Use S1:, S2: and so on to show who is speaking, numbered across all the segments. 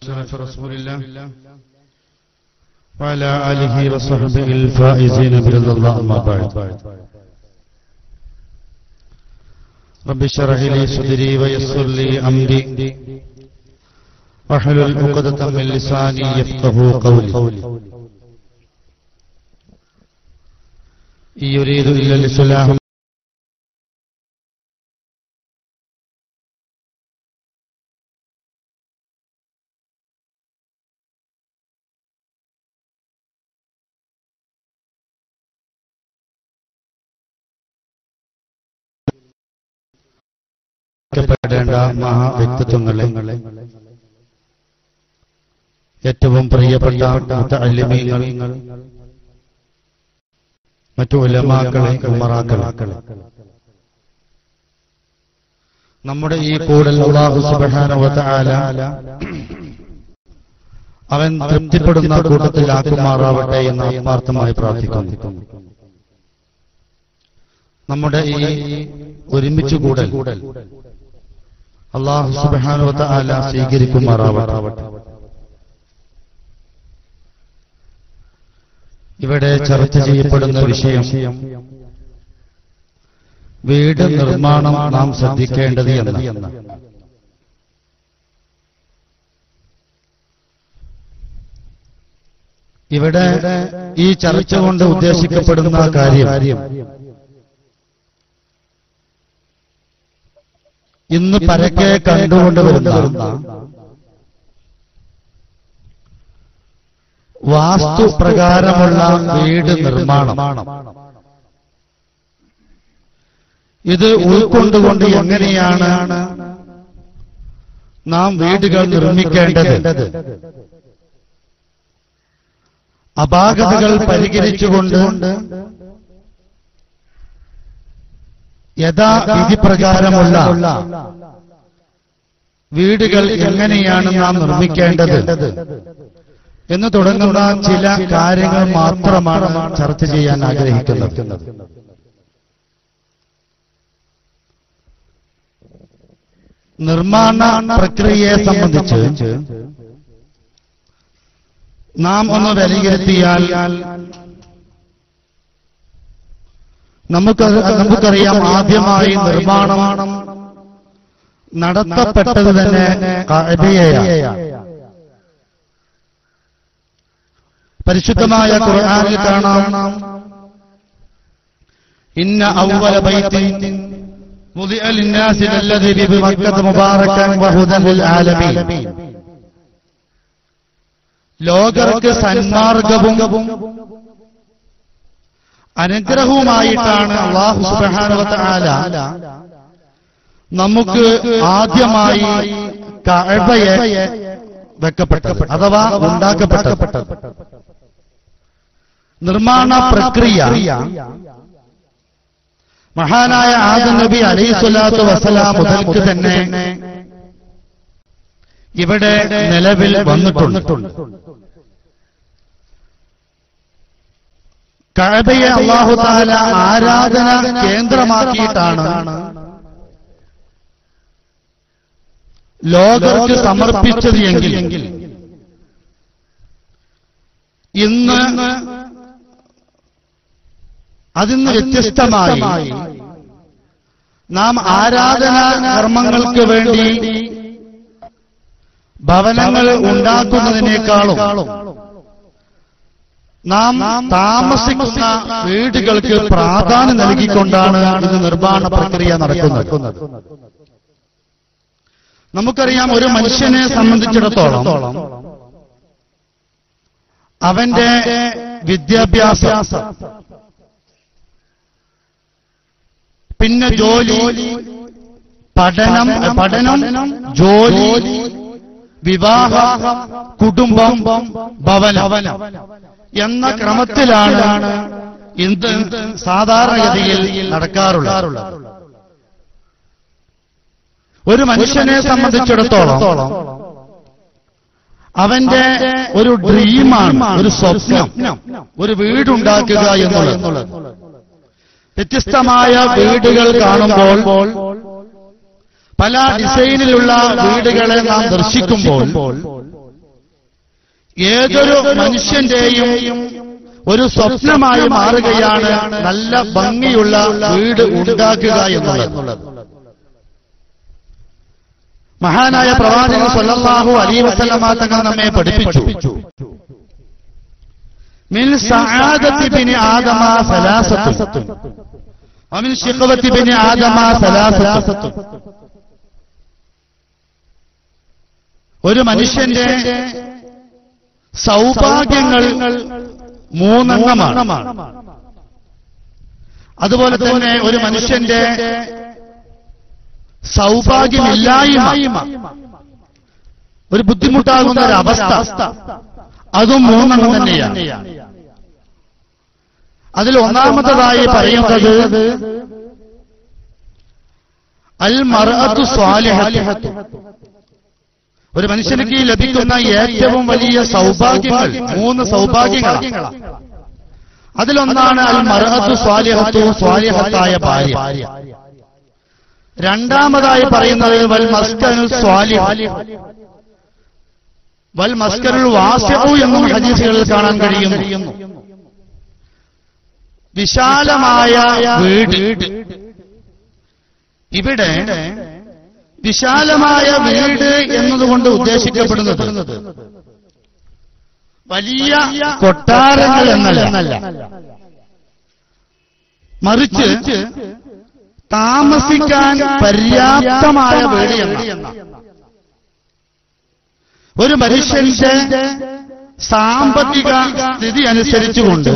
S1: أشرف رسول الله وعلى آله وصحبه الفائزين برضا الله أما بعد رب اشرح لي صدري ويسر لي أمري واحلل عقدة من لساني يفقه قولي إن يريد إلا الإصلاح പ്പെടേണ്ട മഹാവ്യക്തിത്വങ്ങളെ ഏറ്റവും പ്രിയപ്പെട്ട മുത്തഅല്ലിമീങ്ങൾ മറ്റു ഉലമാക്കളെ ഉമറാക്കളെ നമ്മുടെ ഈ കൂടൽ അല്ലാഹു സുബ്ഹാനഹു വ തആല അവൻ തൃപ്തിപ്പെടുന്ന കൂട്ടത്തിലാക്കുമാറാവട്ടെ എന്ന് ആത്മാർത്ഥമായി പ്രാർത്ഥിക്കുന്നു നമ്മുടെ ഈ ഒരുമിച്ച് കൂടൽ അള്ളാഹു സുബ്ഹാനഹു വ തആല സ്വീകരിക്കുമാറാവട്ടെ ഇവിടെ ചർച്ച ചെയ്യപ്പെടുന്ന വിഷയം വീട് നിർമ്മാണം നാം ശ്രദ്ധിക്കേണ്ടത് എന്ന് ഇവിടെ ഈ ചർച്ച കൊണ്ട് ഉദ്ദേശിക്കപ്പെടുന്ന കാര്യം ഇന്ന് പരക്കെ കണ്ടുകൊണ്ടുവരുന്ന വാസ്തുപ്രകാരമുള്ള വീട് നിർമ്മാണം ഇത് ഉൾക്കൊണ്ടുകൊണ്ട് എങ്ങനെയാണ് നാം വീടുകൾ നിർമ്മിക്കേണ്ടത് അപാകതകൾ പരിഹരിച്ചുകൊണ്ട് യഥാ വിധിപ്രകാരമുള്ള വീടുകൾ എങ്ങനെയാണ് നാം നിർമ്മിക്കേണ്ടത് എന്ന് തുടങ്ങുന്ന ചില കാര്യങ്ങൾ മാത്രമാണ് ചർച്ച ചെയ്യാൻ ആഗ്രഹിക്കുന്നത് നിർമ്മാണ പ്രക്രിയയെ സംബന്ധിച്ച് നാം ഒന്ന് വിലയിരുത്തിയാൽ നമുക്ക് നമുക്കറിയാം ആദ്യമായി നിർമ്മാണം നടത്തപ്പെട്ടത് തന്നെ കഅബയെയാണ് പരിശുദ്ധമായ ഖുർആനിൽ കാണാം ഇന്ന അവല ബൈത്തിൻ മുദിഅ ലിന്നാസി ലല്ലദി ബിമക്കത മുബാറകൻ വഹുദൻ ലിൽ ആലമീൻ ലോകർക്ക് സന്മാർഗവും അനുഗ്രഹവുമായിട്ടാണ് അള്ളാഹു സുബ്ഹാനഹു വ തആല നമുക്ക് ആദ്യമായി കഅബയെ വെക്കപ്പെട്ടത് അഥവാ ഉണ്ടാക്കപ്പെട്ടത് നിർമ്മാണ പ്രക്രിയ മഹാനായ ആദം നബി അലൈഹി സ്വലാത്തു വസ്സലാം മുതൽക്ക് തന്നെ ഇവിടെ നിലവിൽ വന്നിട്ടുണ്ട് കഅബയെ അള്ളാഹു താല ആരാധന കേന്ദ്രമാക്കിയിട്ടാണ് ലോകർക്ക് സമർപ്പിച്ചത് എങ്കിൽ ഇന്ന് അതിന്ന് വ്യത്യസ്തമായി നാം ആരാധനാ കർമ്മങ്ങൾക്ക് വേണ്ടി ഭവനങ്ങൾ ഉണ്ടാക്കുന്നതിനേക്കാളും നാം താമസിക്കുന്ന വീടുകൾക്ക് പ്രാധാന്യം നൽകിക്കൊണ്ടാണ് ഇത് നിർമ്മാണ പ്രക്രിയ നടക്കുന്നത് നമുക്കറിയാം ഒരു മനുഷ്യനെ സംബന്ധിച്ചിടത്തോളം അവന്റെ വിദ്യാഭ്യാസം പിന്നെ ജോലി പഠനം പഠനം ജോലി വിവാഹം കുടുംബം ഭവനം എന്ന ക്രമത്തിലാണ് ഇന്ന് സാധാരണഗതിയിൽ നടക്കാറുള്ളത് ഒരു മനുഷ്യനെ സംബന്ധിച്ചിടത്തോളം അവന്റെ ഒരു ഡ്രീമാണ് ഒരു സ്വപ്നം ഒരു വീടുണ്ടാക്കുക എന്നുള്ളത് വ്യത്യസ്തമായ വീടുകൾ കാണുമ്പോൾ പല ഡിസൈനിലുള്ള വീടുകളെ നാം ദർശിക്കുമ്പോൾ ഏതൊരു മനുഷ്യന്റെയും ഒരു സ്വപ്നമായി മാറുകയാണ് നല്ല ഭംഗിയുള്ള വീട് ഉണ്ടാക്കുക എന്നുള്ളത് മഹാനായ പ്രവാചകൻ സല്ലല്ലാഹു അലൈഹി വസല്ലമ തങ്ങൾ നമ്മെ പഠിപ്പിച്ചു മിൻ സആദത്തി ബിനി ആദമ സലാസത്തു വമിൻ ശിഖവത്തി ബിനി ആദമ സലാസത്തു ഒരു മനുഷ്യന്റെ സൗഭാഗ്യങ്ങൾ മൂന്നെണ്ണമാണ് അതുപോലെ തന്നെ ഒരു മനുഷ്യന്റെ സൗഭാഗ്യമില്ലായ്മ ഒരു ബുദ്ധിമുട്ടാകുന്ന ഒരു അവസ്ഥ അതും മൂന്നെണ്ണം തന്നെയാണ് അതിൽ ഒന്നാമത്തതായി പറയുന്നത് അൽ മറഅത്തു സ്വാലിഹത്തു ഒരു മനുഷ്യനിക്ക് ലഭിക്കുന്ന ഏറ്റവും വലിയ സൗഭാഗ്യങ്ങൾ മൂന്ന് സൗഭാഗ്യങ്ങളാണ് അതിലൊന്നാണ് അൽ മറഅത്തു സ്വാലിഹത്തു സ്വാലിഹത്തായ ഭാര്യ രണ്ടാമതായി പറയുന്നത് വൽ മസ്കനു സ്വാലിഹ് വൽ മസ്കനുൽ വാസിഉ എന്നും ഹദീസുകളിൽ കാണാൻ കഴിയുന്നു വിശാലമായ വീട് ഇവിടെ വിശാലമായ വീട് എന്നതുകൊണ്ട് ഉദ്ദേശിക്കപ്പെടുന്നത് വലിയ കൊട്ടാരങ്ങൾ എന്നല്ല മറിച്ച് താമസിക്കാൻ പര്യാപ്തമായ വീട് എന്ന ഒരു മനുഷ്യന്റെ സാമ്പത്തിക സ്ഥിതി അനുസരിച്ചുകൊണ്ട്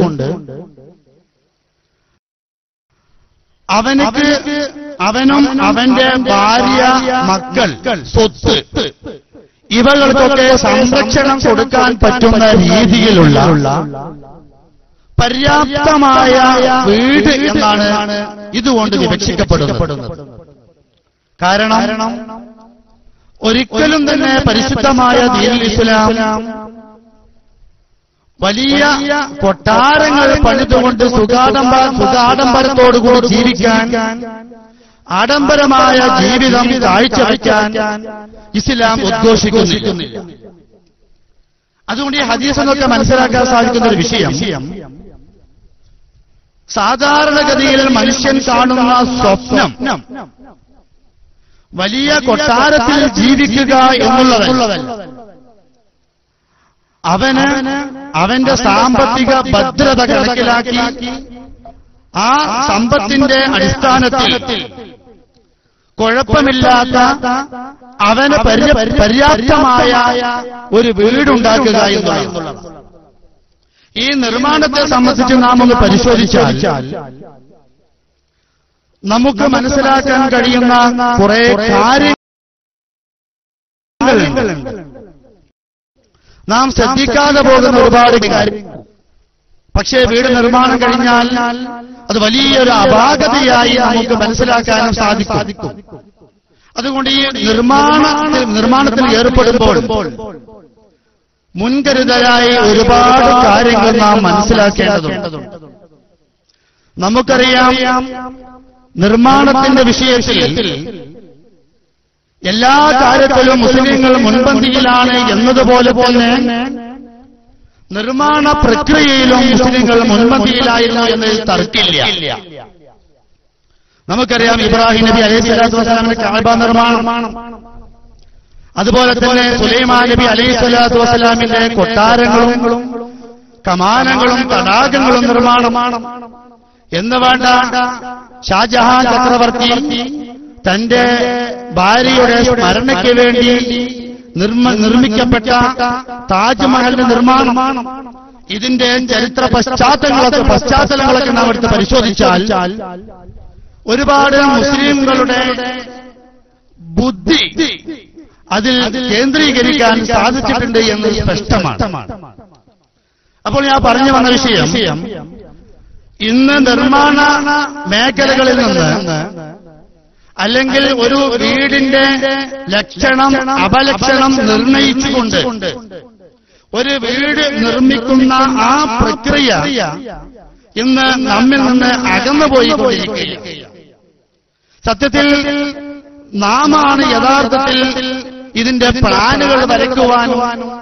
S1: അവനക്ക് അവനും അവന്റെ ഭാര്യ മക്കൾ സ്വത്ത് ഇവകൾക്കൊക്കെ സംരക്ഷണം കൊടുക്കാൻ പറ്റുന്ന രീതിയിലുള്ള പര്യാപ്തമായ വീട് എന്നാണ് ഇതുകൊണ്ട് വിവക്ഷിക്കപ്പെടുന്നത് കാരണം ഒരിക്കലും തന്നെ പരിശുദ്ധമായ ദീനുൽ ഇസ്ലാം വലിയ കൊട്ടാരങ്ങൾ പണിതുകൊണ്ട് സുഖാഡംബ സുഖാഡംബരത്തോടുകൂടി ജീവിക്കാൻ ആഡംബരമായ ജീവിതം കാഴ്ചവെക്കാൻ ഇസ്ലാം ഉദ്ഘോഷിക്കുന്നില്ല അതുകൊണ്ട് ഈ ഹദീസ് എന്നൊക്കെ മനസ്സിലാക്കാൻ സാധിക്കുന്ന ഒരു വിഷയം സാധാരണഗതിയിൽ മനുഷ്യൻ കാണുന്ന സ്വപ്നം വലിയ കൊട്ടാരത്തിൽ ജീവിക്കുക എന്നുള്ളതല്ല അവന് അവന്റെ സാമ്പത്തിക ഭദ്രത കണക്കിലാക്കി ആ സമ്പത്തിന്റെ അടിസ്ഥാനത്തിൽ കുഴപ്പമില്ലാത്ത അവന് പര്യ- പര്യാപ്തമായ ഒരു വീടുണ്ടാക്കുക എന്നുള്ളത് ഈ നിർമ്മാണത്തെ സംബന്ധിച്ച് നാം ഒന്ന് പരിശോധിച്ചാൽ നമുക്ക് മനസ്സിലാക്കാൻ കഴിയുന്ന കുറെ കാര്യങ്ങളുണ്ട് നാം ശ്രദ്ധിക്കാതെ പോകുന്ന ഒരുപാട് കാര്യങ്ങൾ പക്ഷേ വീട് നിർമ്മാണം കഴിഞ്ഞാൽ അത് വലിയൊരു അപാകതയായി നമുക്ക് മനസ്സിലാക്കാനും സാധിക്കും അതുകൊണ്ട് ഈ നിർമ്മാണ നിർമ്മാണത്തിൽ ഏർപ്പെടുമ്പോൾ മുൻകരുതലായി ഒരുപാട് കാര്യങ്ങൾ നാം മനസ്സിലാക്കേണ്ടതുണ്ട് നമുക്കറിയാം നിർമ്മാണത്തിന്റെ വിഷയത്തിൽ എല്ലാ കാര്യത്തിലും മുസ്ലിങ്ങൾ മുൻപന്തിയിലാണ് എന്നതുപോലെ തന്നെ നിർമ്മാണ പ്രക്രിയയിലും മുസ്ലിങ്ങൾ മുൻപന്തിയിലായിരുന്നു എന്നതിൽ തർക്കില്ല നമുക്കറിയാം ഇബ്രാഹിം നബി അലൈഹി സ്വലാത്തു വസ്സലാമിന്റെ കാബ നിർമ്മാണം അതുപോലെ തന്നെ സുലൈമാൻ നബി അലൈഹി സ്വലാത്തു വസ്സലാമിന്റെ കൊട്ടാരങ്ങളും കമാനങ്ങളും തടാകങ്ങളും നിർമ്മാണമാണ് എന്ന് വേണ്ട ഷാജഹാൻ ചക്രവർത്തി തന്റെ ഭാര്യയുടെ സ്മരണയ്ക്ക് വേണ്ടി നിർമ്മ- നിർമ്മിക്കപ്പെട്ട താജ്മഹലിന്റെ നിർമ്മാണം ഇതിന്റെ ചരിത്ര പശ്ചാത്തലങ്ങളൊക്കെ പശ്ചാത്തലങ്ങളൊക്കെ നാം എടുത്ത് പരിശോധിച്ചാൽ ഒരുപാട് മുസ്ലിംകളുടെ ബുദ്ധി അതിൽ കേന്ദ്രീകരിക്കാൻ സാധിച്ചിട്ടുണ്ട് എന്ന് സ്പഷ്ടമാണ് അപ്പോൾ ഞാൻ പറഞ്ഞു വന്ന വിഷയം ഇന്ന് നിർമ്മാണ മേഖലകളിൽ നിന്ന് അല്ലെങ്കിൽ ഒരു വീടിന്റെ ലക്ഷണം അപലക്ഷണം നിർണയിച്ചുകൊണ്ട് ഒരു വീട് നിർമ്മിക്കുന്ന ആ പ്രക്രിയ ഇന്ന് നമ്മിൽ നിന്ന് അകന്നുപോയിക്കൊണ്ടിരിക്കുകയാണ് സത്യത്തിൽ നാമാണ് യഥാർത്ഥത്തിൽ ഇതിന്റെ പ്ലാനുകൾ വരയ്ക്കുവാനും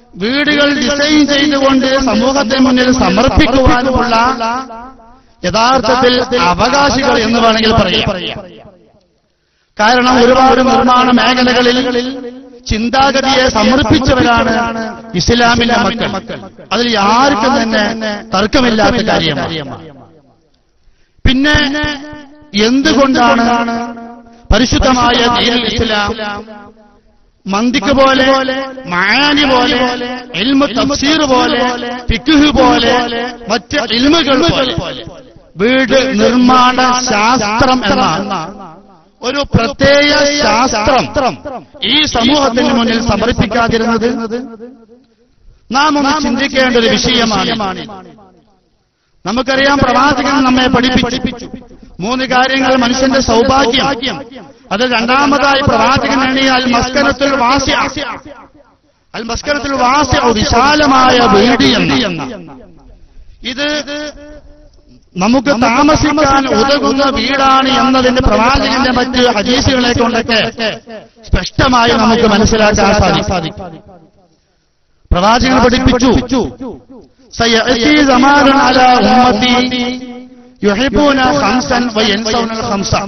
S1: വീടുകൾ ഡിസൈൻ ചെയ്തുകൊണ്ട് സമൂഹത്തിന് മുന്നിൽ സമർപ്പിക്കുവാനുമുള്ള യഥാർത്ഥത്തിൽ അവകാശികൾ എന്ന് വേണമെങ്കിൽ പറയാം കാരണം ഒരുപാട് നിർമ്മാണ മേഖലകളിൽ ചിന്താഗതിയെ സമർപ്പിച്ചവരാണ് ഇസ്ലാമിന്റെ മക്കൾ അതിൽ ആർക്കും തന്നെ തർക്കമില്ലാത്ത കാര്യമാണ് പിന്നെ എന്തുകൊണ്ടാണ് പരിശുദ്ധമായ ദീനുൽ ഇസ്ലാം മന്ദിക്ക് പോലെ മായാനി പോലെ ഇൽമു തഫ്സീർ പോലെ ഫിഖ് പോലെ മറ്റ് ഇൽമുകൾ പോലെ വീട് നിർമ്മാണ ശാസ്ത്രം എന്ന ഒരു പ്രത്യേക ശാസ്ത്രം ഈ സമൂഹത്തിന് മുന്നിൽ സമർപ്പിക്കാതിരുന്നത് നാം ഒന്ന് ചിന്തിക്കേണ്ട ഒരു വിഷയമാണ് നമുക്കറിയാം പ്രവാചകൻ നമ്മെ പഠിപ്പിച്ചു മൂന്ന് കാര്യങ്ങൾ മനുഷ്യന്റെ സൗഭാഗ്യം അത് രണ്ടാമതായി പ്രവാചകൻ എണ്ണിയാൽ മസ്കനത്തിൽ വാസ്യ അൽ മസ്കനത്തിൽ വാസ്യ വിശാലമായ വീട് എന്ന ഇത് നമുക്ക് താമസിക്കാൻ ഉതകുന്ന വീടാണ് എന്നതിന്റെ പ്രവാചകന്റെ മറ്റ് ഹദീസുകളെ കൊണ്ടൊക്കെ സ്പഷ്ടമായി നമുക്ക് മനസ്സിലാക്കാൻ സാധിക്കും പ്രവാചകൻ പഠിപ്പിച്ചു سيأتي زمان على أمتي يحبون خمسا وينسون الخمسة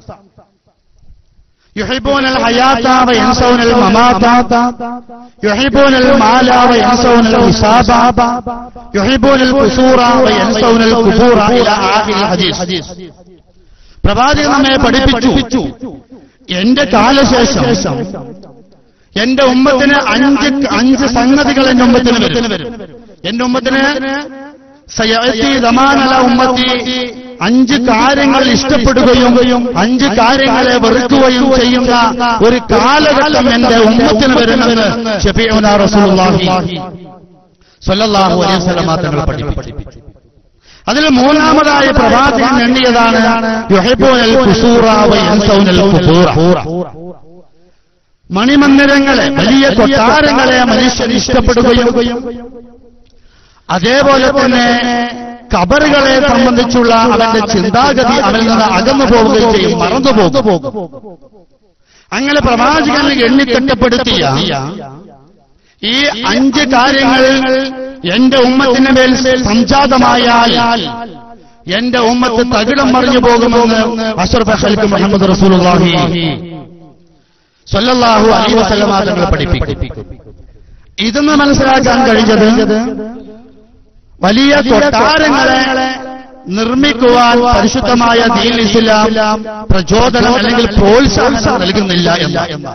S1: يحبون الحياة وينسون الممات يحبون المال وينسون الحساب يحبون القصور وينسون الكفور إلى آخر الحديث പ്രവാചകൻ നമ്മെ പഠിപ്പിച്ചു എന്റെ കാലശേഷം എന്റെ ഉമ്മത്തിന് അഞ്ച് അഞ്ച് സംഗതികൾ എന്റെ ഉമ്മത്തിന് വരും എന്റെ ഉമ്മത്തിന് സയഅത്തി ദമാനല ഉമ്മത്തി അഞ്ച് കാര്യങ്ങൾ ഇഷ്ടപ്പെടുകയും അഞ്ച് കാര്യങ്ങളെ വെറുക്കുകയും ചെയ്യുന്ന ഒരു കാലഘട്ടം എന്റെ ഉമ്മത്തിന് വരുമെന്ന് ഷഫീഉന റസൂലുള്ളാഹി സ്വല്ലല്ലാഹു അലൈഹി വസല്ലം തങ്ങൾ പഠിപ്പിച്ചു അതിൽ മൂന്നാമതായി പ്രവാചകൻ എണ്ണിയതാണ് യുഹിബൂനൽ ഖുസൂറ വയൻസൗനൽ ഖുബൂറ മണിമന്ദിരങ്ങളെ വലിയ കൊട്ടാരങ്ങളെ മനുഷ്യൻ ഇഷ്ടപ്പെടുകയും അതേപോലെ തന്നെ കബറുകളെ സംബന്ധിച്ചുള്ള അവന്റെ ചിന്താഗതി അവനിൽ നിന്ന് അകന്നു പോവുകയും ചെയ്യും മറന്നു പോകും അങ്ങനെ പ്രവാചകൻ എണ്ണിത്തട്ടപ്പെടുത്തിയ ഈ അഞ്ച് കാര്യങ്ങൾ എന്റെ ഉമ്മത്തിന് മേൽ സംജാതമായാൽ എന്റെ ഉമ്മത്ത് തകിടം മറിഞ്ഞു പോകുമെന്ന് അഷറഫ് ഹൽക്ക് മുഹമ്മദ് റസൂലുള്ളാഹി സല്ലല്ലാഹു അലൈഹി വസല്ലമ തങ്ങൾ പഠിപ്പിക്കും ഇതെന്ന് മനസ്സിലാക്കാൻ കഴിഞ്ഞത് വലിയ കൊട്ടാരങ്ങളെ നിർമ്മിക്കുവാൻ പരിശുദ്ധമായ ദീൻ ഇസ്ലാം പ്രചോദനം അല്ലെങ്കിൽ പ്രോത്സാഹനം നൽകുന്നില്ല എന്ന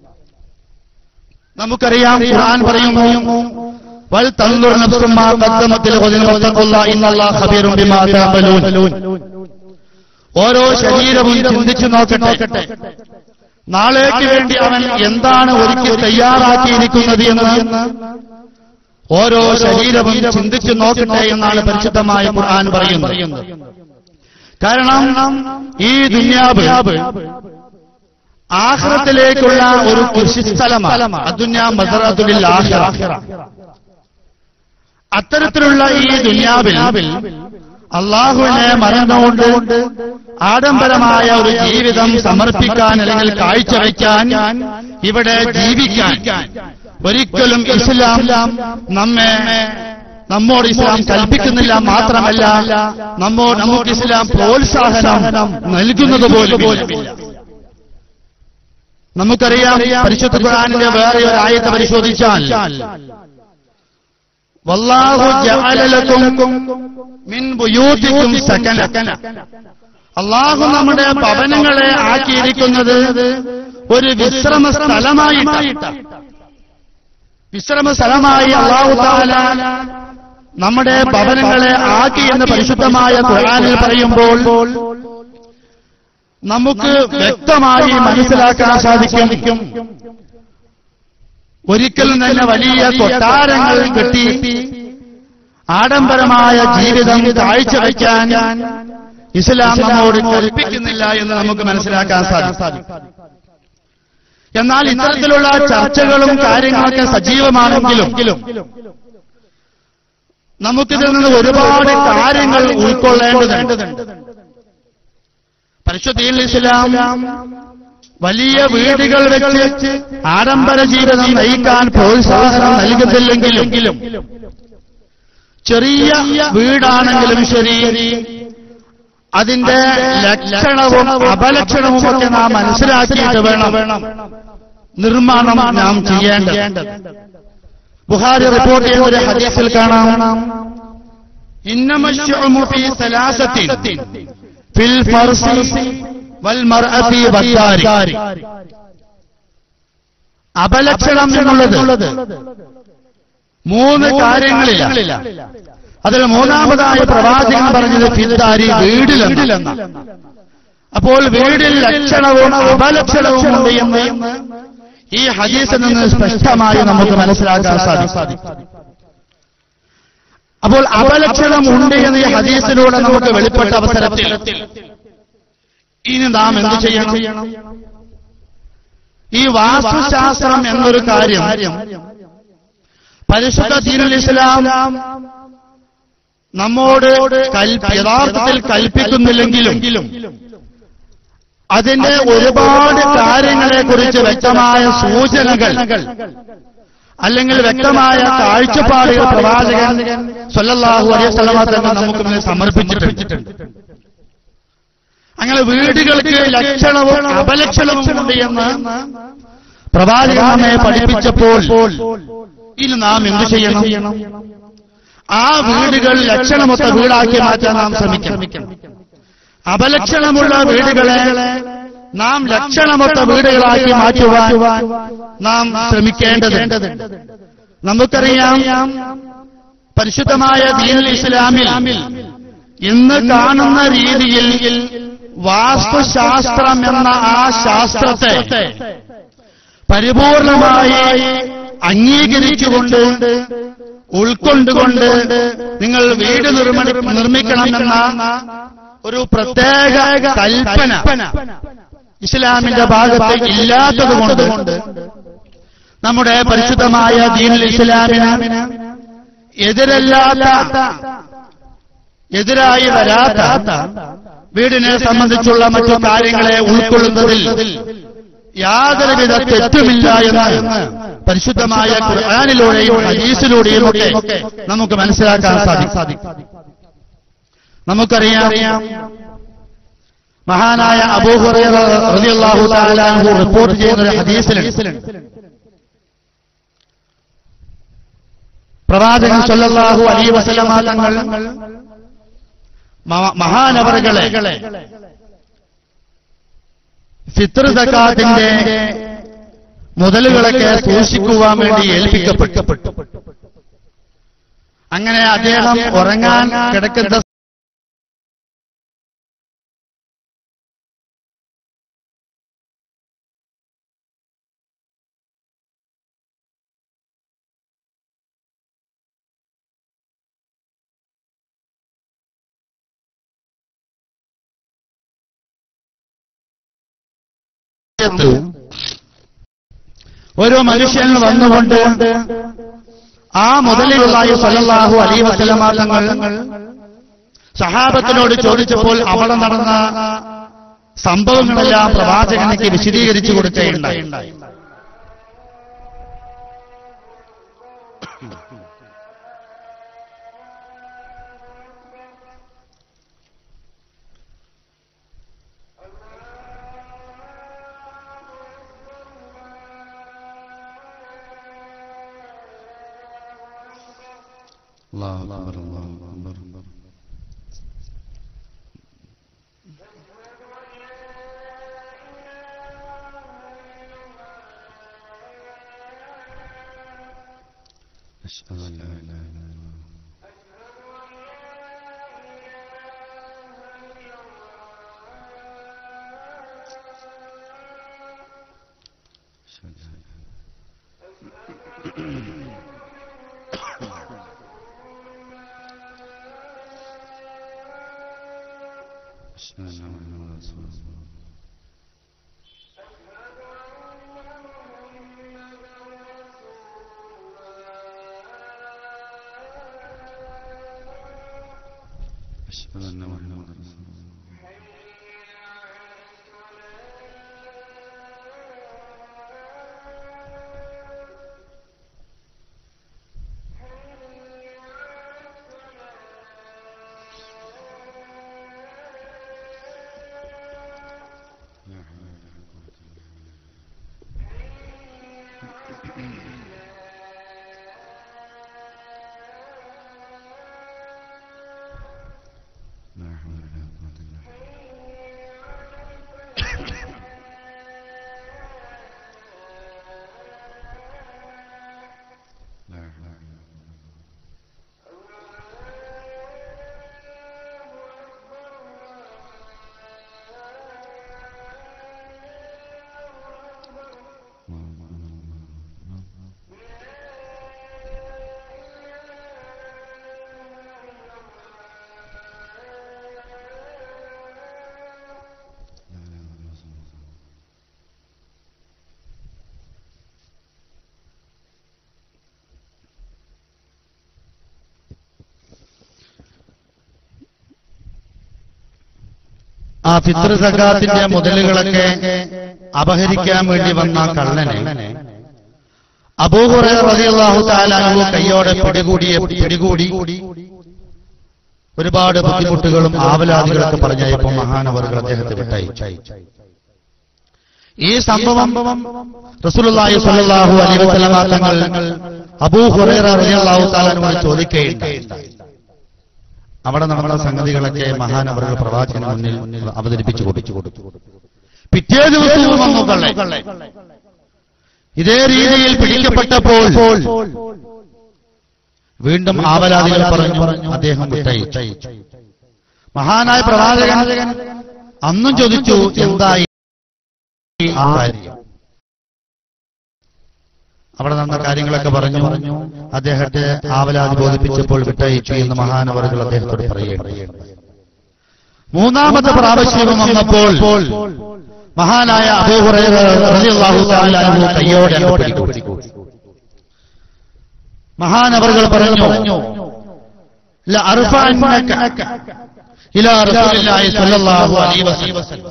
S1: നമുക്കറിയാം ഖുർആൻ പറയുന്നു വൽ തൻദുർ നഫ്സും മാ ഖദ്ദമത്തിൽ ഖദിൻ വത്തഖുല്ലാ ഇന്നല്ലാഹ ഖബീറും ബിമാ തഅമലൂൻ ഓരോ ശരീരവും ചിന്തിച്ചു നോക്കട്ടെ നാളേക്ക് വേണ്ടി അവൻ എന്താണ് ഒരുക്കി തയ്യാറാക്കിയിരിക്കുന്നത് എന്ന് ഓരോ ശരീരവും ചിന്തിച്ചു നോക്കട്ടെ എന്നാണ് പരിശുദ്ധമായ ഖുർആൻ പറയുന്നത് കാരണം ഈ ദുന്യാവ് ആഹ്റത്തിലേക്കുള്ള ഒരു കൃഷിസ്ഥലമാണ് അദുന്യ മസറത്തുലിൽ ആഹിറ അത്തരത്തിലുള്ള ഈ ദുന്യാവിൽ അള്ളാഹുവിനെ മറന്നുകൊണ്ട് ആഡംബരമായ ഒരു ജീവിതം സമർപ്പിക്കാൻ അല്ലെങ്കിൽ കാഴ്ചവെക്കാൻ ഇവിടെ ജീവിക്കാൻ ഒരിക്കലും ഇസ്ലാം നമ്മെ നമ്മോട് ഇസ്ലാം കൽപ്പിക്കുന്നില്ല മാത്രമല്ല നമ്മോ നമുക്ക് ഇസ്ലാം പ്രോത്സാഹനം നൽകുന്നത് പോലുമില്ല നമുക്കറിയാം പരിശുദ്ധ ഖുർആനിന്റെ വേറെ ഒരു ആയത്ത് പരിശോധിച്ചാൽ വല്ലാഹു ജഅല ലക്കും മിൻ ബുയൂതിക്കും സകന അള്ളാഹു നമ്മുടെ ഭവനങ്ങളെ ആക്കിയിരിക്കുന്നത് ഒരു വിശ്രമ സ്ഥലമായിട്ട് വിശ്രമ സ്ഥലമായി അള്ളാഹു താല നമ്മുടെ ഭവനങ്ങളെ ആക്കി എന്ന് പരിശുദ്ധമായ ഖുർആനിൽ പറയുമ്പോൾ നമുക്ക് വ്യക്തമായി മനസ്സിലാക്കാൻ സാധിക്കും ഒരിക്കലും തന്നെ വലിയ കൊട്ടാരങ്ങൾ കെട്ടി ആഡംബരമായ ജീവിതം കാഴ്ചവെക്കാൻ ഇസ്ലാം നമ്മോട് കൽപ്പിക്കുന്നില്ല എന്ന് നമുക്ക് മനസ്സിലാക്കാൻ സാധിക്കും എന്നാൽ ഇത്തരത്തിലുള്ള ചർച്ചകളും കാര്യങ്ങളൊക്കെ സജീവമാണെങ്കിലും നമുക്കിതിൽ നിന്ന് ഒരുപാട് കാര്യങ്ങൾ ഉൾക്കൊള്ളേണ്ടതുണ്ട് പരിശുദ്ധീൻ ഇസ്ലാം വലിയ വീടുകൾ വെച്ച് ആഡംബര ജീവിതം നയിക്കാൻ പ്രോത്സാഹനം നൽകുന്നില്ലെങ്കിലും ചെറിയ വീടാണെങ്കിലും ശരി അതിന്റെ ലക്ഷണവും അപലക്ഷണവും ഒക്കെ നാം മനസ്സിലാക്കിയിട്ട് വേണം നിർമ്മാണം നാം ചെയ്യേണ്ടത് ബുഹാരി റിപ്പോർട്ട് ചെയ്യുന്ന ഒരു ഹദീസിൽ കാണാം ഇന്നമശ്യഉമു ഫീ സലാസത്തിൻ ഫിൽ ഫർസി വൽ മർഅതി വദ്ദാരി അപലക്ഷണം എന്നുള്ളത് മൂന്ന് കാര്യങ്ങളില്ല അതിൽ മൂന്നാമതായ പ്രവാചകൻ പറഞ്ഞത് ഫിദ്ദാരി വീടിലെന്ന അപ്പോൾ വീടിൽ ലക്ഷണവും അപലക്ഷണവും ഉണ്ട് എന്ന് ഈ ഹദീസിൽ നിന്ന് സ്പഷ്ടമായി നമുക്ക് മനസ്സിലാക്കാൻ സാധിക്കും അപ്പോൾ അപലക്ഷണം ഉണ്ട് എന്ന് ഈ ഹദീസിലൂടെ നമുക്ക് വെളിപ്പെട്ട അവസരത്തിൽ ഇനി നാം എന്ത് ചെയ്യണം ഈ വാസ്തുശാസ്ത്രം എന്നൊരു കാര്യം പരിശുദ്ധ ദീനുൽ ഇസ്ലാം നമ്മോട് കൽ- യഥാർത്ഥത്തിൽ കൽപ്പിക്കുന്നില്ലെങ്കിലും അതിന്റെ ഒരുപാട് കാര്യങ്ങളെ കുറിച്ച് വ്യക്തമായ സൂചനകൾ അല്ലെങ്കിൽ വ്യക്തമായ കാഴ്ചപ്പാടുകൾ പ്രവാചകൻ സല്ലല്ലാഹു അലൈഹി വസല്ലമ തങ്ങൾ നമുക്ക് മുന്നിൽ സമർപ്പിച്ചിട്ടുണ്ട് അങ്ങനെ വീടുകൾക്ക് ലക്ഷണവും അപലക്ഷണവും ഉണ്ട് എന്ന് പ്രവാചകൻ നമ്മെ പഠിപ്പിച്ചപ്പോൾ ഇനി നാം എന്തു ചെയ്യണം ആ വീടുകൾ ലക്ഷണമൊത്ത വീടാക്കി മാറ്റാൻ നാം ശ്രമിക്കണം അപലക്ഷണമുള്ള വീടുകളെ നാം ലക്ഷണമൊത്ത വീടുകളാക്കി മാറ്റുവാൻ നാം ശ്രമിക്കേണ്ടതുണ്ട് നമുക്കറിയാം പരിശുദ്ധമായ ദീനുൽ ഇസ്ലാമിൽ ഇന്ന് കാണുന്ന രീതിയിൽ വാസ്തുശാസ്ത്രം എന്ന ആ ശാസ്ത്രത്തെ പരിപൂർണമായി അംഗീകരിച്ചുകൊണ്ട് ഉൾക്കൊണ്ടുകൊണ്ട് നിങ്ങൾ വീട് നിർമ്മണി നിർമ്മിക്കണമെന്ന ഒരു പ്രത്യേക കൽപ്പന ഇസ്ലാമിന്റെ ഭാഗത്ത് ഇല്ലാത്തതുകൊണ്ട് നമ്മുടെ പരിശുദ്ധമായ ദീനുൽ ഇസ്ലാമിന് എതിരല്ലാത്ത എതിരായി വരാത്ത വീടിനെ സംബന്ധിച്ചുള്ള മറ്റു കാര്യങ്ങളെ ഉൾക്കൊള്ളുന്നതിൽ യാതൊരുവിധ തെറ്റുമില്ല എന്ന് പരിശുദ്ധമായ ഖുർആാനിലൂടെയും ഹദീസിലൂടെയും ഒക്കെ നമുക്ക് മനസ്സിലാക്കാൻ സാധിക്കും നമുക്കറിയാം മഹാനായ അബൂഹുറിയാഹു താലാഹു റിപ്പോർട്ട് ചെയ്യുന്ന ഒരു ഹദീസിലുണ്ട് പ്രവാചകൻ സല്ലല്ലാഹു അലൈഹി വസല്ലമ തങ്ങൾ മ- മഹാനവറുകളെ ഫിത്ർ സക്കാത്തിന്റെ മുതലുകളൊക്കെ സൂക്ഷിക്കുവാൻ വേണ്ടി ഏൽപ്പിക്കപ്പെട്ടു അങ്ങനെ അദ്ദേഹം ഉറങ്ങാൻ കിടക്കുന്ന സമയത്ത് ഒരു മനുഷ്യൻ വന്നുകൊണ്ട് ആ മുതലുകളായ സല്ലല്ലാഹു അലൈഹി വസല്ലമ തങ്ങൾ സഹാബത്തിനോട് ചോദിച്ചപ്പോൾ അവിടെ നടന്ന സംഭവങ്ങളെല്ലാം പ്രവാചകനക്ക് വിശദീകരിച്ചു കൊടുക്കുകയുണ്ടായി
S2: الله أكبر الله أكبر أشهد أن لا إله إلا الله أشهد أن لا إله أشهد أن محمدا رسول الله أشهد أن محمدا رسول الله
S1: ആ ഫിത്ര സക്കാത്തിന്റെ മുതലുകളൊക്കെ അപഹരിക്കാൻ വേണ്ടി വന്ന കള്ളനെ അബൂഹുറ റളിയല്ലാഹു താലാനു കയ്യോടെ പിടികൂടിയ പിടികൂടി ഒരുപാട് ബുദ്ധിമുട്ടുകളും ആവലാദികളൊക്കെ പറഞ്ഞയപ്പോൾ മഹാനവറുകൾ അദ്ദേഹത്തെ വിട്ടയച്ചു ഈ സംഭവം റസൂലുള്ളാഹി സ്വല്ലല്ലാഹു അലൈഹി വസല്ലമ തങ്ങൾ അബൂ ഹുറൈറ റളിയല്ലാഹു തആലയോട് ചോദിക്കുകയുണ്ടായി അവിടെ നടന്ന സംഗതികളൊക്കെ മഹാനവറുകൾ പ്രവാചകന് മുന്നിൽ അവതരിപ്പിച്ചു കൊടുത്തു പിറ്റേ ദിവസവും വന്നു കള്ളെ ഇതേ രീതിയിൽ പിടിക്കപ്പെട്ടപ്പോൾ വീണ്ടും ആവലാദികൾ പറഞ്ഞു അദ്ദേഹം വിട്ടയച്ചു മഹാനായ പ്രവാചകൻ അന്നും ചോദിച്ചു എന്തായി ആ കാര്യം അവിടെ നടന്ന കാര്യങ്ങളൊക്കെ പറഞ്ഞു അദ്ദേഹത്തെ ആവലാതി ബോധിപ്പിച്ചപ്പോൾ വിട്ടയച്ചു എന്ന് മഹാനവറുകൾ അദ്ദേഹത്തോട് പറയുകയാണ് മൂന്നാമത്തെ പ്രാവശ്യം വന്നപ്പോൾ മഹാനായ അബൂഹുറൈറ റളിയല്ലാഹു തആല അൻഹു കയ്യോടെ അങ്ങ് പിടികൂടി മഹാനവറുകൾ പറഞ്ഞു ലഅർഫഅന്നക ഇലാ റസൂലില്ലാഹി സ്വല്ലല്ലാഹു അലൈഹി വസല്ലം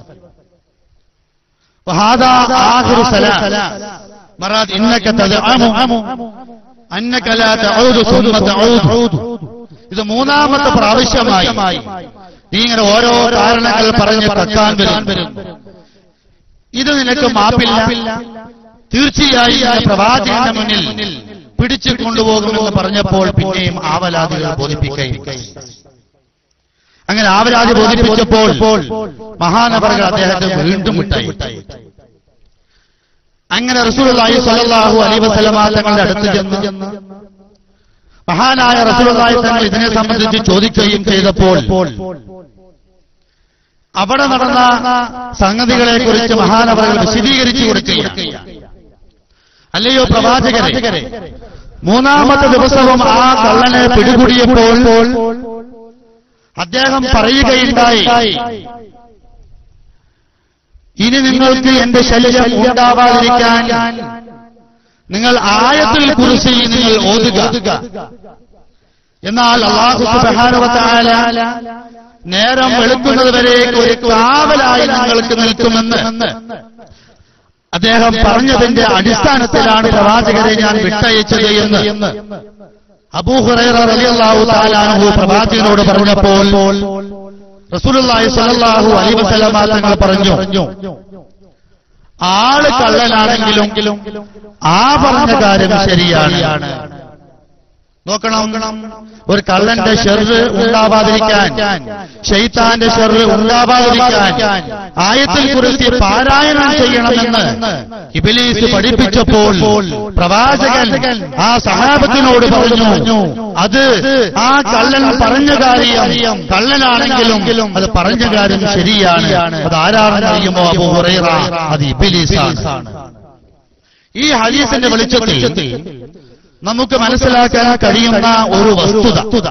S1: وهذا آخر سلام مرات إنك تزعم أنك لا تعود ثم تعود ഇത് മൂന്നാമത്തെ പ്രാവശ്യമായി നീ ഇങ്ങനെ ഓരോ കാരണങ്ങൾ പറഞ്ഞ് കക്കാൻ വരും ഇത് നിനക്ക് മാപ്പില്ല തീർച്ചയായും ഈ പ്രവാചകന്റെ മുന്നിൽ പിടിച്ചു കൊണ്ടുപോകുമെന്ന് പറഞ്ഞപ്പോൾ പിന്നെയും ആവലാദികൾ ബോധിപ്പിക്കുകയും അങ്ങനെ ആവലാതി ബോധിപ്പിച്ചപ്പോൾ മഹാനവറുകൾ അദ്ദേഹത്തെ വീണ്ടും വിട്ടായി അങ്ങനെ റസൂലുള്ളാഹി സ്വല്ലല്ലാഹു അലൈഹി വസല്ലമ തങ്ങളുടെ അടുത്ത് ചെന്ന് മഹാനായ റസൂലുള്ളാഹി തങ്ങൾ ഇതിനെ സംബന്ധിച്ച് ചോദിക്കുകയും ചെയ്തപ്പോൾ അവിടെ നടന്ന സംഗതികളെ കുറിച്ച് മഹാനവറുകൾ വിശദീകരിച്ചു കൊടുക്കുകയാണ് അല്ലയോ പ്രവാചകരെ മൂന്നാമത്തെ ദിവസവും ആ കള്ളനെ പിടികൂടിയപ്പോൾ അദ്ദേഹം പറയുകയുണ്ടായി ഇനി നിങ്ങൾക്ക് എന്റെ ശല്യം ഉണ്ടാവാതിരിക്കാൻ നിങ്ങൾ ആയത്തിൽ കുറിച്ച് നിങ്ങൾ ഓതുക എന്നാൽ അള്ളാഹു സുബ്ഹാനഹുവതആല നേരം വെളുക്കുന്നത് വരെ ഒരു കാവലായി നിങ്ങൾക്ക് നിൽക്കുമെന്ന് അദ്ദേഹം പറഞ്ഞതിന്റെ അടിസ്ഥാനത്തിലാണ് പ്രവാചകരെ ഞാൻ വിട്ടയച്ചത് എന്ന് അബൂഹുറൈറ റളിയല്ലാഹു തആല അൻഹു പ്രവാചകനോട് പറഞ്ഞപ്പോൾ റസൂലുള്ളാഹി സ്വല്ലല്ലാഹു അലൈഹി വസല്ലമ തങ്ങൾ പറഞ്ഞു ആള് കള്ളനാണെങ്കിലും ആ പറഞ്ഞ കാര്യം ശരിയാണ് നോക്കണം ഒരു കള്ളന്റെ ഷെറ് ഉണ്ടാവാതിരിക്കാൻ ഷെയ്ത്താന്റെ ഷെറ് ഉണ്ടാവാതിരിക്കാൻ ആയത്തിൽ കുറിച്ച് പാരായണം ചെയ്യണമെന്ന് ഇബിലീസ് പഠിപ്പിച്ചപ്പോൾ പ്രവാചകൻ ആ സഹാബത്തിനോട് പറഞ്ഞു അത് ആ കള്ളൻ പറഞ്ഞ കാര്യം കള്ളനാണെങ്കിലും അത് പറഞ്ഞ കാര്യം ശരിയാണ് അത് ആരാണെന്ന് അറിയുമോ അബു ഹുറൈറ അത് ഇബിലീസാണ് ഈ ഹദീസിന്റെ വെളിച്ചത്തിൽ നമുക്ക് മനസ്സിലാക്കാൻ കഴിയുന്ന ഒരു വസ്തുത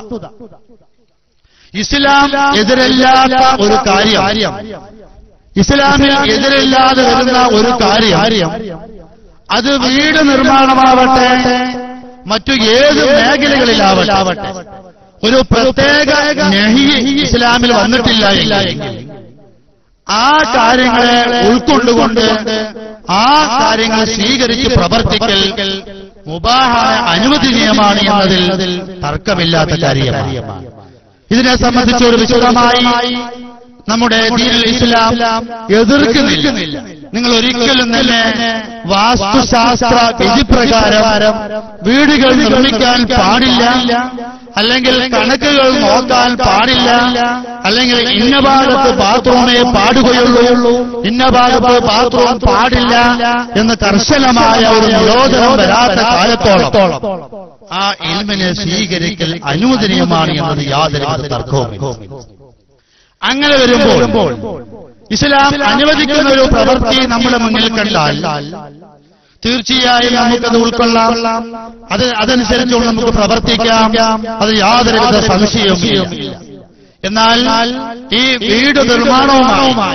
S1: ഇസ്ലാം എതിരല്ലാത്ത ഒരു കാര്യം ഇസ്ലാമിൽ എതിരില്ലാതെ വരുന്ന ഒരു കാര്യം അത് വീട് നിർമ്മാണമാവട്ടെ മറ്റു ഏത് മേഖലകളിലാവട്ടെ ഒരു പ്രത്യേക നെഹി ഇസ്ലാമിൽ വന്നിട്ടില്ല എങ്കിൽ ആ കാര്യങ്ങളെ ഉൾക്കൊണ്ടുകൊണ്ട് ആ കാര്യങ്ങൾ സ്വീകരിച്ച് പ്രവർത്തിക്കൽ മുബാഹായ അനുവദനീയമാണ് എന്നതിൽ തർക്കമില്ലാത്ത കാര്യമാണ് ഇതിനെ സംബന്ധിച്ച് ഒരു വിശദമായി നമ്മുടെ ദീനുൽ ഇസ്ലാം എതിർക്കുന്നില്ല നിങ്ങൾ ഒരിക്കലും തന്നെ വാസ്തുശാസ്ത്ര വിധിപ്രകാരം വീടുകൾ നിർമ്മിക്കാൻ പാടില്ല അല്ലെങ്കിൽ കണക്കുകൾ നോക്കാൻ പാടില്ല അല്ലെങ്കിൽ ഇന്ന ഭാഗത്ത് ബാത്റൂമേ പാടുകയുള്ളൂ ഇന്ന ഭാഗത്ത് ബാത്റൂം പാടില്ല എന്ന് കർശനമായ ഒരു നിരോധനം വരാത്ത കാലത്തോളം ആ ഇൽമിനെ സ്വീകരിക്കൽ അനുവദനീയമാണ് എന്നത് യാതൊരു തർക്കവും അങ്ങനെ വരുമ്പോൾ ഇസ്ലാം അനുവദിക്കുന്ന ഒരു പ്രവൃത്തി നമ്മുടെ മുന്നിൽ കണ്ടാൽ തീർച്ചയായും നമുക്കത് ഉൾക്കൊള്ളാം അത് അതനുസരിച്ചുകൊണ്ട് നമുക്ക് പ്രവർത്തിക്കാം അത് യാതൊരുവിധ സംശയവുമില്ല എന്നാൽ ഈ വീട് നിർമ്മാണവുമായി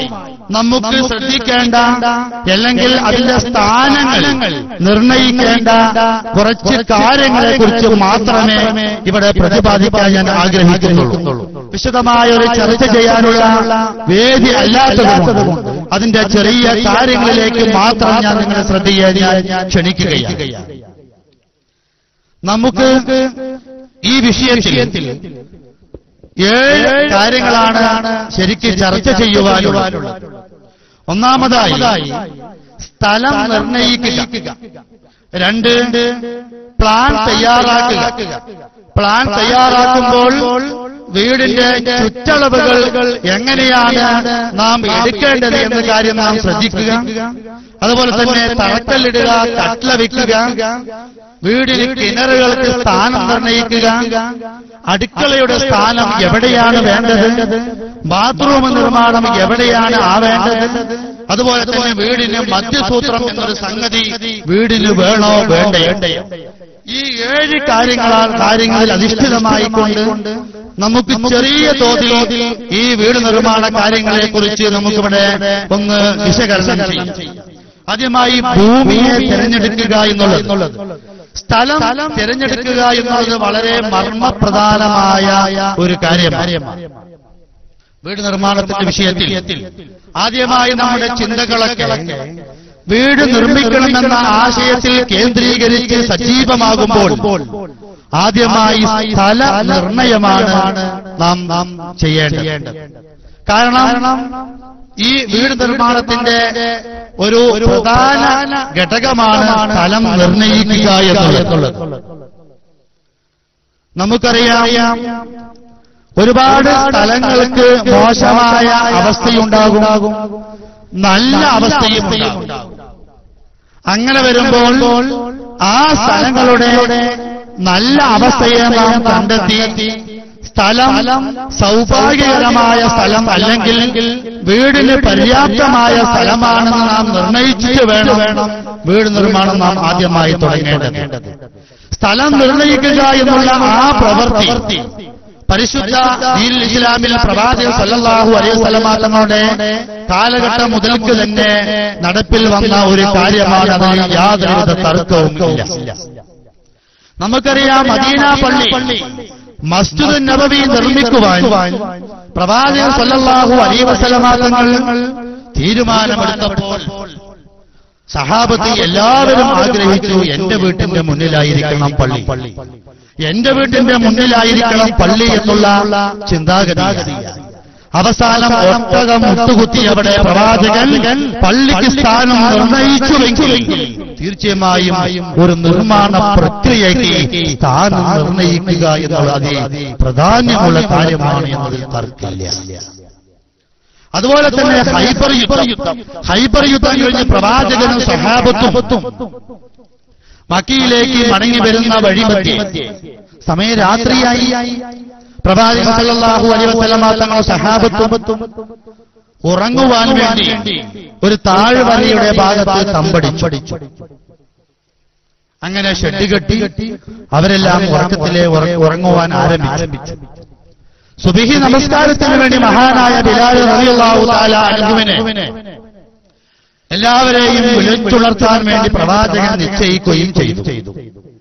S1: നമുക്ക് ശ്രദ്ധിക്കേണ്ട അല്ലെങ്കിൽ അതിന്റെ സ്ഥാനങ്ങൾ നിർണയിക്കേണ്ട കുറച്ച് കാര്യങ്ങളെ കുറിച്ച് മാത്രമേ ഇവിടെ പ്രതിപാദിക്കാൻ ഞാൻ ആഗ്രഹിക്കുന്നുള്ളൂ വിശദമായ ഒരു ചർച്ച ചെയ്യാനുള്ള വേദി അല്ലാത്തതുകൊണ്ട് അതിന്റെ ചെറിയ കാര്യങ്ങളിലേക്ക് മാത്രം ഞാൻ നിങ്ങളെ ശ്രദ്ധയെ ഞാൻ ക്ഷണിക്കുകയാണ് നമുക്ക് ഈ വിഷയത്തിൽ ഏഴ് കാര്യങ്ങളാണ് ശരിക്ക് ചർച്ച ചെയ്യുവാനുള്ളത് ഒന്നാമതായി സ്ഥലം നിർണയിക്കുക രണ്ട് പ്ലാൻ തയ്യാറാക്കുക പ്ലാൻ തയ്യാറാക്കുമ്പോൾ വീടിന്റെ ചുറ്റളവുകൾ എങ്ങനെയാണ് നാം എടുക്കേണ്ടത് എന്ന കാര്യം നാം ശ്രദ്ധിക്കുക അതുപോലെ തന്നെ തറക്കല്ലിടുക കട്ട്ല വെക്കുക വീടിന് കിണറുകൾക്ക് സ്ഥാനം നിർണയിക്കുക അടുക്കളയുടെ സ്ഥാനം എവിടെയാണ് വേണ്ടത് ബാത്റൂം നിർമ്മാണം എവിടെയാണ് ആവേണ്ടത് അതുപോലെ തന്നെ വീടിന് മധ്യസൂത്രം എന്നൊരു സംഗതി വീടിന് വേണോ വേണ്ടേ ഈ ഏഴ് കാര്യങ്ങളാൽ കാര്യങ്ങളിൽ അധിഷ്ഠിതമായിക്കൊണ്ട് നമുക്ക് ചെറിയ തോതിൽ ഈ വീട് നിർമ്മാണ കാര്യങ്ങളെ കുറിച്ച് നമുക്കിവിടെ ഒന്ന് വിശകലനം ചെയ്യാം ആദ്യമായി ഭൂമിയെ തിരഞ്ഞെടുക്കുക എന്നുള്ളത് സ്ഥലം തിരഞ്ഞെടുക്കുക എന്നുള്ളത് വളരെ മർമ്മപ്രധാനമായ ഒരു കാര്യമാണ് വീട് നിർമ്മാണത്തിന്റെ വിഷയത്തിൽ ആദ്യമായി നമ്മുടെ ചിന്തകളൊക്കെ വീട് നിർമ്മിക്കണമെന്ന ആശയത്തിൽ കേന്ദ്രീകരിച്ച് സജീവമാകുമ്പോൾ ആദ്യമായി സ്ഥല നിർണയമാണ് നാം നാം ചെയ്യേണ്ടത് കാരണം ഈ വീട് നിർമ്മാണത്തിന്റെ ഒരു പ്രധാന ഘടകമാണ് സ്ഥലം നിർണയിക്കുക എന്നുള്ളത് നമുക്കറിയാം ഒരുപാട് സ്ഥലങ്ങൾക്ക് മോശമായ അവസ്ഥയുണ്ടാകും നല്ല അവസ്ഥയും ഉണ്ടാകും അങ്ങനെ വരുമ്പോൾ ആ സ്ഥലങ്ങളുടെ നല്ല അവസ്ഥയെ നാം കണ്ടെത്തി സ്ഥലം സൗഭാഗ്യകരമായ സ്ഥലം അല്ലെങ്കിൽ വീടിന് പര്യാപ്തമായ സ്ഥലമാണെന്ന് നാം നിർണയിച്ചിട്ട് വേണം വീട് നിർമ്മാണം നാം ആദ്യമായി തുടങ്ങേണ്ടത് സ്ഥലം നിർണയിക്കുക എന്നുള്ള ആ പ്രവൃത്തി പരിശുദ്ധ ദീനുൽ ഇസ്ലാമിൽ പ്രവാചകൻ സല്ലല്ലാഹു അലൈഹി വസല്ലമ തങ്ങളുടെ കാലഘട്ടം മുതൽക്ക് തന്നെ നടപ്പിൽ വന്ന ഒരു കാര്യമാണ് അതിന് യാതൊരുവിധ തർക്കവും ഇല്ല നമുക്കറിയാം മദീന പള്ളി മസ്ജിദ് നബവി നിർമ്മിക്കുവാൻ പ്രവാചകൻ സല്ലല്ലാഹു അലൈഹി വസല്ലമ തങ്ങൾ തീരുമാനമെടുത്തപ്പോൾ സഹാബത്ത് എല്ലാവരും ആഗ്രഹിച്ചു എന്റെ വീട്ടിന്റെ മുന്നിലായിരിക്കണം പള്ളി എന്റെ വീട്ടിന്റെ മുന്നിലായിരിക്കണം പള്ളി എന്നുള്ള ചിന്താഗതി അവസാനം ഒട്ടകം മുട്ടുകുത്തി അവിടെ പ്രവാചകൻ പള്ളിക്ക് സ്ഥാനം നിർണയിച്ചുവെങ്കിൽ തീർച്ചയായും ഒരു നിർമ്മാണ പ്രക്രിയയ്ക്ക് സ്ഥാനം നിർണയിക്കുക എന്നുള്ളത് അതി പ്രാധാന്യമുള്ള കാര്യമാണ് എന്നതിൽ തർക്കമില്ല അതുപോലെ തന്നെ ഹൈബർ യുദ്ധം ഹൈബർ യുദ്ധം കഴിഞ്ഞ് പ്രവാചകനും സഹാബത്തും മക്കിയിലേക്ക് മടങ്ങി വരുന്ന വഴിമധ്യേ സമയം രാത്രിയായി പ്രവാചകൻ സല്ലല്ലാഹു അലൈഹി വസല്ലമ തങ്ങൾ സഹാബത്തും ഉറങ്ങുവാൻ വേണ്ടി ഒരു താഴ്വരയുടെ ഭാഗത്ത് തമ്പടിച്ചു അങ്ങനെ ഷെഡ് കെട്ടി അവരെല്ലാം ഉറക്കത്തിലെ ഉറ- ഉറങ്ങുവാൻ ആരംഭിച്ചു സുബിഹി നമസ്കാരത്തിന് വേണ്ടി മഹാനായ ബിലാൽ റളിയല്ലാഹു തആല അൻഹുവിനെ എല്ലാവരെയും വിളിച്ചുണർത്താൻ വേണ്ടി പ്രവാചകൻ നിശ്ചയിക്കുകയും ചെയ്തു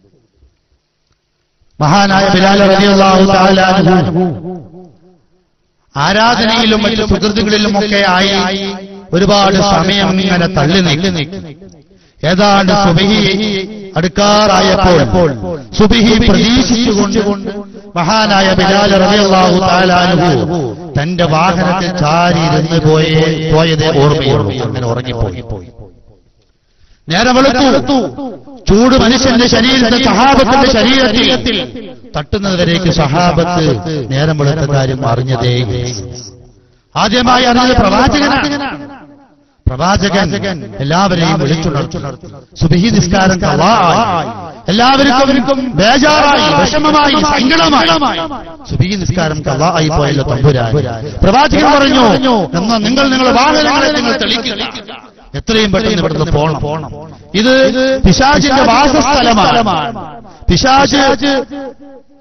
S1: മഹാനായ ബിലാൽ റളിയല്ലാഹു തആല അൻഹു ആരാധനയിലും മറ്റു സുഹൃത്തുക്കളിലുമൊക്കെ ആയി ഒരുപാട് സമയം ഇങ്ങനെ തള്ളി നീക്കി ഏതാണ്ട് സുബഹി അടുക്കാറായപ്പോൾ സുബഹി പ്രതീക്ഷിച്ചുകൊണ്ട് മഹാനായ ബിലാൽ റളിയല്ലാഹു തആല അൻഹു തന്റെ വാഹനത്തിൽ ചാരി ഇരുന്ന് പോയേ പോയതേ ഓർമ്മയുള്ളൂ അങ്ങനെ ഉറങ്ങിപ്പോയി നേരെ വെളുത്തു ചൂട് മനുഷ്യന്റെ ശരീരത്തിൽ സഹാബത്തിന്റെ ശരീരത്തിൽ തട്ടുന്നതുവരേക്ക് സഹാബത്ത് നേരം വെളുത്ത കാര്യം അറിഞ്ഞതേ ആദ്യമായി അറിഞ്ഞത് പ്രവാചകനാണ് പ്രവാചകൻ എല്ലാവരെയും വിളിച്ചുണർത്തി സുബഹി നിസ്കാരം കളായി എല്ലാവർക്കും ബേജാറായി വിഷമമായി സങ്കടമായി സുബഹി നിസ്കാരം കളായി പോയല്ലോ തമ്പുരാൻ പ്രവാചകൻ പറഞ്ഞു എന്നാ നിങ്ങൾ നിങ്ങളുടെ വാഹനങ്ങളെ നിങ്ങൾ തെളിക്കുക എത്രയും പെട്ടെന്ന് ഇവിടുന്ന് പോണം ഇത് പിശാചിന്റെ വാസസ്ഥലമാണ് പിശാച്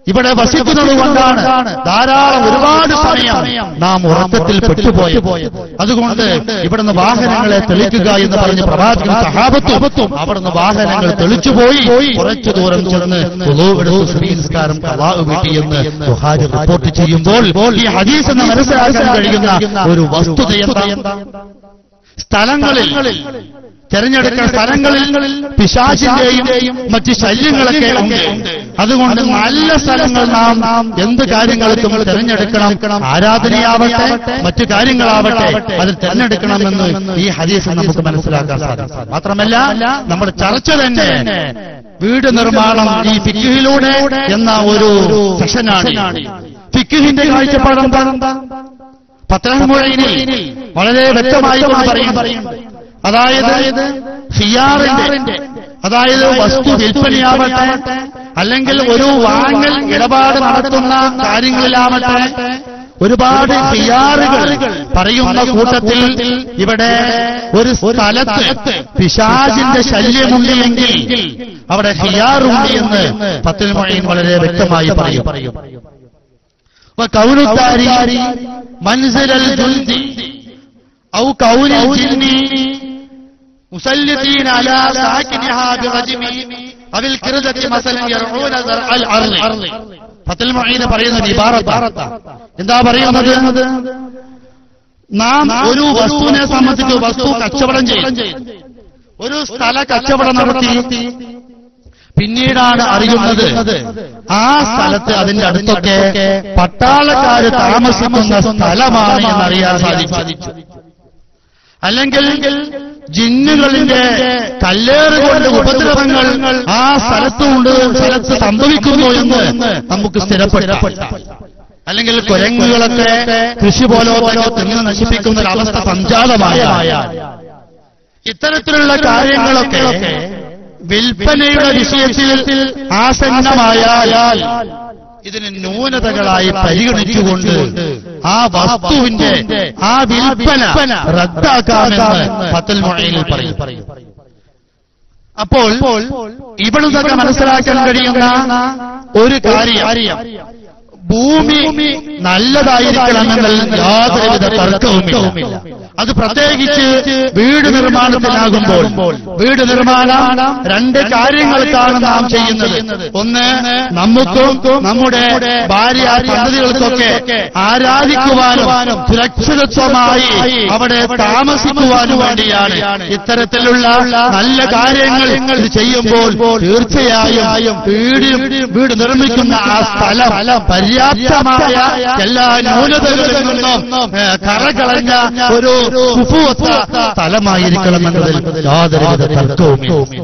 S1: ഇവിടെ വസിക്കുന്നത് കൊണ്ടാണ് ധാരാളം ഒരുപാട് സമയം നാം ഉറക്കത്തിൽ പെട്ടുപോയത് അതുകൊണ്ട് ഇവിടുന്ന് വാഹനങ്ങളെ തെളിക്കുക എന്ന് പറഞ്ഞ് പ്രവാചകൻ സഹാബത്തും അവിടുന്ന് വാഹനങ്ങൾ തെളിച്ചുപോയി കുറച്ചു ദൂരം ചെന്ന് ഉളൂവെടുത്ത് സുബഹി നിസ്കാരം കലാഹ് വീട്ടിയെന്ന് ബുഹാരി റിപ്പോർട്ട് ചെയ്യുമ്പോൾ ഈ ഹദീസ് എന്ന് മനസ്സിലാക്കാൻ കഴിയുന്ന ഒരു വസ്തുത എന്താ സ്ഥലങ്ങളിൽ തെരഞ്ഞെടുക്കുന്ന സ്ഥലങ്ങളിൽ പിശാചിന്റെയും മറ്റ് ശല്യങ്ങളൊക്കെ ഉണ്ട് അതുകൊണ്ട് നല്ല സ്ഥലങ്ങൾ നാം എന്ത് കാര്യങ്ങൾക്കും തിരഞ്ഞെടുക്കണം ആരാധനയാവട്ടെ മറ്റു കാര്യങ്ങളാവട്ടെ അത് തിരഞ്ഞെടുക്കണമെന്ന് ഈ ഹദീസ് നമുക്ക് മനസ്സിലാക്കാൻ സാധിക്കും മാത്രമല്ല നമ്മുടെ ചർച്ച തന്നെ വീട് നിർമ്മാണം ഈ ഫിക്കിഹിലൂടെ എന്ന ഒരു സെഷനാണ് ഫിക്കിഹിന്റെ കാഴ്ചപ്പാടെന്താ പത്തനംതിട്ടയിൽ വളരെ വ്യക്തമായി പറയും അതായത് ഹിയാറിന്റെ അതായത് വസ്തു വിൽപ്പനയാവട്ടെ അല്ലെങ്കിൽ ഒരു വാങ്ങൽ ഇടപാട് നടത്തുന്ന കാര്യങ്ങളിലാവട്ടെ ഒരുപാട് ഹിയാറുകൾ പറയുന്ന കൂട്ടത്തിൽ ഇവിടെ ഒരു സ്ഥലത്ത് പിശാചിന്റെ ശല്യമുണ്ട് എങ്കിൽ അവിടെ ഹിയാറുണ്ട് എന്ന് പത്തിനുമൊഴിയിൽ വളരെ വ്യക്തമായി പറയും وكون التاريخ منزل الجند أو كون الجن مسلطين على ساكنها برجم أو الكردة مثلا يرعون زرع الأرض ഫത്തൽ മൊഴീന് പറയുന്നത് ഇബാറത്ത എന്താ പറയുന്നത് നാം ഒരു വസ്തുവിനെ സംബന്ധിച്ച് വസ്തു കച്ചവടം ചെയ്യും ഒരു സ്ഥല കച്ചവടം നടത്തി പിന്നീടാണ് അറിയുന്നത് ആ സ്ഥലത്ത് അതിന്റെ അടുത്തൊക്കെ പട്ടാളക്കാര് താമസിക്കുന്ന സ്ഥലമാണ് എന്നറിയാൻ സാധിച്ചു അല്ലെങ്കിൽ ജിന്നുകളിന്റെ കല്ലേറ് കൊണ്ട് ഉപദ്രവങ്ങൾ ആ സ്ഥലത്തുണ്ട് സ്ഥലത്ത് സംഭവിക്കുന്നു എന്ന് നമുക്ക് സ്ഥിരപ്പെട്ട അല്ലെങ്കിൽ കുരങ്ങുകളൊക്കെ കൃഷി പോലോക്കെ തിന്ന് നശിപ്പിക്കുന്ന ഒരു അവസ്ഥ സംജാതമായ ഇത്തരത്തിലുള്ള കാര്യങ്ങളൊക്കെ വിൽപ്പനയുടെ വിഷയത്തിൽ ആസന്നമായാൽ ഇതിന് ന്യൂനതകളായി പരിഗണിച്ചുകൊണ്ട് ആ വസ്തുവിന്റെ ആ വിൽപ്പന റദ്ദാക്കാമെന്ന് പത്തൽ മൊഴയിൽ പറയും അപ്പോൾ ഇവിടുന്നൊക്കെ മനസ്സിലാക്കാൻ കഴിയുന്ന ഒരു കാര്യം ഭൂമി നല്ലതായിരിക്കണമെന്നതിൽ യാതൊരുവിധ തർക്കവുമില്ല അത് പ്രത്യേകിച്ച് വീട് നിർമ്മാണത്തിലാകുമ്പോൾ വീട് നിർമ്മാണം രണ്ട് കാര്യങ്ങൾക്കാണ് നാം ചെയ്യുന്നത് ഒന്ന് നമുക്കും നമ്മുടെ ഭാര്യ പദ്ധതികൾക്കൊക്കെ ആരാധിക്കുവാനും സുരക്ഷിതത്വമായി അവിടെ താമസിക്കുവാനും വേണ്ടിയാണ് ഇത്തരത്തിലുള്ള നല്ല കാര്യങ്ങൾ ഇത് ചെയ്യുമ്പോൾ തീർച്ചയായും വീട് വീട് നിർമ്മിക്കുന്ന ആ സ്ഥലം പര്യാപ്തമായ എല്ലാ ന്യൂനതകളിൽ നിന്നും കറകളഞ്ഞ ഒരു കുഫുവത്ത സ്ഥലമായിരിക്കണമെന്നതിൽ യാതൊരുവിധ തർക്കവുമില്ല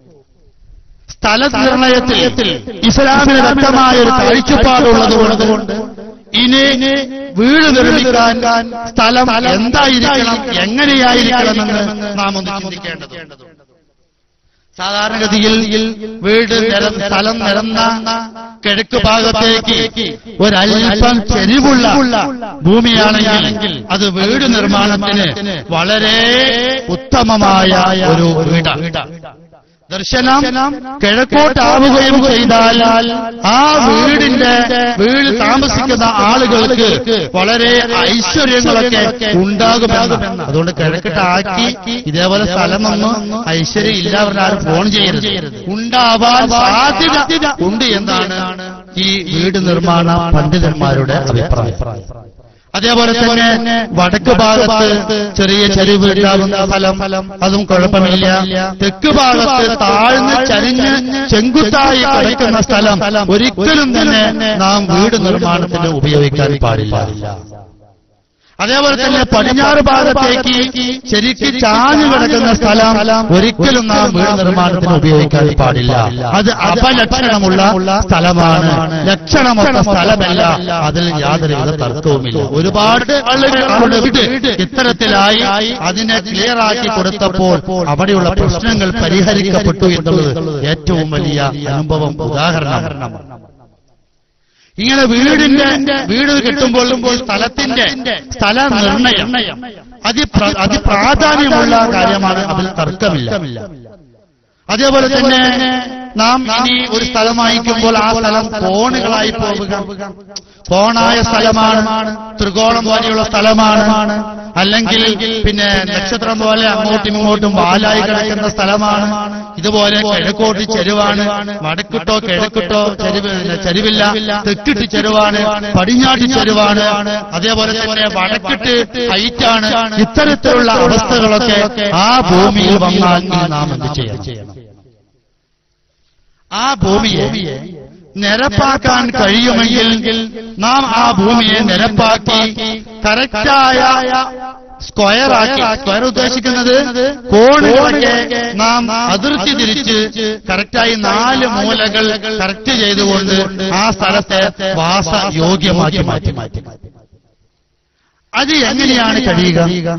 S1: സ്ഥല നിർണയത്തിൽ ഇസ്ലാമിന് വ്യക്തമായ ഒരു കാഴ്ചപ്പാടുള്ളതുകൊണ്ട് ഇനി വീട് നിർമ്മിക്കാൻ സ്ഥലം എന്തായിരിക്കണം എങ്ങനെയായിരിക്കണമെന്ന് നാം ഒന്ന് ചിന്തിക്കേണ്ടതുണ്ട് സാധാരണഗതിയിൽ വീട് നിരം സ്ഥലം നിരന്ന കിഴക്ക് ഭാഗത്തേക്ക് ഒരല്പം ചെരിവുള്ള ഭൂമിയാണെങ്കിൽ അത് വീട് നിർമ്മാണത്തിന് വളരെ ഉത്തമമായ ഒരു വീടാണ് ദർശനം കിഴക്കോട്ടാവുകയും ചെയ്താൽ ആ വീടിന്റെ വീട് താമസിക്കുന്ന ആളുകൾക്ക് വളരെ ഐശ്വര്യങ്ങളൊക്കെ ഉണ്ടാകുമെന്ന് അതുകൊണ്ട് കിഴക്കിട്ടാക്കി ഇതേപോലെ സ്ഥലമൊന്നും ഐശ്വര്യം ഇല്ല അവരുടെ ആരും ഫോൺ ചെയ്യരുത് ഉണ്ടാവാൻ സാധ്യത ഉണ്ട് എന്നാണ് ഈ വീട് നിർമ്മാണ പണ്ഡിതന്മാരുടെ അഭിപ്രായം അതേപോലെ തന്നെ വടക്ക് ഭാഗത്ത് ചെറിയ ചരിവ് ഉണ്ടാകുന്ന ഫലം അതും കുഴപ്പമില്ല തെക്ക് ഭാഗത്ത് താഴ്ന്ന് ചരിഞ്ഞ് ചെങ്കുത്തായി കിടക്കുന്ന സ്ഥലം ഒരിക്കലും തന്നെ നാം വീട് നിർമ്മാണത്തിന് ഉപയോഗിക്കാൻ പാടില്ല അതേപോലെ തന്നെ പടിഞ്ഞാറ് ഭാഗത്തേക്ക് ശരിക്ക് ചാഞ്ഞു കിടക്കുന്ന സ്ഥലം ഒരിക്കലും നാം വീട് നിർമ്മാണത്തിന് ഉപയോഗിക്കാൻ പാടില്ല അത് അപലക്ഷണമുള്ള സ്ഥലമാണ് ലക്ഷണമൊത്ത സ്ഥലമല്ല അതിൽ യാതൊരുവിധ തർക്കവുമില്ല ഒരുപാട് ആളുകളുടെ വീട് ഇത്തരത്തിലായി അതിനെ ക്ലിയർ ആക്കി കൊടുത്തപ്പോൾ അവിടെയുള്ള പ്രശ്നങ്ങൾ പരിഹരിക്കപ്പെട്ടു എന്നുള്ളത് ഏറ്റവും വലിയ അനുഭവം ഉദാഹരണം ഇങ്ങനെ വീടിന്റെ വീട് കിട്ടുമ്പോൾ സ്ഥലത്തിന്റെ സ്ഥല നിർണയം അതി അതിപ്രാധാന്യമുള്ള കാര്യമാണ് അതിൽ തർക്കമില്ല അതേപോലെ തന്നെ നാം ഇനി ഒരു സ്ഥലം വാങ്ങിക്കുമ്പോൾ ആ സ്ഥലം കോണുകളായി പോവുക കോണായ സ്ഥലമാണ് ത്രികോണം പോലെയുള്ള സ്ഥലമാണ് അല്ലെങ്കിൽ പിന്നെ നക്ഷത്രം പോലെ അങ്ങോട്ടും ഇങ്ങോട്ടും വാലായി കിടക്കുന്ന സ്ഥലമാണ് ഇതുപോലെ കിഴക്കോട്ട് ചെരുവാണ് വടക്കിട്ടോ കിഴക്കിട്ടോ ചെരുവ് ചെരുവില്ല തെക്കിട്ട് ചെരുവാണ് പടിഞ്ഞാട്ട് ചെരുവാണ് അതേപോലെ തന്നെ വടക്കിട്ട് ഹൈറ്റാണ് ഇത്തരത്തിലുള്ള അവസ്ഥകളൊക്കെ ആ ഭൂമിയിൽ വന്നാൽ ഇനി നാം എന്ത് ചെയ്യണം ആ ഭൂമിയെ നിരപ്പാക്കാൻ കഴിയുമെങ്കിൽ നാം ആ ഭൂമിയെ നിരപ്പാക്കി കറക്റ്റായ സ്ക്വയറാക്കി സ്ക്വയർ ഉദ്ദേശിക്കുന്നത് കോണുകളൊക്കെ നാം അതിർത്തി തിരിച്ച് കറക്റ്റായി നാല് മൂലകൾ കറക്റ്റ് ചെയ്തുകൊണ്ട് ആ സ്ഥലത്തെ വാസ യോഗ്യമാക്കി മാറ്റി മാറ്റി അത് എങ്ങനെയാണ് കഴിയുക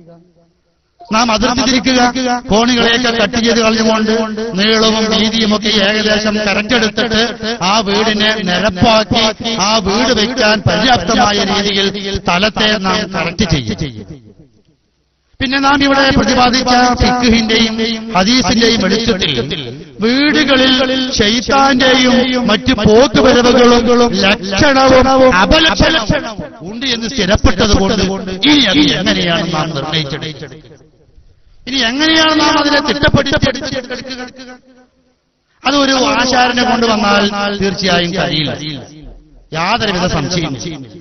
S1: നാം അതിർത്തി തിരിക്കുക കോണികളെയൊക്കെ കട്ട് ചെയ്ത് കളഞ്ഞുകൊണ്ട് നീളവും വീതിയും ഒക്കെ ഏകദേശം കറക്റ്റെടുത്തിട്ട് ആ വീടിനെ നിരപ്പാക്കി ആ വീട് വയ്ക്കാൻ പര്യാപ്തമായ രീതിയിൽ സ്ഥലത്തെ നാം കറക്റ്റ് ചെയ്യും പിന്നെ നാം ഇവിടെ പ്രതിപാദിച്ച ഫിഖിന്റെയും ഹദീസിന്റെയും വെളിച്ചത്തിൽ വീടുകളിൽ ഷെയ്ത്താന്റെയും മറ്റ് പോക്കുവരവുകളും ലക്ഷണവും അപലക്ഷണവും ഉണ്ട് എന്ന് സ്ഥിരപ്പെട്ടത് കൊണ്ട് ഇനി അത് എങ്ങനെയാണ് നാം നിർണയിച്ചെടുക്കുക ഇനി എങ്ങനെയാണ് നാം അതിനെ തിട്ടപ്പെടുത്തിയെടുക്കുക അതൊരു ആശാരനെ കൊണ്ടുവന്നാൽ തീർച്ചയായും കഴിയില്ല യാതൊരുവിധ സംശയം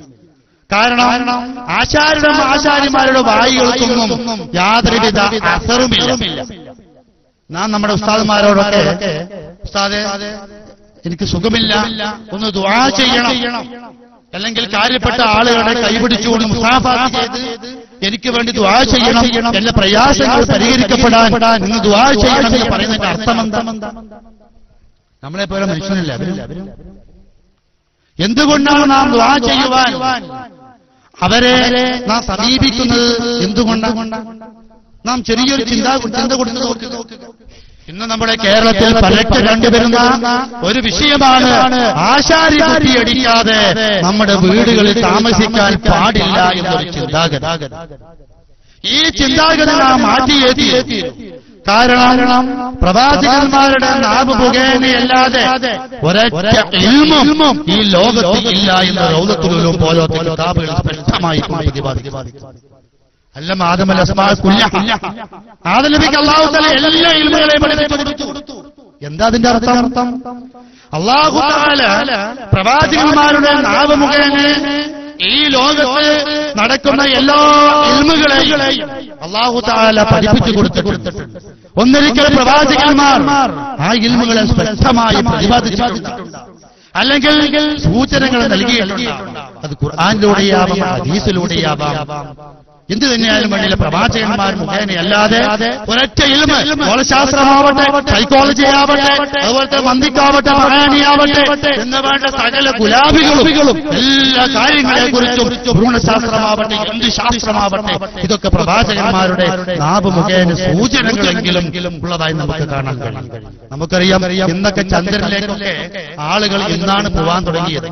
S1: കാരണം ആശാരുടെ ആശാരിമാരുടെ വായികൾക്കൊന്നും യാതൊരുവിധ അസറുമില്ല നാം നമ്മുടെ ഉസ്താദന്മാരോടൊക്കെ ഉസ്താദെ എനിക്ക് സുഖമില്ല ഒന്ന് ദുആ ചെയ്യണം അല്ലെങ്കിൽ കാര്യപ്പെട്ട ആളുകളുടെ കൈപിടിച്ചുകൊണ്ട് മുസാഫാത്ത് ചെയ്ത് എനിക്ക് വേണ്ടി ദുആ ചെയ്യണം എന്റെ പ്രയാസങ്ങൾ പരിഹരിക്കപ്പെടാൻ നിങ്ങൾ ദുആ ചെയ്യണം എന്ന് പറയുന്നതിന്റെ അർത്ഥം എന്താ നമ്മളെ പോലെ മനുഷ്യനല്ല അവരും എന്തുകൊണ്ടാണ് നാം ദുആ ചെയ്യുവാൻ അവരെ നാം സമീപിക്കുന്നത് എന്തുകൊണ്ടാണ് നാം ചെറിയൊരു ചിന്ത ചിന്ത കൊടുത്ത് നോക്കുക ഇന്ന് നമ്മുടെ കേരളത്തിൽ പലറ്റ് കണ്ടുവരുന്ന ഒരു വിഷയമാണ് ആശാരി കുട്ടിയടിക്കാതെ നമ്മുടെ വീടുകളിൽ താമസിക്കാൻ പാടില്ല എന്നൊരു ചിന്താഗതി ഈ ചിന്താഗതി നാം മാറ്റിയേറ്റി കാരണം പ്രവാചകന്മാരുടെ നാവ് മുഖേനയല്ലാതെ ഒരൊറ്റ ഇൽമും ഈ ലോകത്തിൽ ഇല്ല എന്ന് റൗലത്തുലും പോലത്തെ കിതാബുകൾ സ്പഷ്ടമായി പ്രതിപാദിക്കുന്നു അല്ല ആദമൽ അസ്മാൽ കുല്ല ആദലബിക്ക് അള്ളാഹു തല എല്ലാ ഇൽമുകളെയും പഠിപ്പിച്ചു കൊടുത്തു എന്താ അതിന്റെ അർത്ഥം അള്ളാഹു താല പ്രവാചകന്മാരുടെ നാവ് മുഖേന ഈ ലോകത്ത് നടക്കുന്ന എല്ലാ ഇൽമുകളെയും അള്ളാഹു താല പഠിപ്പിച്ചു കൊടുത്തിട്ടുണ്ട് ഒന്നിരിക്കൽ പ്രവാചകന്മാർ ആ ഇൽമുകളെ സ്പഷ്ടമായി പ്രതിപാദിച്ചിട്ടുണ്ട് അല്ലെങ്കിൽ സൂചനകൾ നൽകിയിട്ടുണ്ട് അത് ഖുർആാനിലൂടെയാവാം ഹദീസിലൂടെയാവാം എന്ത് തന്നെയായാലും വേണ്ടിയില്ല പ്രവാചകന്മാർ മുഖേനയല്ലാതെ ഒരൊറ്റ ഇൽമ ഗോളശാസ്ത്രമാവട്ടെ സൈക്കോളജി ആവട്ടെ അതുപോലത്തെ മന്ദിക്കാവട്ടെ മഹാനിയാവട്ടെ എന്ന് വേണ്ട സകല ഗുലാബികളും എല്ലാ കാര്യങ്ങളെ കുറിച്ചും ഭ്രൂണശാസ്ത്രമാവട്ടെ എന്ത് ശാസ്ത്രമാവട്ടെ ഇതൊക്കെ പ്രവാചകന്മാരുടെ നാവ് മുഖേന സൂചനകളെങ്കിലും ഉള്ളതായി നമുക്ക് കാണാൻ കഴിയും നമുക്കറിയാം ഇന്നൊക്കെ ചന്ദ്രനിലേക്കൊക്കെ ആളുകൾ ഇന്നാണ് പോവാൻ തുടങ്ങിയത്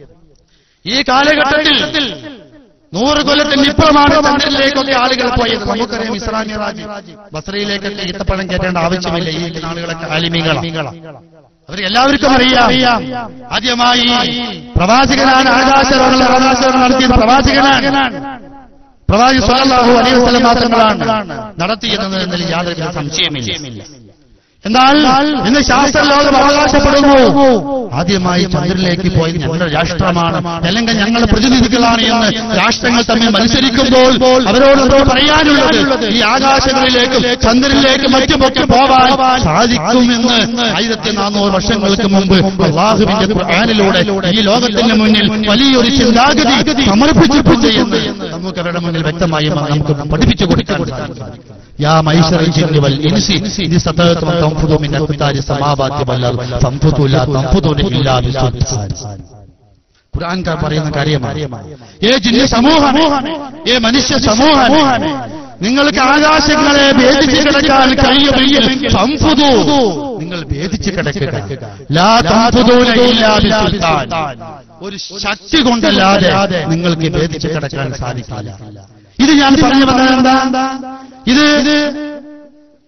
S1: ഈ കാലഘട്ടത്തിൽ നൂറ് കൊല്ലത്തിന് ഇപ്പുറമാണ് ചന്ദ്രനിലേക്കൊക്കെ ആളുകൾ പോയത് നമുക്കറിയാം ഇസ്ലാമിയ രാജ്യം ബസ്രയിലേക്കൊക്കെ ഈത്തപ്പഴം കയറ്റേണ്ട ആവശ്യമില്ല ഈ ആളുകളൊക്കെ ആലിമികളാണ് അവർ എല്ലാവർക്കും അറിയാം ആദ്യമായി പ്രവാചകനാണ് ആകാശരോഗങ്ങൾ ആകാശരോഗം നടത്തിയത് പ്രവാചകനാണ് പ്രവാചക സ്വലാഹു അലൈഹി വസല്ലം മാത്രങ്ങളാണ് നടത്തിയെന്നതിൽ യാതൊരു സംശയമില്ല എന്നാൽ ഇന്ന് ശാസ്ത്രലോകം അവകാശപ്പെടുന്നു ആദ്യമായി ചന്ദ്രനിലേക്ക് പോയത് ഞങ്ങളുടെ രാഷ്ട്രമാണ് അല്ലെങ്കിൽ ഞങ്ങളുടെ പ്രതിനിധികളാണ് എന്ന് രാഷ്ട്രങ്ങൾ തമ്മിൽ മത്സരിക്കുമ്പോൾ അവരോട് നമ്മൾ പറയാനുള്ളത് ഈ ആകാശങ്ങളിലേക്കും ചന്ദ്രനിലേക്കും മറ്റുമൊക്കെ പോവാൻ സാധിക്കുമെന്ന് ആയിരത്തി നാനൂറ് വർഷങ്ങൾക്ക് മുമ്പ് അള്ളാഹുവിന്റെ ഖുർആനിലൂടെ ഈ ലോകത്തിന് മുന്നിൽ വലിയൊരു ചിന്താഗതി സമർപ്പിച്ചിട്ടുണ്ട് എന്ന് നമുക്ക് അവരുടെ മുന്നിൽ വ്യക്തമായി നമുക്ക് പഠിപ്പിച്ചു കൊടുക്കാൻ സാധിക്കും يا معشر الجن والإنس إن استطعتم أن تنفذوا من أقطار السماوات والأرض فانفذوا لا تنفذون إلا بسلطان ഖുർആൻ പറയുന്ന കാര്യമാണ് ഏ ജിന്ന സമൂഹം ഏ മനുഷ്യ സമൂഹം നിങ്ങൾക്ക് ആകാശങ്ങളെ ഭേദിച്ച് കിടക്കാൻ കഴിയുമെങ്കിൽ സംഫുതു നിങ്ങൾ ഭേദിച്ച് കിടക്കുക ലാ തംഫുദൂന ഇല്ലാ ബിസുൽത്താൻ ഒരു ശക്തി കൊണ്ടല്ലാതെ നിങ്ങൾക്ക് ഭേദിച്ച് കിടക്കാൻ സാധിക്കില്ല ഇത് ഞാൻ പറഞ്ഞു വന്നത് എന്താ ഇത്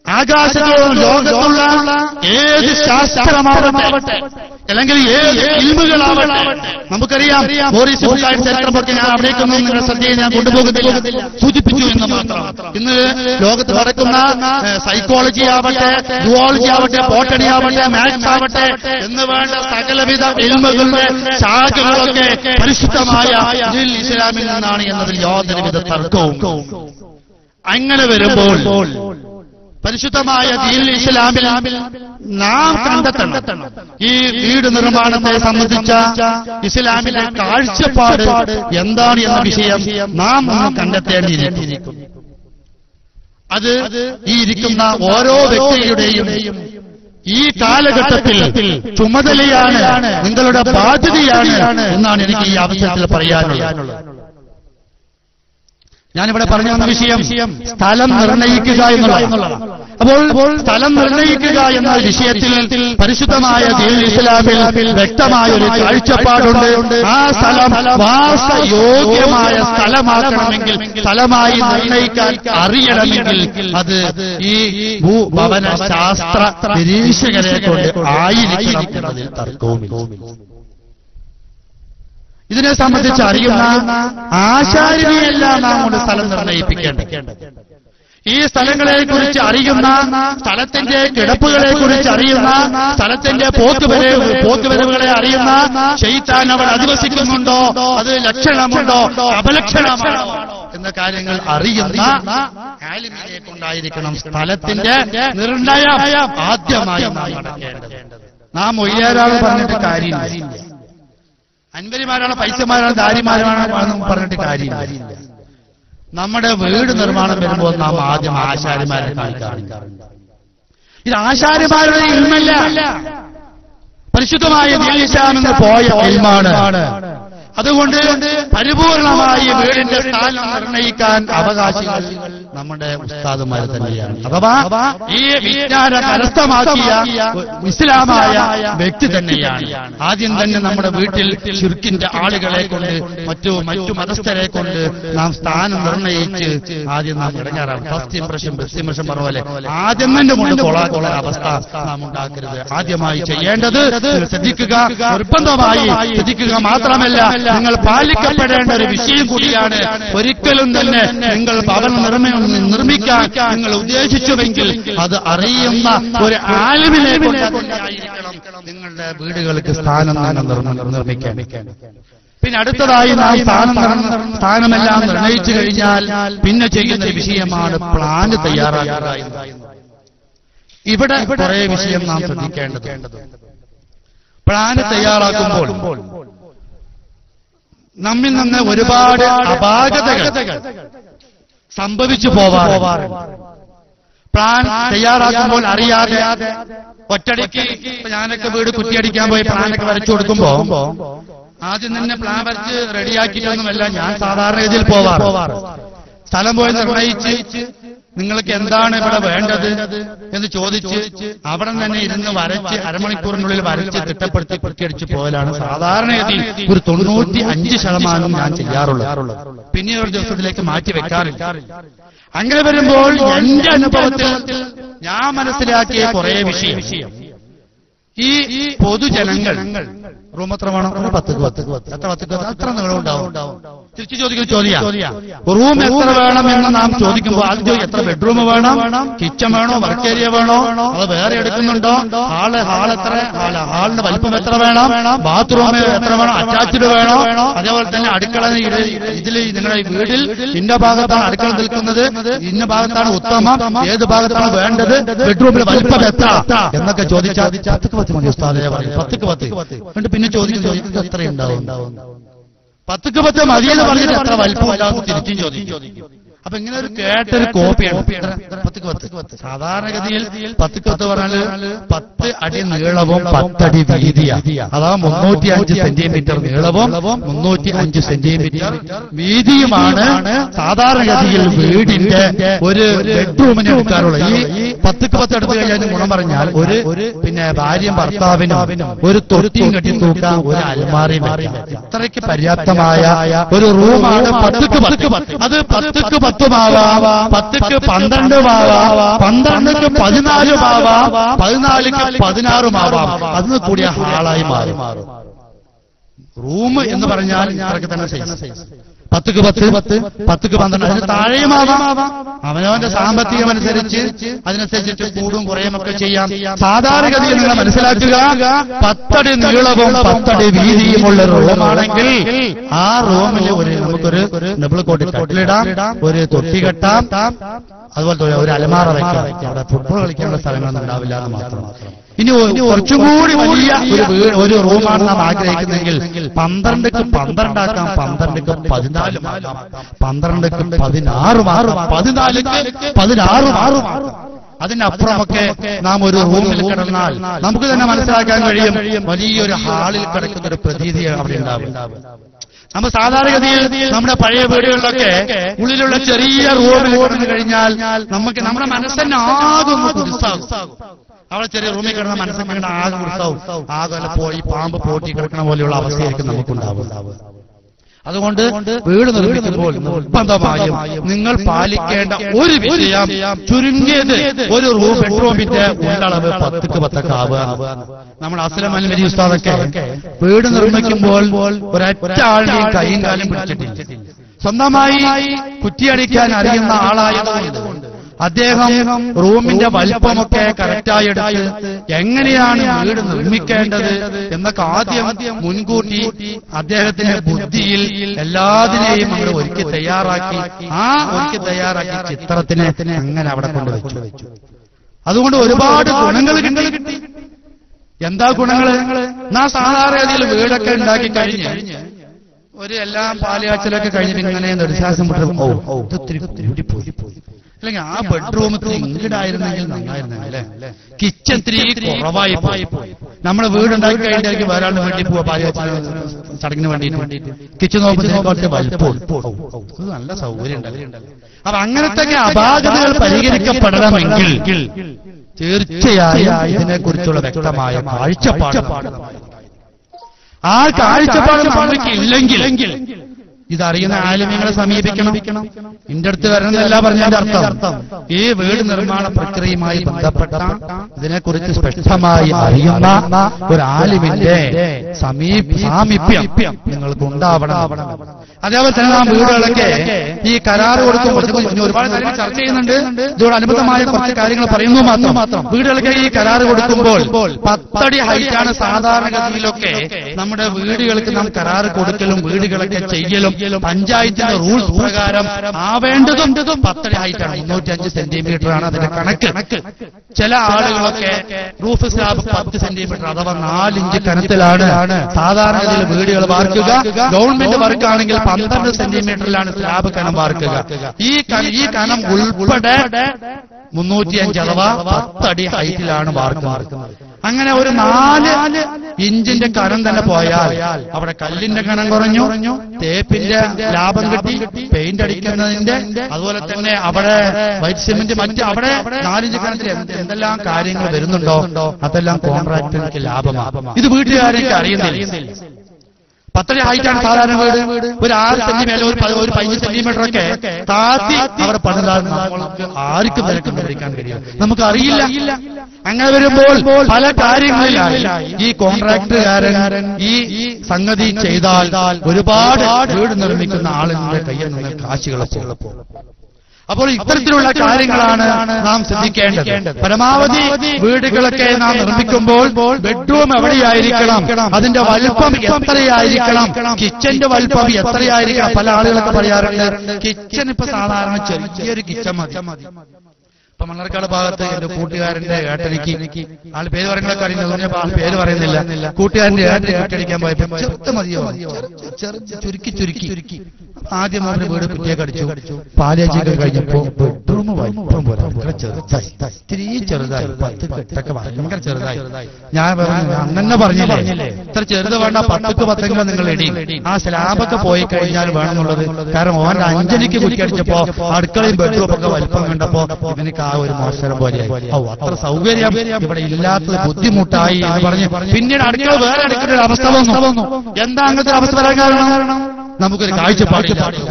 S1: ആകാശത്തോളം ലോകത്തുള്ള ഏത് ശാസ്ത്രമാവട്ടെ അല്ലെങ്കിൽ ഏത് ഇൽമുകളാവട്ടെ നമുക്കറിയാം ബോറിസ് ബുക്കായുടെ ചരിത്രമൊക്കെ ഞാൻ അവിടേക്കൊന്നും നിങ്ങളുടെ ശ്രദ്ധയെ ഞാൻ കൊണ്ടുപോകുന്നില്ല സൂചിപ്പിച്ചു എന്ന് മാത്രം ഇന്ന് ലോകത്ത് നടക്കുന്ന സൈക്കോളജി ആവട്ടെ ജുവോളജി ആവട്ടെ ബോട്ടണി ആവട്ടെ മാത്സ് ആവട്ടെ എന്ന് വേണ്ട സകലവിധ ഇൽമുകളുടെ ശാഖകളൊക്കെ പരിശുദ്ധമായ ദീനുൽ ഇസ്ലാമിൽ നിന്നാണ് എന്നതിൽ യാതൊരുവിധ തർക്കവും അങ്ങനെ വരുമ്പോൾ പരിശുദ്ധമായ ദീനുൽ ഇസ്ലാമിൽ നാം കണ്ടെത്തണം ഈ വീട് നിർമ്മാണത്തെ സംബന്ധിച്ച ഇസ്ലാമിലെ കാഴ്ചപ്പാട് എന്താണ് എന്ന വിഷയം നാം ഒന്ന് കണ്ടെത്തേണ്ടിയിരിക്കും അത് ഈ ഇരിക്കുന്ന ഓരോ വ്യക്തിയുടെയും ഈ കാലഘട്ടത്തിൽ ചുമതലയാണ് നിങ്ങളുടെ ബാധ്യതയാണ് എന്നാണ് എനിക്ക് ഈ അവസരത്തിൽ പറയാനുള്ളത് ഞാനിവിടെ പറഞ്ഞു വന്ന വിഷയം സ്ഥലം നിർണയിക്കുക എന്നുള്ളതാണ് അപ്പോൾ സ്ഥലം നിർണയിക്കുക എന്ന വിഷയത്തിൽ പരിശുദ്ധമായ ദീനുൽ ഇസ്ലാമിൽ വ്യക്തമായ ഒരു കാഴ്ചപ്പാടുണ്ട് ആ സ്ഥലം വാസയോഗ്യമായ സ്ഥലമാക്കണമെങ്കിൽ സ്ഥലമായി നിർണയിക്കാൻ അറിയണമെങ്കിൽ അത് ഈ ഭൂഭവന ശാസ്ത്ര നിരീക്ഷകരെ കൊണ്ട് ആയിരിക്കണം എന്നതിൽ തർക്കവുമില്ല ഇതിനെ സംബന്ധിച്ച് അറിയുന്ന ആശാരിനെയല്ല നാം ഒരു സ്ഥലം നിർണയിപ്പിക്കേണ്ടത് ഈ സ്ഥലങ്ങളെ കുറിച്ച് അറിയുന്ന സ്ഥലത്തിന്റെ കിടപ്പുകളെ കുറിച്ച് അറിയുന്ന സ്ഥലത്തിന്റെ പോക്കുവരെ പോക്കുവരവുകളെ അറിയുന്ന ഷെയ്ത്താൻ അവൾ അധിവസിക്കുന്നുണ്ടോ അത് ലക്ഷണമുണ്ടോ അപലക്ഷണമാണോ എന്ന കാര്യങ്ങൾ അറിയുന്ന ആലിമിനെ കൊണ്ടായിരിക്കണം സ്ഥലത്തിന്റെ നിർണയം ആദ്യമായി നാം നടക്കേണ്ടത് നാം ഒയ്യാരാൾ പറഞ്ഞിട്ട് കാര്യമില്ല അൻപരിമാരാണ് പൈസമാരാണ് ദാരിമാരാണ് എന്ന് പറഞ്ഞിട്ട് കാര്യമില്ല നമ്മുടെ വീട് നിർമ്മാണം വരുമ്പോൾ നാം ആദ്യം ആശാരിമാരെ കാണിക്കാറുണ്ട് ഇത് ആശാരിമാരുടെ ഇൽമല്ല പരിശുദ്ധമായ ദീനിസ്ലാമെന്ന് പോയ ഇൽമാണ് അതുകൊണ്ട് പരിപൂർണമായി വീടിന്റെ സ്ഥാനം നിർണയിക്കാൻ അവകാശികൾ നമ്മുടെ ഉസ്താദുമാർ തന്നെയാണ് അഥവാ ഈ വിജ്ഞാനം കരസ്ഥമാക്കിയ ഇസ്ലാമായ വ്യക്തി തന്നെയാണ് ആദ്യം തന്നെ നമ്മുടെ വീട്ടിൽ ചുരുക്കിന്റെ ആളുകളെ കൊണ്ട് മറ്റു മറ്റു മതസ്ഥരെ കൊണ്ട് നാം സ്ഥാനം നിർണയിച്ച് ആദ്യം നാം ഇടങ്ങാറാണ് ഫസ്റ്റ് ഇംപ്രഷൻ ബെസ്റ്റ് ഇംപ്രഷൻ പറഞ്ഞ പോലെ ആദ്യം തന്നെ കൊണ്ട് കൊളാകൊള്ള അവസ്ഥ നാം ഉണ്ടാക്കരുത് ആദ്യമായി ചെയ്യേണ്ടത് നിങ്ങൾ ശ്രദ്ധിക്കുക നിർബന്ധമായി ശ്രദ്ധിക്കുക മാത്രമല്ല നിങ്ങൾ പാലിക്കപ്പെടേണ്ട ഒരു വിഷയം കൂടിയാണ് ഒരിക്കലും തന്നെ നിങ്ങൾ ഭവനം നിർമ്മ നിർമ്മിക്കാൻ നിങ്ങൾ ഉദ്ദേശിച്ചുവെങ്കിൽ അത് അറിയുന്ന ഒരു ആലിമിനെ കൊണ്ട് തന്നെയായിരിക്കണം നിങ്ങളുടെ വീടുകൾക്ക് സ്ഥാനം തന്നെ നിർമ്മ- നിർമ്മിക്കാൻ പിന്നെ അടുത്തതായി നാം സ്ഥാനം നിർ- സ്ഥാനമെല്ലാം നിർണയിച്ചു കഴിഞ്ഞാൽ പിന്നെ ചെയ്യുന്ന ഒരു വിഷയമാണ് പ്ലാൻ തയ്യാറാക്കുക എന്നത്. ഇവിടെ കുറെ വിഷയം നാം ശ്രദ്ധിക്കേണ്ടതുണ്ട് പ്ലാന് തയ്യാറാക്കുമ്പോൾ നമ്മിൽ നിന്ന് ഒരുപാട് അപാകതകൾ സംഭവിച്ചു പോവാറുണ്ട് പ്ലാൻ തയ്യാറാക്കുമ്പോൾ അറിയാതെ ഒറ്റടിക്ക് ഇപ്പൊ ഞാനൊക്കെ വീട് കുറ്റിയടിക്കാൻ പോയി പ്ലാനൊക്കെ വരച്ചു കൊടുക്കുമ്പോ ആദ്യം തന്നെ പ്ലാൻ വരച്ച് റെഡിയാക്കിയിട്ടൊന്നുമല്ല ഞാൻ സാധാരണ രീതിയിൽ പോവാറ് സ്ഥലം പോയി നിർണയിച്ച് നിങ്ങൾക്ക് എന്താണ് ഇവിടെ വേണ്ടത് എന്ന് ചോദിച്ച് അവിടെ തന്നെ ഇരുന്ന് വരച്ച് അരമണിക്കൂറിനുള്ളിൽ വരച്ച് തിട്ടപ്പെടുത്തി കുറ്റിയടിച്ച് പോയാലാണ് സാധാരണഗതിയിൽ ഒരു തൊണ്ണൂറ്റി അഞ്ച് ശതമാനം ഞാൻ ചെയ്യാറുള്ളത് പിന്നീട് ഒരു ദിവസത്തിലേക്ക് മാറ്റി വെക്കാറില്ല അങ്ങനെ വരുമ്പോൾ എന്റെ അനുഭവത്തിൽ ഞാൻ മനസ്സിലാക്കിയ കുറെ വിഷയം ഈ പൊതുജനങ്ങൾ റൂം എത്ര വേണം ഒരു പത്ത് പത്ത് എത്ര പത്ത് അത്ര നീളം ഉണ്ടാവും തിരിച്ചു ചോദിക്കുന്ന ചോദ്യം റൂം എത്ര വേണം എന്ന് നാം ചോദിക്കുമ്പോൾ ആദ്യം ചോദിക്കും എത്ര ബെഡ്റൂം വേണം കിച്ചൺ വേണോ വർക്ക് ഏരിയ വേണോ അത് വേറെ എടുക്കുന്നുണ്ടോ ഹാള് ഹാൾ എത്ര ഹാള് ഹാളിന്റെ വലിപ്പം എത്ര വേണം ബാത്റൂം എത്ര വേണം അറ്റാച്ച്ഡ് വേണോ അതേപോലെ തന്നെ അടുക്കള ഇതിൽ നിങ്ങളുടെ ഈ വീടിൽ ഇന്ന ഭാഗത്താണ് അടുക്കള നിൽക്കുന്നത് ഇന്ന ഭാഗത്താണ് ഉത്തമം ഏത് ഭാഗത്താണ് വേണ്ടത് ബെഡ്റൂമിൽ വലിപ്പം എത്ര എന്നൊക്കെ ചോദിച്ചാൽ പത്തുക്ക് പത്ത് മതി ഉസ്താദേ പറയും പത്തുക്ക് പത്ത് എന്നിട്ട് പിന്നെ ചോദിക്കും ചോദിക്കുന്നത് എത്ര ഉണ്ടാവും പത്തുക്ക് പത്ത് മതിയെന്ന് പറഞ്ഞിട്ട് എത്ര വലിപ്പമില്ലാന്ന് തിരിച്ചും ചോദിക്കും അപ്പൊ ഇങ്ങനെ ഒരു കേട്ടൊരു കോപ്പിയാണ് പത്തുക്ക് പത്ത് സാധാരണഗതിയിൽ പത്തുക്ക് പത്ത് പറഞ്ഞാല് പത്ത് അടി നീളവും പത്തടി വീതിയാണ് അതാ മുന്നൂറ്റി അഞ്ച് സെന്റിമീറ്റർ നീളവും മുന്നൂറ്റി അഞ്ച് സെന്റിമീറ്റർ വീതിയുമാണ് സാധാരണഗതിയിൽ വീടിന്റെ ഒരു ബെഡ്റൂമിന് എടുക്കാറുള്ളത് ഈ പത്തുക്ക് പത്ത് എടുത്തു കഴിഞ്ഞാൽ ഗുണം പറഞ്ഞാൽ ഒരു പിന്നെ ഭാര്യയും ഭർത്താവിനും ഒരു തൊട്ടിയും കെട്ടി തൂക്കാൻ ഒരു അൽമാറിയും വെക്കാം. ഇത്രയ്ക്ക് പര്യാപ്തമായ ഒരു റൂമാണ് പത്തുക്ക് പത്ത് അത് പത്തുക്ക് പത്ത് പത്തുമാവാം പത്തുക്ക് പന്ത്രണ്ട് മാവാം പന്ത്രണ്ടുക്ക് പതിനാല് മാവാം പതിനാലിക്ക് പതിനാറുമാവാം അതിന് കൂടിയ ഹാളായി മാറും റൂം എന്ന് പറഞ്ഞാൽ ഇത്രയ്ക്ക് തന്നെ സൈസ് പത്തുക്ക് പത്ത് പത്ത് പത്തുക്ക് പന്ത്രണ്ട് അതിന് താഴെയുമാവാം അവനവന്റെ സാമ്പത്തികം അനുസരിച്ച് അതിനനുസരിച്ചിട്ട് കൂടും കുറയും ഒക്കെ ചെയ്യാം സാധാരണഗതിയിൽ നിങ്ങൾ മനസ്സിലാക്കുക പത്തടി നീളവും പത്തടി വീതിയുമുള്ള റൂമാണെങ്കിൽ ആ റൂമിൽ ഒരു നമുക്കൊരു ഡബിൾ കോട്ട് കട്ടിലിടാം ഒരു തൊട്ടി കെട്ടാം അതുപോലെ തന്നെ ഒരു അലമാറ വയ്ക്കാം അവിടെ ഫുട്ബോൾ കളിക്കാനുള്ള സ്ഥലങ്ങളൊന്നും ഉണ്ടാവില്ല എന്ന് മാത്രം ഇനി ഒ- കുറച്ചും കൂടി വലിയ ഒരു വീ- ഒരു റൂമാണ് നാം ആഗ്രഹിക്കുന്നെങ്കിൽ പന്ത്രണ്ടുക്ക് പന്ത്രണ്ടാക്കാം പന്ത്രണ്ടുക്ക് പതിനാലും ആക്കാം പന്ത്രണ്ടുക്ക് പതിനാറും ആറും പതിനാലുക്ക് പതിനാറും ആറും അതിനപ്പുറമൊക്കെ നാം ഒരു റൂമിൽ കിടന്നാൽ നമുക്ക് തന്നെ മനസ്സിലാക്കാൻ കഴിയും വലിയൊരു ഹാളിൽ കിടക്കുന്ന ഒരു പ്രതീതി അവിടെ ഉണ്ടാവും നമ്മൾ സാധാരണഗതിയിൽ നമ്മുടെ പഴയ വീടുകളിലൊക്കെ ഉള്ളിലുള്ള ചെറിയ റൂമിൽ കിടന്നു കഴിഞ്ഞാൽ നമുക്ക് നമ്മുടെ മനസ്സന്നെ ആകെ ഒന്ന് കുതിസാകും അവിടെ ചെറിയ റൂമിൽ കിടന്ന മനസ്സൊക്കെ ഇങ്ങനെ ആകെ കുതിസാവും ആകെ വല്ല പോയി പാമ്പ് പോട്ടി കിടക്കണ പോലെയുള്ള അവസ്ഥയായിരിക്കും നമുക്കുണ്ടാവും അതുകൊണ്ട് വീട് നിർമ്മിക്കുമ്പോൾ നിർബന്ധമായും നിങ്ങൾ പാലിക്കേണ്ട ഒരു വിഷയം ചുരുങ്ങിയത് ഒരു റൂം ബെഡ്റൂമിന്റെ ഉള്ളളവ് പത്തുക്ക് പത്തൊക്കെ ആവുക നമ്മൾ അസ്ലം അൽമരി ഉസ്താദൊക്കെ വീട് നിർമ്മിക്കുമ്പോൾ ഒരൊറ്റ ആളുടെയും കൈയും കാലും പിടിച്ചിട്ടില്ല സ്വന്തമായി കുറ്റിയടിക്കാൻ അറിയുന്ന ആളായതുകൊണ്ട് അദ്ദേഹം റൂമിന്റെ വലിപ്പമൊക്കെ കറക്റ്റായി എടുത്ത് എങ്ങനെയാണ് വീട് നിർമ്മിക്കേണ്ടത് എന്നൊക്കെ ആദ്യം മുൻകൂട്ടി അദ്ദേഹത്തിന്റെ ബുദ്ധിയിൽ എല്ലാതിനെയും നമ്മൾ ഒരുക്കി തയ്യാറാക്കി ആ ഒരുക്കി തയ്യാറാക്കി ചിത്രത്തിനെ അങ്ങനെ അവിടെ കൊണ്ടുവച്ചു അതുകൊണ്ട് ഒരുപാട് ഗുണങ്ങൾ കിട്ടി എന്താ ഗുണങ്ങള് നാ സാധാരണ രീതിയിൽ വീടൊക്കെ ഉണ്ടാക്കി കഴിഞ്ഞ് ഒരു എല്ലാം പാലുകാച്ചലൊക്കെ കഴിഞ്ഞിട്ട് ഇങ്ങനെ നെടുശ്വാസം വിട്ടു ഓ ഓ ഇതൊത്തിരി കൂടി പോയി അല്ലെങ്കിൽ ആ ബെഡ്റൂം ഇങ്ങടായിരുന്നെങ്കിൽ നന്നായിരുന്നെങ്കിൽ അല്ലേ കിച്ചൺ ഇത്തിരി കുറവായി പോയി നമ്മുടെ വീടുണ്ടാക്കി കഴിഞ്ഞിട്ടായിരിക്കും വേറെ ആളുടെ വീട്ടിൽ പോവാ പാലുകാച്ചൽ ചടങ്ങിന് വേണ്ടിയിട്ട് കിച്ചൺ നോക്കുമ്പോൾ കുറച്ച് വലിപ്പം ഇത് നല്ല സൗകര്യം ഉണ്ടല്ലോ അപ്പൊ അങ്ങനത്തെ അപാകതകൾ പരിഹരിക്കപ്പെടണമെങ്കിൽ തീർച്ചയായും ഇതിനെക്കുറിച്ചുള്ള വ്യക്തമായ കാഴ്ചപ്പാട് ആ കാഴ്ചപ്പാട് നമുക്ക് ഇല്ലെങ്കിൽ ഇതറിയുന്ന ആലിമ്യങ്ങളെ സമീപിക്കണം എന്റെ അടുത്ത് വരണമെന്നല്ല പറഞ്ഞതിന്റെ അർത്ഥം ഈ വീട് നിർമ്മാണ പ്രക്രിയയുമായി ബന്ധപ്പെട്ട ഇതിനെക്കുറിച്ച് സ്പഷ്ടമായി അറിയുന്ന ഒരു ആലിമിന്റെ സമീപ സാമീപ്യം നിങ്ങൾക്ക് ഉണ്ടാവണം അതേപോലെ തന്നെ നാം വീടുകളൊക്കെ ഈ കരാറ് കൊടുക്കുമ്പോൾ ഇത് ഇനി ഒരുപാട് കാര്യങ്ങൾ ചർച്ച ചെയ്യുന്നുണ്ട് ഇതോടനുബന്ധമായ കുറച്ച് കാര്യങ്ങൾ പറയുന്നു മാത്രം വീടുകളൊക്കെ ഈ കരാറ് കൊടുക്കുമ്പോൾ പത്തടി ഹൈറ്റാണ് സാധാരണഗതിയിലൊക്കെ നമ്മുടെ വീടുകൾക്ക് നാം കരാറ് കൊടുക്കലും വീടുകളൊക്കെ ചെയ്യലും പഞ്ചായത്തിന്റെ റൂൾസ് പ്രകാരം ആവേണ്ടതും പത്തടി ഹൈറ്റാണ് മുന്നൂറ്റി അഞ്ച് സെന്റിമീറ്റർ ആണ് അതിന്റെ കണക്ക് ചില ആളുകളൊക്കെ റൂഫ് സ്ലാബ് പത്ത് സെന്റിമീറ്റർ അഥവാ നാലിഞ്ച് കനത്തിലാണ് സാധാരണഗതിയിൽ വീടുകൾ വാർക്കുക ഗവൺമെന്റ് വർക്കാണെങ്കിൽ പന്ത്രണ്ട് സെന്റിമീറ്ററിലാണ് സ്ലാബ് കനം വാർക്കുക ഈ ക- ഈ കനം ഉൾപ്പെടെ മുന്നൂറ്റിയഞ്ച് അഥവാ പത്തടി ഹൈറ്റിലാണ് വാർക്കുന്നത് അങ്ങനെ ഒരു നാല് ഇഞ്ചിന്റെ കനം തന്നെ പോയാൽ അവിടെ കല്ലിന്റെ കനം കുറഞ്ഞു തേപ്പിന്റെ ലാഭം കിട്ടി പെയിന്റ് അടിക്കുന്നതിന്റെ അതുപോലെ തന്നെ അവിടെ വൈറ്റ് സിമെന്റ് മറ്റ് അവിടെ നാലിഞ്ച് കനത്തിൽ എന്ത് എന്തെല്ലാം കാര്യങ്ങൾ വരുന്നുണ്ടോ അതെല്ലാം കോൺട്രാക്ടർക്ക് ലാഭമാണ് ഇത് വീട്ടുകാരൊക്കെ അറിയുന്നില്ല പത്തടി ഹൈറ്റാണ് സാധാരണ വീട് ഒരു ആറ് സെന്റിമീറ്റർ ഒരു പതി- ഒരു പതിനഞ്ച് സെന്റിമീറ്റർ ഒക്കെ താത്തി അവിടെ പണിതാൽ നമ്മൾക്ക് ആർക്കും വില കണ്ടുപിടിക്കാൻ കഴിയും നമുക്ക് അറിയില്ല അങ്ങനെ വരുമ്പോൾ പല കാര്യങ്ങളിലായി ഈ കോൺട്രാക്ടറുകാരൻ ഈ സംഗതി ചെയ്താൽ ഒരുപാട് വീട് നിർമ്മിക്കുന്ന ആളുകളുടെ കയ്യിൽ നിന്ന് കാശുകളൊക്കെ അപ്പോൾ ഇത്തരത്തിലുള്ള കാര്യങ്ങളാണ് നാം ശ്രദ്ധിക്കേണ്ടത് പരമാവധി വീടുകളൊക്കെ നാം നിർമ്മിക്കുമ്പോൾ ബെഡ്റൂം എവിടെയായിരിക്കണം അതിന്റെ വലുപ്പം എത്രയായിരിക്കണം കിച്ചന്റെ വലുപ്പം എത്രയായിരിക്കണം പല ആളുകളൊക്കെ പറയാറുണ്ട് കിച്ചൺ ഇപ്പൊ സാധാരണ ചെറിയൊരു കിച്ചൺ മതി ഇപ്പൊ മണ്ണർക്കാട് ഭാഗത്ത് എന്റെ കൂട്ടുകാരന്റെ ഏട്ടനിക്ക് ആൾ പേര് പറയുന്നതൊക്കെ അറിയുന്നത് പറഞ്ഞപ്പോ ആൾ പേര് പറയുന്നില്ല കൂട്ടുകാരന്റെ ഏട്ടന് കുറ്റടിക്കാൻ പോയപ്പോ ചെറുത്ത് മതിയോ ചെറു- ചെറു- ചുരുക്കി ചുരുക്കി ആദ്യം അവരുടെ വീട് കുറ്റിയൊക്കെ അടിച്ചു പാലേജൊക്കെ കഴിഞ്ഞപ്പോ ബെഡ്റൂം വലിപ്പം പോലെ ഭയങ്കര ചെറുതായി ഇത്തിരി ചെറുതായി പത്ത് കെട്ടൊക്കെ ഭയങ്കര ചെറുതായി ഞാൻ പറഞ്ഞു അന്നെ പറഞ്ഞില്ലേ ഇത്ര ചെറുത് വേണ്ട പത്തുക്ക് പത്തൊക്കെ നിങ്ങൾ ഇടി ആ സ്ലാബൊക്കെ പോയി കഴിഞ്ഞാൽ വേണമെന്നുള്ളത് കാരണം ഓന്റെ അഞ്ചലിക്ക് കുറ്റിയടിച്ചപ്പോ അടുക്കളയും ബെഡ്റൂം ഒക്കെ വലിപ്പം കണ്ടപ്പോ ഇവനിക്ക് ആ ഒരു മോശം പോലെയായി ഓ അത്ര സൗകര്യം ഇവിടെ ഇല്ലാത്തത് ബുദ്ധിമുട്ടായി എന്ന് പറഞ്ഞ് പിന്നീട് അടുക്കള വേറെ അടുക്കള ഒരു അവസ്ഥ വന്നു എന്താ അങ്ങനത്തെ ഒരു അവസ്ഥ വരാൻ കാരണം നമുക്കൊരു കാഴ്ചപ്പാടില്ല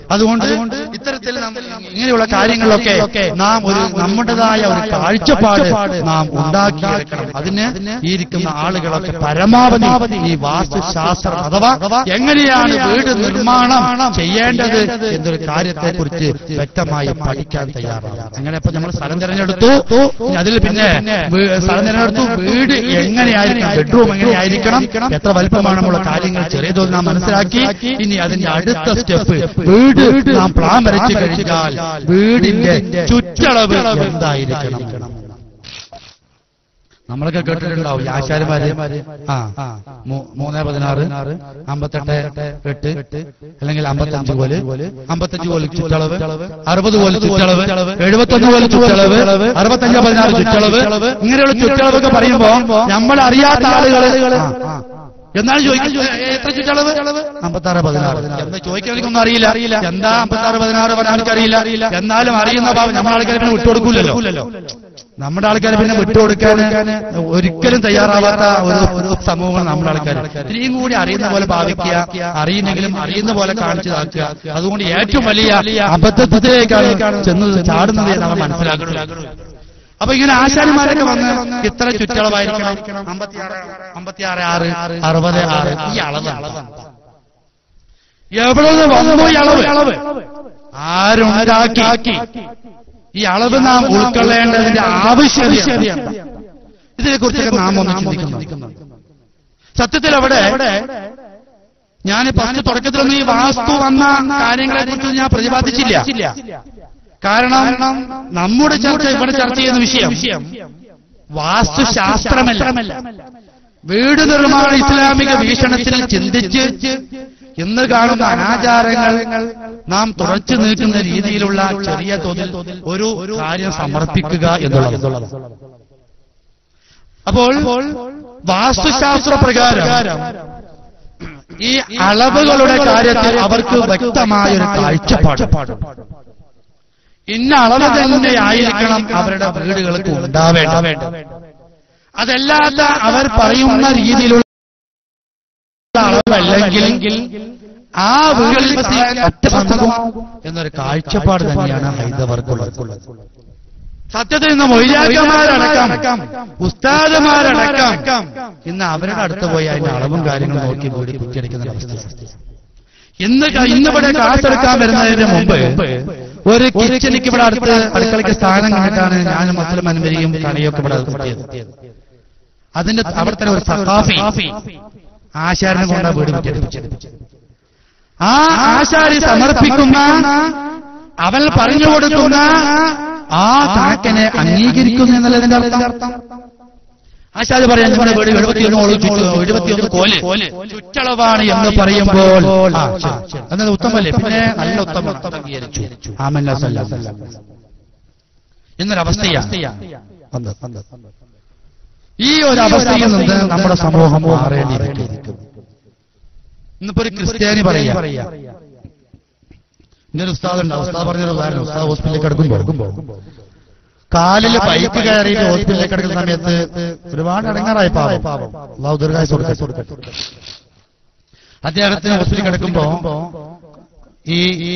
S1: അതുകൊണ്ട് ഇത്തരത്തിൽ നാം ഇങ്ങനെയുള്ള കാര്യങ്ങളിലൊക്കെ നാം ഒരു നമ്മുടേതായ ഒരു കാഴ്ചപ്പാട് നാം ഉണ്ടാക്കിയെടുക്കണം അതിന് ഈ ഇരിക്കുന്ന ആളുകളൊക്കെ പരമാവധി ഈ വാസ്തുശാസ്ത്രം അഥവാ എങ്ങനെയാണ് വീട് നിർമ്മാണം ചെയ്യേണ്ടത് എന്നൊരു കാര്യത്തെ കുറിച്ച് വ്യക്തമായി പഠിക്കാൻ തയ്യാറാണ് അങ്ങനെ ഇപ്പൊ നമ്മൾ സ്ഥലം തിരഞ്ഞെടുത്തു ഇനി അതിൽ പിന്നെ വീ- സ്ഥലം തിരഞ്ഞെടുത്തു വീട് എങ്ങനെയായിരിക്കണം ബെഡ്റൂം എങ്ങനെയായിരിക്കണം എത്ര വലുപ്പമാണെന്നുള്ള കാര്യങ്ങൾ ചെറിയ തോതിൽ നാം മനസ്സിലാക്കി ഇനി അതിന്റെ അടുത്ത സ്റ്റെപ്പ് വീട് നാം പ്ലാൻ വരച്ചു കഴിഞ്ഞാൽ വീടിന്റെ ചുറ്റളവ് എന്തായിരിക്കണം നമ്മളൊക്കെ കേട്ടിട്ടുണ്ടാവും ഈ ആശാരിമാര് ആ മൂ- മൂന്ന് പതിനാറ് അമ്പത്തെട്ട് എട്ട് അല്ലെങ്കിൽ അമ്പത്തഞ്ച് കോല് അമ്പത്തഞ്ച് കോല് ചുറ്റളവ് അറുപത് കോല് ചുറ്റളവ് എഴുപത്തൊന്ന് കോല് ചുറ്റളവ് അറുപത്തഞ്ച് പതിനാറ് ചുറ്റളവ് ഇങ്ങനെയുള്ള ചുറ്റളവൊക്കെ പറയുമ്പോ നമ്മൾ അറിയാത്ത ആളുകൾ എന്നാലും ചോദിക്കും എത്ര ചുറ്റളവ് അമ്പത്താറ് പതിനാറ് എന്ന് ചോദിക്കാൻ എനിക്കൊന്നും അറിയില്ല അറിയില്ല എന്താ അമ്പത്താറ് പതിനാറ് പറഞ്ഞാൽ അറിയില്ല എന്നാലും അറിയുന്ന ഭാവം നമ്മുടെ ആൾക്കാരെ പിന്നെ വിട്ടുകൊടുക്കൂലല്ലോ നമ്മുടെ ആൾക്കാർ പിന്നെ വിട്ടുകൊടുക്കാൻ ഒരിക്കലും തയ്യാറാവാത്ത ഒരു ഒരു സമൂഹമാണ് നമ്മുടെ ആൾക്കാർ ഇത്രയും കൂടി അറിയുന്ന പോലെ ഭാവിക്കുക അറിയുന്നെങ്കിലും അറിയുന്ന പോലെ കാണിച്ചു താക്കുക അതുകൊണ്ട് ഏറ്റവും വലിയ അബദ്ധത്തിലേക്കാണ് ചെന്ന് ചാടുന്നത് എന്ന് നമ്മൾ മനസ്സിലാക്കണം അപ്പൊ ഇങ്ങനെ ആശാരിമാരൊക്കെ വന്ന് ഇത്ര ചുറ്റളവായിരിക്കണം അമ്പത്തിയാറ് അമ്പത്തിയാറ് ആറ് അറുപത് ആറ് ഈ അളവ് എവിടെ നിന്ന് വന്നു ഈ അളവ് ആരുണ്ടാക്കി ഈ അളവ് നാം ഉൾക്കൊള്ളേണ്ടതിന്റെ ആവശ്യകത ഇതിനെ കുറിച്ചൊക്കെ നാം ഒന്ന് ചിന്തിക്കുന്നു സത്യത്തിൽ അവിടെ ഞാൻ ഫസ്റ്റ് തുടക്കത്തിലൊന്നും ഈ വാസ്തു വന്ന കാര്യങ്ങളെ കുറിച്ച് ഞാൻ പ്രതിപാദിച്ചില്ല കാരണം നമ്മുടെ ചർച്ച ഇവിടെ ചർച്ച ചെയ്യുന്ന വിഷയം വാസ്തുശാസ്ത്രമല്ല വീട് നിർമ്മാണ ഇസ്ലാമിക വീക്ഷണത്തിൽ ചിന്തിച്ച് ഇന്ന് കാണുന്ന അനാചാരങ്ങൾ നാം തുറച്ചു നീക്കുന്ന രീതിയിലുള്ള ചെറിയ തോതിൽ ഒരു കാര്യം സമർപ്പിക്കുക എന്നുള്ളത് അപ്പോൾ വാസ്തുശാസ്ത്ര പ്രകാരം ഈ അളവുകളുടെ കാര്യത്തിൽ അവർക്ക് വ്യക്തമായ ഒരു കാഴ്ചപ്പാട് ഇന്ന അളവ് തന്നെ ആയിരിക്കണം അവരുടെ വീടുകൾക്ക് ഉണ്ടാവേണ്ട അതല്ലാത്ത അവർ പറയുന്ന രീതിയിലുള്ള അളവല്ലെങ്കിൽ ആ വീടുകളിൽ വസിക്കാൻ ഒറ്റ സംഭവം എന്നൊരു കാഴ്ചപ്പാട് തന്നെയാണ് ഹൈന്ദവർക്കുള്ളത് സത്യത്തിൽ ഇന്ന് മൊയ്യാക്കന്മാരടക്കം ഉസ്താദമാരടക്കം ഇന്ന് അവരുടെ അടുത്ത് പോയി അതിന്റെ അളവും കാര്യങ്ങളും നോക്കി വീട് കുറ്റിയടിക്കുന്ന അവസ്ഥ ഇന്ന് ക- ഇന്നിവിടെ ക്ലാസ് എടുക്കാൻ വരുന്നതിന് മുമ്പ് ഒരു കിച്ചണിക്ക് ഇവിടെ അടുത്ത് അടുക്കളയ്ക്ക് സ്ഥാനം കണ്ടിട്ടാണ് ഞാനും മക്കളും അനുവരിയും കണിയൊക്കെ ഇവിടെ കിട്ടിയത് അതിന്റെ അവിടെ തന്നെ ഒരു സഖാഫി ആശാരനെ കൊണ്ട് വീട് കുറ്റിയടിപ്പിച്ചത് ആ ആശാരി സമർപ്പിക്കുന്ന അവൻ പറഞ്ഞു കൊടുക്കുന്ന ആ കണക്കിനെ അംഗീകരിക്കുന്നു എന്നുള്ളതിന്റെ അർത്ഥം ആശാരി പറയാൻ നമ്മുടെ വീട് എഴുപത്തിയൊന്ന് ഓളം ചുറ്റു എഴുപത്തിയൊന്ന് കോല് ചുറ്റളവാണ് എന്ന് പറയുമ്പോൾ ആ, ശരി, ശരി. എന്നത് ഉത്തമല്ലേ പിന്നെ നല്ല ഉത്തമം അംഗീകരിച്ചു ആമല്ല സല്ലല്ലാഹു അലൈഹി വസല്ലം. എന്നൊരവസ്ഥയാണ് ഈ ഒരു അവസ്ഥയിൽ നിന്ന് നമ്മുടെ സമൂഹം മാറേണ്ടിയിരിക്കുന്നു ഇന്നിപ്പോ ഒരു ക്രിസ്ത്യാനി പറയാ ഇന്നൊരു ഉസ്താദ് ഉണ്ട് ഉസ്താദ് പറഞ്ഞൊരു ഉദാഹരണം ഉസ്താദ് ഹോസ്പിറ്റലിൽ കിടക്കുമ്പോൾ കാലിൽ ബൈക്ക് കയറിയിട്ട് ഹോസ്പിറ്റലിൽ കിടക്കുന്ന സമയത്ത് ഒരുപാട് ഇടങ്ങാറായി പാവം അള്ളാഹു ദീർഘായുസ് കൊടുക്കട്ടെ അദ്ദേഹത്തിന് ഹോസ്പിറ്റലിൽ കിടക്കുമ്പോ ഈ ഈ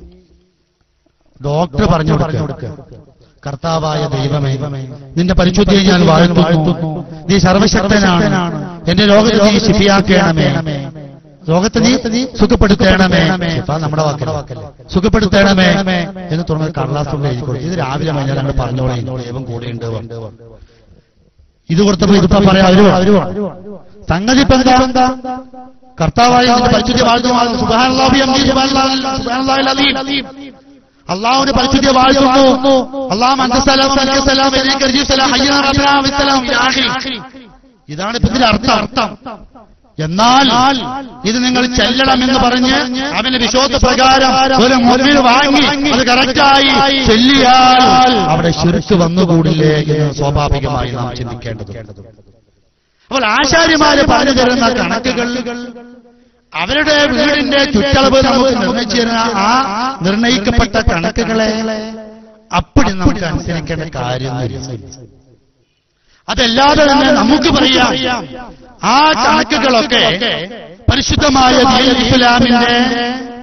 S1: ഡോക്ടർ പറഞ്ഞു കൊടുക്കുക കർത്താവായ ദൈവമേ നിന്റെ പരിശുദ്ധിയെ ഞാൻ വാഴ്ത്തുന്നു നീ സർവശക്തനാണ് എന്റെ ലോകത്ത് നീ ശിഫിയാക്കണമേ ലോകത്ത് നീ സുഖപ്പെടുത്തണമേ ശിഫ നമ്മുടെ വാക്കല്ല സുഖപ്പെടുത്തണമേ എന്ന് തുടർന്ന് കടലാസുള്ള എഴുതി കൊടുത്തു ഇത് രാവിലെ കഴിഞ്ഞാൽ ഞങ്ങൾ പറഞ്ഞോളെ ദൈവം കൂടെയുണ്ട് ഇത് കൊടുത്തപ്പോ ഇതിപ്പോ പറയാം അവര് സംഗതി ഇപ്പൊ എന്താ കർത്താവായ നിന്റെ പരിശുദ്ധി വാഴ്ത്തുന്നു സുബ്ഹാനല്ലാഹി ഹംദി സുബ്ഹാനല്ലാഹി അലീം അള്ളാഹുവിന്റെ പരിശുദ്ധിയെ വാഴ്ത്തുന്നു അള്ളാഹ് അന്തസലാം അലൈഹിസ്സലാം ഇലൈക അർജിസലാം ഹയ്യന റബ്ബനാ വിസ്സലാം ഇലാ ആഖിരി. ഇതാണ് ഇപ്പൊ ഇതിന്റെ അർത്ഥം അർത്ഥം എന്നാൽ ഇത് നിങ്ങൾ ചെല്ലണം എന്ന് പറഞ്ഞ് അവന്റെ വിശ്വാസ പ്രകാരം ഒരു മുമ്പിൽ വാങ്ങി അത് കറക്റ്റായി ചെല്ലിയാൽ അവിടെ ശിർക്ക് വന്നുകൂടില്ലേ എന്ന് സ്വാഭാവികമായി നാം ചിന്തിക്കേണ്ടതുണ്ട് അപ്പോൾ ആശാര്യമാര് പറഞ്ഞു തരുന്ന കണക്കുകൾ അവരുടെ വീടിന്റെ ചുറ്റളവ് നമുക്ക് നിർണയിച്ചു തരുന്ന ആ നിർണയിക്കപ്പെട്ട കണക്കുകളെ അപ്പടി നമുക്ക് അനുസരിക്കേണ്ട കാര്യമൊന്നുമില്ല അതല്ലാതെ തന്നെ നമുക്ക് പറയാം ആ കണക്കുകളൊക്കെ പരിശുദ്ധമായ ദീനുൽ ഇസ്ലാമിന്റെ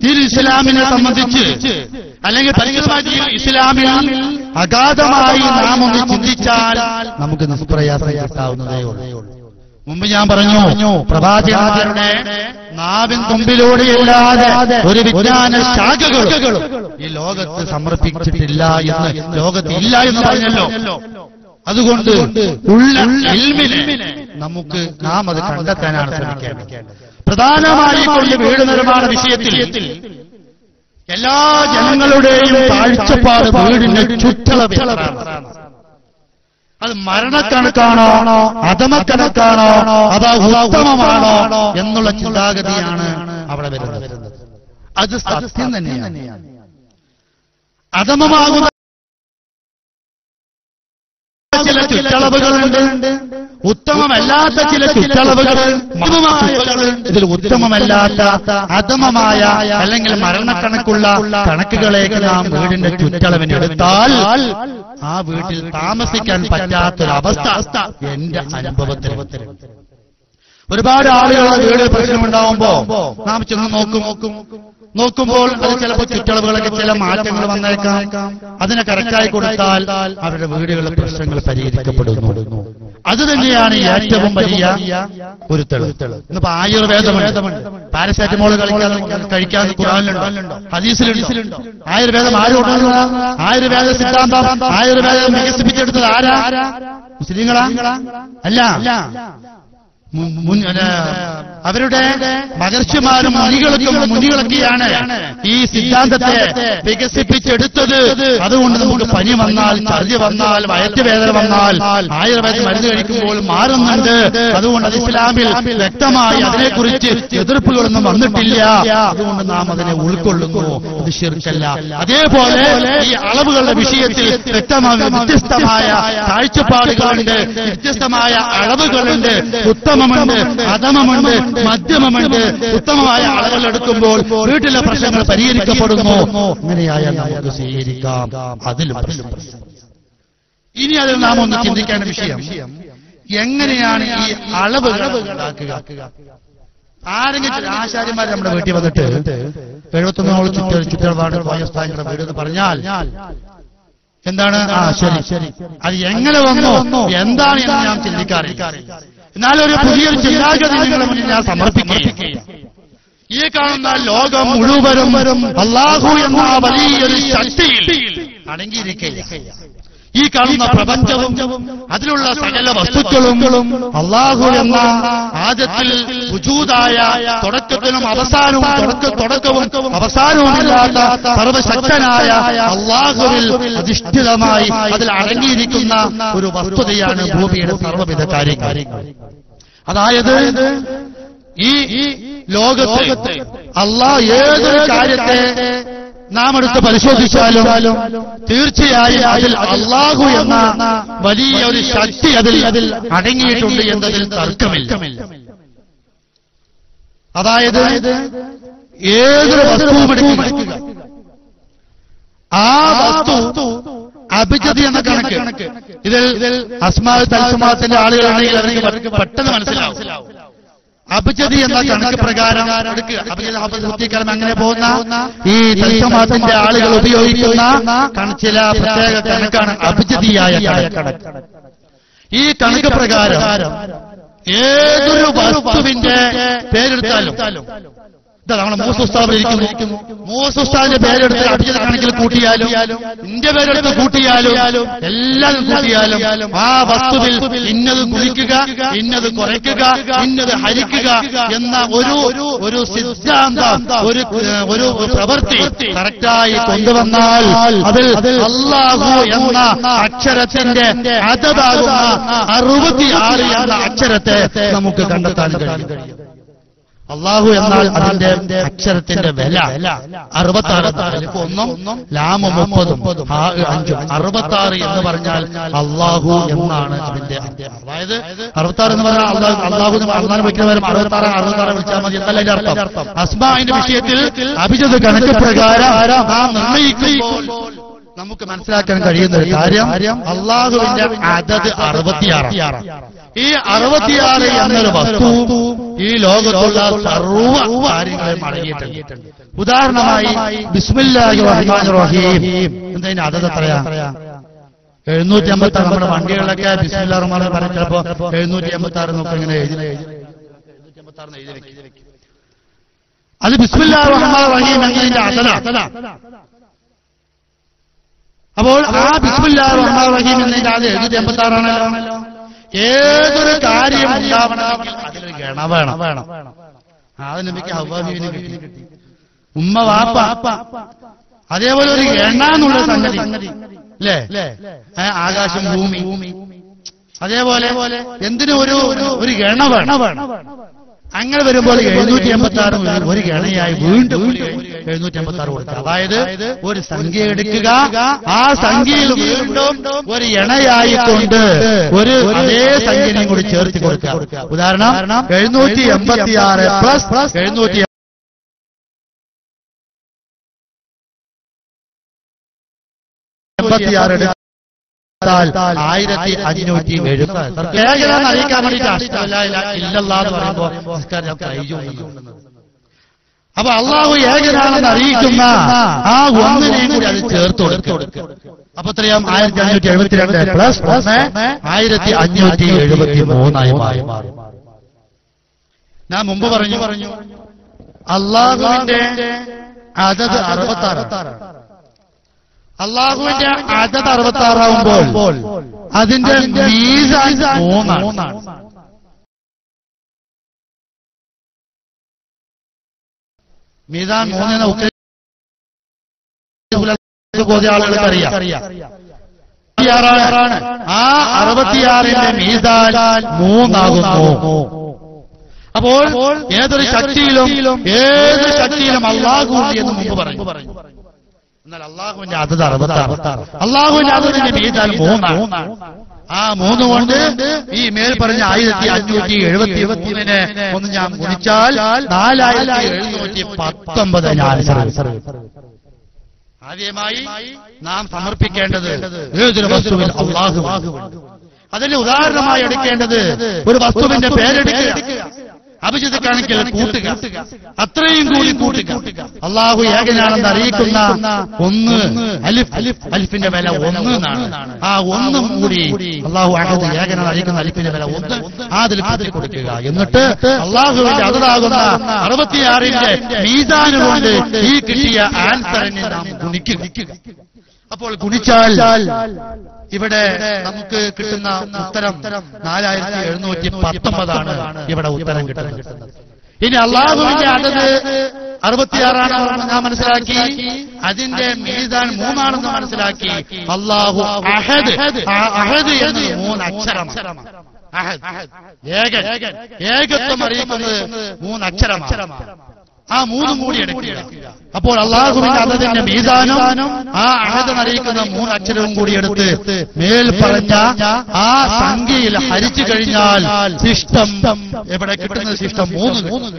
S1: ഈ ഇസ്ലാമിനെ സംബന്ധിച്ച് അല്ലെങ്കിൽ പരിശുദ്ധമായി ഇസ്ലാമിൽ അഗാധമായി നാം ഒന്ന് ചിന്തിച്ചാൽ നമുക്ക് നിഷ്പ്രയാസം കിട്ടാവുന്നതേ ഉള്ളൂ മുമ്പ് ഞാൻ പറഞ്ഞു പ്രവാചകന്മാരുടെ നാവിൻ തുമ്പിലൂടെയല്ലാതെ ഒരു വിജ്ഞാന ശാഖകളും ഈ ലോകത്ത് സമർപ്പിച്ചിട്ടില്ല എന്ന് ലോകത്ത് ഇല്ല എന്ന് പറഞ്ഞല്ലോ അതുകൊണ്ട് ഉള്ള ഇൽമിനെ നമുക്ക് നാം അത് കണ്ടെത്താനാണ് ശ്രമിക്കേണ്ടത് പ്രധാനമായി കൊണ്ട് വീട് നിർമ്മാണ വിഷയത്തിൽ എല്ലാ ജനങ്ങളുടെയും കാഴ്ചപ്പാട് വീടിന്റെ ചുറ്റളവിലാണ് അത് മരണക്കണക്കാണോ അധമക്കണക്കാണോ അതോ ഉത്തമമാണോ എന്നുള്ള ചിന്താഗതിയാണ് അവിടെ വരുന്നത് അത് സത്യം തന്നെയാണ് അധമമാകുന്ന ചില ചുറ്റളവുകളുണ്ട് ഉത്തമമല്ലാത്ത ചില ചുറ്റളവുകൾ മതമായവകളുണ്ട്. ഇതിൽ ഉത്തമമല്ലാത്ത അധമമായ അല്ലെങ്കിൽ മരണക്കണക്കുള്ള കണക്കുകളേക്ക് നാം വീടിന്റെ ചുറ്റളവിന് എടുത്താൽ ആ വീട്ടിൽ താമസിക്കാൻ പറ്റാത്തൊരവസ്ഥ എന്റെ അനുഭവത്തിൽ ഒരുപാട് ആളുകളുടെ വീട് പ്രശ്നമുണ്ടാവുമ്പോ നാം ചെന്ന് നോക്കും നോക്കുമ്പോൾ അത് ചിലപ്പോൾ ചുറ്റളവുകളൊക്കെ ചില മാറ്റങ്ങൾ വന്നേക്കാം അതിനെ കറക്റ്റായി കൊടുത്താൽ അവരുടെ വീടുകളിലെ പ്രശ്നങ്ങൾ പരിഹരിക്കപ്പെടുന്നു അത് തന്നെയാണ് ഏറ്റവും വലിയ ഒരു തെളിവ് ഇന്നിപ്പോ ആയുർവേദമുണ്ട് പാരസാറ്റമോൾ കളിക്കാൻ കഴിക്കാൻ ഖുറാനിലുണ്ടോ ഹദീസിലുണ്ടോ ആയുർവേദം ആരും ആയുർവേദ സിദ്ധാന്തം ആയുർവേദം വികസിപ്പിച്ചെടുത്തത് ആരാ മുസ്ലിങ്ങളാ അല്ല മു- മുൻ- അല്ല, അവരുടെ മഹർഷിമാരും മുനികൾക്കും മുനികളൊക്കെയാണ് ഈ സിദ്ധാന്തത്തെ വികസിപ്പിച്ചെടുത്തത് അതുകൊണ്ട് നമുക്ക് പനി വന്നാൽ ഛർദി വന്നാൽ വയറ്റുവേദന വന്നാൽ ആയുർവേദ മരുന്ന് കഴിക്കുമ്പോൾ മാറുന്നുണ്ട് അതുകൊണ്ട് അത് ഇസ്ലാമിൽ വ്യക്തമായി അതിനെക്കുറിച്ച് എതിർപ്പുകളൊന്നും വന്നിട്ടില്ല അതുകൊണ്ട് നാം അതിനെ ഉൾക്കൊള്ളുന്നു അത് ശിർക്കല്ല അതേപോലെ ഈ അളവുകളുടെ വിഷയത്തിൽ വ്യക്തമായ വ്യത്യസ്തമായ കാഴ്ചപ്പാടുകളുണ്ട് വ്യത്യസ്തമായ അളവുകളുണ്ട് ഉത്തമമുണ്ട് അധമമുണ്ട് മധ്യമമുണ്ട് ഉത്തമമായ അളവുകൾ എടുക്കുമ്പോൾ വീട്ടിലെ പ്രശ്നങ്ങൾ പരിഹരിക്കപ്പെടുന്നു അങ്ങനെയായാൽ നമുക്ക് സ്വീകരിക്കാം അതിലും പ്രശ്നം ഇനി അതിൽ നാം ഒന്ന് ചിന്തിക്കേണ്ട വിഷയം എങ്ങനെയാണ് ഈ അളവുകൾ ഉണ്ടാക്കുക ആരെങ്കിലും ചില ആശാര്യന്മാർ നമ്മുടെ വീട്ടിൽ വന്നിട്ട് എഴുപത്തൊന്നോളം ചുറ്റ ചുറ്റളവാണ് പോയസ്ഥാനങ്ങളുടെ വീട് എന്ന് പറഞ്ഞാൽ എന്താണ് ആ ശരി ശരി അത് എങ്ങനെ വന്നു എന്താണ് എന്ന് ഞാൻ ചിന്തിക്കാറില്ല എന്നാൽ ഒരു പുതിയൊരു ചിന്താഗതി നിങ്ങളുടെ മുന്നിൽ ഞാൻ സമർപ്പിക്കുകയും ഈ കാണുന്ന ലോകം മുഴുവനും അള്ളാഹു എന്ന ആ വലിയൊരു ശക്തിയിൽ അടങ്ങിയിരിക്കുകയാണ് ഈ കാണുന്ന പ്രപഞ്ചവും അതിലുള്ള സകല വസ്തുക്കളും അള്ളാഹു എന്ന ആദ്യത്തിൽ ഉജൂതായ തുടക്കത്തിനും അവസാനവും തുടക്ക തുടക്കവും അവസാനവുമില്ലാത്ത സർവശക്തനായ അള്ളാഹുവിൽ അധിഷ്ഠിതമായി അതിൽ അടങ്ങിയിരിക്കുന്ന ഒരു വസ്തുതയാണ് ഭൂമിയുടെ സർവ്വവിധ കാര്യങ്ങൾ അതായത് ഈ ലോകത്ത് അള്ളാഹ് ഏതൊരു കാര്യത്തെ നാം എടുത്ത് പരിശോധിച്ചാലും തീർച്ചയായും അതിൽ അള്ളാഹു എന്ന വലിയ ഒരു ശക്തി അതിൽ അതിൽ അടങ്ങിയിട്ടുണ്ട് എന്നതിൽ തർക്കമില്ല അതായത് ഏതൊരു വസ്തുവും എടുക്കുക ആ വസ്തു അഭിജതി എന്ന കണക്ക് ഇതിൽ അസ്മാ തൽസമാത്തിന്റെ ആളുകളാണെങ്കിൽ അവർക്ക് പെട്ടെന്ന് മനസ്സിലാവും അഭിജതി എന്ന കണക്ക് പ്രകാരം എടുക്കുക അഭിജതി അഭിവൃദ്ധിക്കാലം അങ്ങനെ പോകുന്ന ഈ തൽസമാത്തിന്റെ ആളുകൾ ഉപയോഗിക്കുന്ന കണ- ചില പ്രത്യേക കണക്കാണ് അഭിജതിയായ കണക്ക് ഈ കണക്ക് പ്രകാരം ഏതൊരു വസ്തുവിന്റെ പേരെടുത്താലും ഇതാ നമ്മളെ മൂസുസ്താബിൽ ഇരിക്കുന്നു മൂസുസ്താദിന്റെ പേരെടുത്ത് അഭിജിത കണക്കിൽ കൂട്ടിയാലും നിന്റെ പേരെടുത്ത് കൂട്ടിയാലും എല്ലാതും കൂട്ടിയാലും ആ വസ്തുവിൽ ഇന്നത് ഗുണിക്കുക ഇന്നത് കുറയ്ക്കുക ഇന്നത് ഹരിക്കുക എന്ന ഒരു ഒരു സിദ്ധാന്തം ഒരു ഒരു പ്രവൃത്തി കറക്റ്റായി കൊണ്ടുവന്നാൽ അതിൽ അള്ളാഹു എന്ന അക്ഷരത്തിന്റെ അതതാകുന്ന അറുപത്തിയാറ് എന്ന അക്ഷരത്തെ നമുക്ക് കണ്ടെത്താൻ കഴിയും അള്ളാഹു എന്നാൽ അതിന്റെ അക്ഷരത്തിന്റെ വില അറുപത്താറ് അലിഫ് ഒന്നും ലാമ മുപ്പതും ഹാ അഞ്ചും അറുപത്താറ് എന്ന് പറഞ്ഞാൽ അള്ളാഹു എന്നാണ് അതിന്റെ അർത്ഥം. അതായത് അറുപത്താറ് എന്ന് പറഞ്ഞാൽ അള്ളാഹു അള്ളാഹു അള്ളാഹ് വയ്ക്കുന്നവരും അറുപത്താറ് അറുപത്താറ് വിളിച്ചാൽ മതി എന്നല്ല അതിന്റെ അർത്ഥം അസ്മാന്റെ വിഷയത്തിൽ അഭിജിത് കണക്ക് പ്രകാരം നാം നിർണയിക്കുമ്പോൾ നമുക്ക് മനസ്സിലാക്കാൻ കഴിയുന്ന ഒരു കാര്യം അള്ളാഹുവിന്റെ അതത് അറുപത്തിയാറ് ഈ അറുപത്തിയാറ് എന്നൊരു വസ്തു ഈ ലോകത്തുള്ള സർവ്വ കാര്യങ്ങളും അടങ്ങിയിട്ടുണ്ട് ഉദാഹരണമായി ബിസ്മില്ലാഹി റഹ്മാൻ റഹീം എന്തതിന്റെ അതത് എത്രയാ എഴുന്നൂറ്റി അമ്പത്തി ആറ് നമ്മുടെ വണ്ടികളിലൊക്കെ ബിസ്മില്ലാ റഹ്മാൻ പറഞ്ഞ ചിലപ്പോ എഴുന്നൂറ്റി അമ്പത്തി ആറ് നോക്കി ഇങ്ങനെ എഴുതി എഴുന്നൂറ്റി അമ്പത്തി ആറ് എഴുതി വെക്കും. അത് ബിസ്മില്ലാ റഹ്മാൻ റഹീം എന്നതിന്റെ അതല അപ്പോൾ ആ ബിസ്മില്ലാ റഹ്മാൻ റഹീം എന്നതിന്റെ അത് എഴുന്നൂറ്റി അമ്പത്തി ആറാണല്ലോ ഏതൊരു കാര്യം ഉണ്ടാവണമെങ്കിൽ അതിലൊരു ഗണ വേണം വേണം അത് നബിക്ക് ഹവാബീവിന് കിട്ടി ഉമ്മ വാപ്പ അതേപോലെ ഒരു എണ്ണ എന്നുള്ള സംഗതി അല്ലേ ഏ, ആകാശം ഭൂമി അതേപോലെ എന്തിനും ഒരു ഒരു ഗണ വേണം അങ്ങനെ വരുമ്പോൾ എഴുന്നൂറ്റി എൺപത്തി ആറ് ഒരു ഗണയായി വീണ്ടും എഴുന്നൂറ്റി എൺപത്തി ആറ് കൊടുക്കുക അതായത് ഒരു സംഖ്യ എടുക്കുക ആ സംഖ്യയിൽ വീണ്ടും ഒരു ഇണയായിക്കൊണ്ട് ഒരു അതേ സംഖ്യനെയും കൂടി ചേർത്ത് കൊടുക്കുക ഉദാഹരണം എഴുന്നൂറ്റി എൺപത്തി ആറ് പ്ലസ് എഴുന്നൂറ്റി എൺപത്തിയാറ് എടുത്താൽ ആയിരത്തി അഞ്ഞൂറ്റി എഴുപത് ലേഖനം അറിയിക്കാൻ വേണ്ടിയിട്ട് അഷ്ടമല്ല ഇല്ലല്ലാ എന്ന് പറയുമ്പോ നിസ്കാരം ഞാൻ കൈ ചൂണ്ടുന്നത്. അപ്പൊ അള്ളാഹു ഏകനാണെന്ന് അറിയിക്കുന്ന ആ ഒന്നിനെയും കൂടി അത് ചേർത്ത് കൊടുക്കും അപ്പൊ എത്രയാം ആയിരത്തി അഞ്ഞൂറ്റി എഴുപത്തിരണ്ട് പ്ലസ് ഒന്ന് ആയിരത്തി അഞ്ഞൂറ്റി എഴുപത്തി മൂന്നായി മാറി ഞാൻ മുമ്പ് പറഞ്ഞു പറഞ്ഞു അള്ളാഹുവിന്റെ അതത് അറുപത്താറ് അള്ളാഹുവിന്റെ അതത് അറുപത്തി ആറാവുമ്പോൾ അതിന്റെ മീസാൻ മൂന്നാണ് മീസാൻ മൂന്നിന് ഉത്തര ആളുകൾക്ക് അറിയാം അറുപത്തിയാറാണ് ആ അറുപത്തിയാറിന്റെ മീസാൻ മൂന്നാകുന്നു അപ്പോൾ ഏതൊരു ശക്തിയിലും ഏതൊരു ശക്തിയിലും അള്ളാഹു ഉണ്ട് എന്ന് മുമ്പ് പറഞ്ഞു എന്നാൽ അള്ളാഹുവിന്റെ അതത് അറുപത്താറ് അള്ളാഹുവിന്റെ അതതിന്റെ മീതാൽ മൂന്നാണ് ആ മൂന്ന് കൊണ്ട് ഈ മേൽ പറഞ്ഞ ആയിരത്തി അഞ്ഞൂറ്റി എഴുപത്തി മൂന്നിനെ ഒന്ന് ഞാൻ ഗുണിച്ചാൽ നാലായിരത്തി എഴുന്നൂറ്റി പത്തൊമ്പത് ഞാൻ ആദ്യമായി നാം സമർപ്പിക്കേണ്ടത് ഏതൊരു വസ്തുവിൽ അള്ളാഹു അതിന് ഉദാഹരണമായി എടുക്കേണ്ടത് ഒരു വസ്തുവിന്റെ പേരെടുക്കുക അഭിജിതക്കാണെങ്കിൽ കൂട്ടുക അത്രയും കൂടി കൂട്ടുക അള്ളാഹു ഏകനാണെന്ന് അറിയിക്കുന്ന ഒന്ന് അലിഫ് അലിഫ് അലിഫിന്റെ വില ഒന്ന് എന്നാണ് ആ ഒന്നും കൂടി അള്ളാഹു അഹദ് ഏകനാണ് അറിയിക്കുന്ന അലിഫിന്റെ വില ഒന്ന് ആ അതിൽ കൂട്ടി കൊടുക്കുക എന്നിട്ട് അള്ളാഹുവിന്റെ അതതാകുന്ന അറുപത്തിയാറിന്റെ മീസാന് കൊണ്ട് ഈ കിട്ടിയ ആൻസറിനെ നാം ഗുണിക്കുക അപ്പോൾ ഗുണിച്ചാൽ ഇവിടെ നമുക്ക് കിട്ടുന്ന ഉത്തരം നാലായിരത്തി എഴുന്നൂറ്റി പത്തൊമ്പതാണ് ഇവിടെ ഉത്തരം കിട്ടുന്നത് ഇനി അള്ളാഹുവിന്റെ അതത് അറുപത്തിയാറാണ് ഞാൻ മനസ്സിലാക്കി അതിന്റെ മീസാൻ മൂന്നാണെന്ന് മനസ്സിലാക്കി അള്ളാഹു അഹദ് ആ അഹദ് എന്ന് മൂന്ന് അക്ഷരമാണ് അഹദ് ഏകൻ ഏകത്വം അറിയിക്കുന്നത് മൂന്ന് അക്ഷരമാണ് ആ മൂന്നും കൂടി എടുക്കുക അപ്പോൾ അള്ളാഹുവിന്റെ അതതിന്റെ മീസാനും ആ അഹദൻ അറിയിക്കുന്ന മൂന്ന് അക്ഷരവും കൂടി എടുത്ത് മേൽ പറഞ്ഞ ആ സംഖ്യയിൽ ഹരിച്ചു കഴിഞ്ഞാൽ ശിഷ്ടം എവിടെ കിട്ടുന്നത് ശിഷ്ടം മൂന്ന് കിട്ടും.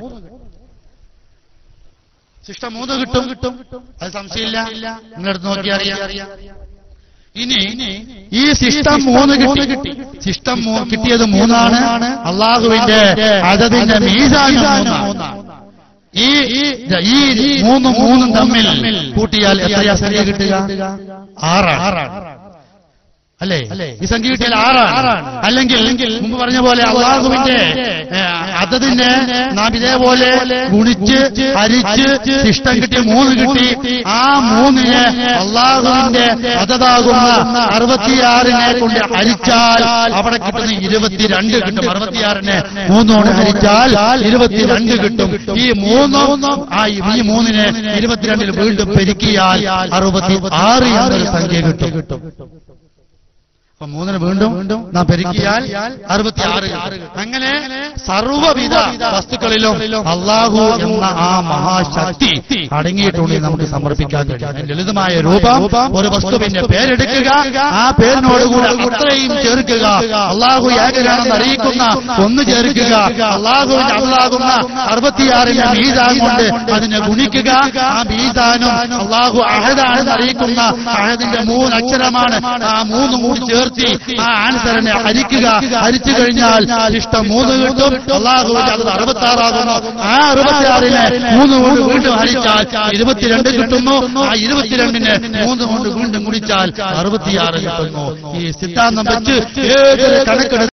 S1: ശിഷ്ടം മൂന്ന് കിട്ടും കിട്ടും അത് സംശയമില്ല നിങ്ങളെടുത്ത് നോക്കി അറിയാം ഇനി ഈ ശിഷ്ടം മൂന്ന് കിട്ടി ശിഷ്ടം മൂ- കിട്ടിയത് മൂന്നാണ് അള്ളാഹുവിന്റെ അതതിന്റെ മീസാനും മൂന്നാണ് ഈ ഈ മൂന്നും മൂന്നും തമ്മിൽ കൂട്ടിയാൽ എത്രയാ സംഖ്യ കിട്ടുക ആറാണ് അല്ലേ ഈ സംഖ്യ കിട്ടിയാൽ ആറാണ് അല്ലെങ്കിൽ മുമ്പ് പറഞ്ഞ പോലെ അള്ളാഹുവിന്റെ ഏ, അതതിനെ നാം ഇതേപോലെ ഗുണിച്ച് ഹരിച്ച് ശിഷ്ടം കിട്ടി മൂന്ന് കിട്ടി ആ മൂന്നിന് അള്ളാഹുവിന്റെ അതതാകുന്ന അറുപത്തിയാറിനെ കൊണ്ട് ഹരിച്ചാൽ അവിടെ കിട്ടുന്ന ഇരുപത്തിരണ്ട് കിട്ടും അറുപത്തിയാറിനെ മൂന്നോട് ഹരിച്ചാൽ ഇരുപത്തിരണ്ട് കിട്ടും ഈ മൂന്നും ആ ഈ മൂന്നിനെ ഇരുപത്തിരണ്ടിൽ വീണ്ടും പെരുക്കിയാൽ അറുപത്തി ആറ് എന്നൊരു സംഖ്യ കിട്ടും അപ്പൊ മൂന്നിന് വീണ്ടും നാം പെരുക്കിയാൽ അറുപത്തിയാറ് അങ്ങനെ സർവവിധ വസ്തുക്കളിലും അള്ളാഹു എന്ന ആ മഹാശക്തി അടങ്ങിയിട്ടുണ്ട് നമുക്ക് സമർപ്പിക്കാൻ കഴിയും അതിന്റെ ലളിതമായ രൂപം ഒരു വസ്തുവിന്റെ പേരെടുക്കുക ആ പേരിനോടുകൂടെ അത്രയും ചേർക്കുക അള്ളാഹു ഏകനാണെന്ന് അറിയിക്കുന്ന ഒന്ന് ചേർക്കുക അള്ളാഹുവിന്റെ അള്ളാഹുന്ന അറുപത്തിയാറിന്റെ മീതാൻ കൊണ്ട് അതിനെ ഗുണിക്കുക ആ മീതാനും അള്ളാഹു അഹദാണെന്ന് അറിയിക്കുന്ന അഹദിന്റെ മൂന്ന് അക്ഷരമാണ് ആ മൂന്നും കൂടി ചേർത്ത് നിർത്തി ആ ആൻസറിനെ ഹരിക്കുക ഹരിച്ചു കഴിഞ്ഞാൽ ഇഷ്ടം മൂന്ന് കിട്ടും അള്ളാഹുവിന്റെ അത് അറുപത്തി ആറാകുന്നു ആ അറുപത്തിയാറിനെ മൂന്ന് കൊണ്ട് വീണ്ടും ഹരിച്ചാൽ ഇരുപത്തിരണ്ട് കിട്ടുന്നു ആ ഇരുപത്തിരണ്ടിന് മൂന്ന് കൊണ്ട് വീണ്ടും കുടിച്ചാൽ അറുപത്തിയാറ് കിട്ടുന്നു ഈ സിദ്ധാന്തം വെച്ച് ഏതൊരു കണക്കെടുത്താലും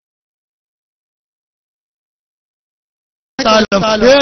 S1: ഏ-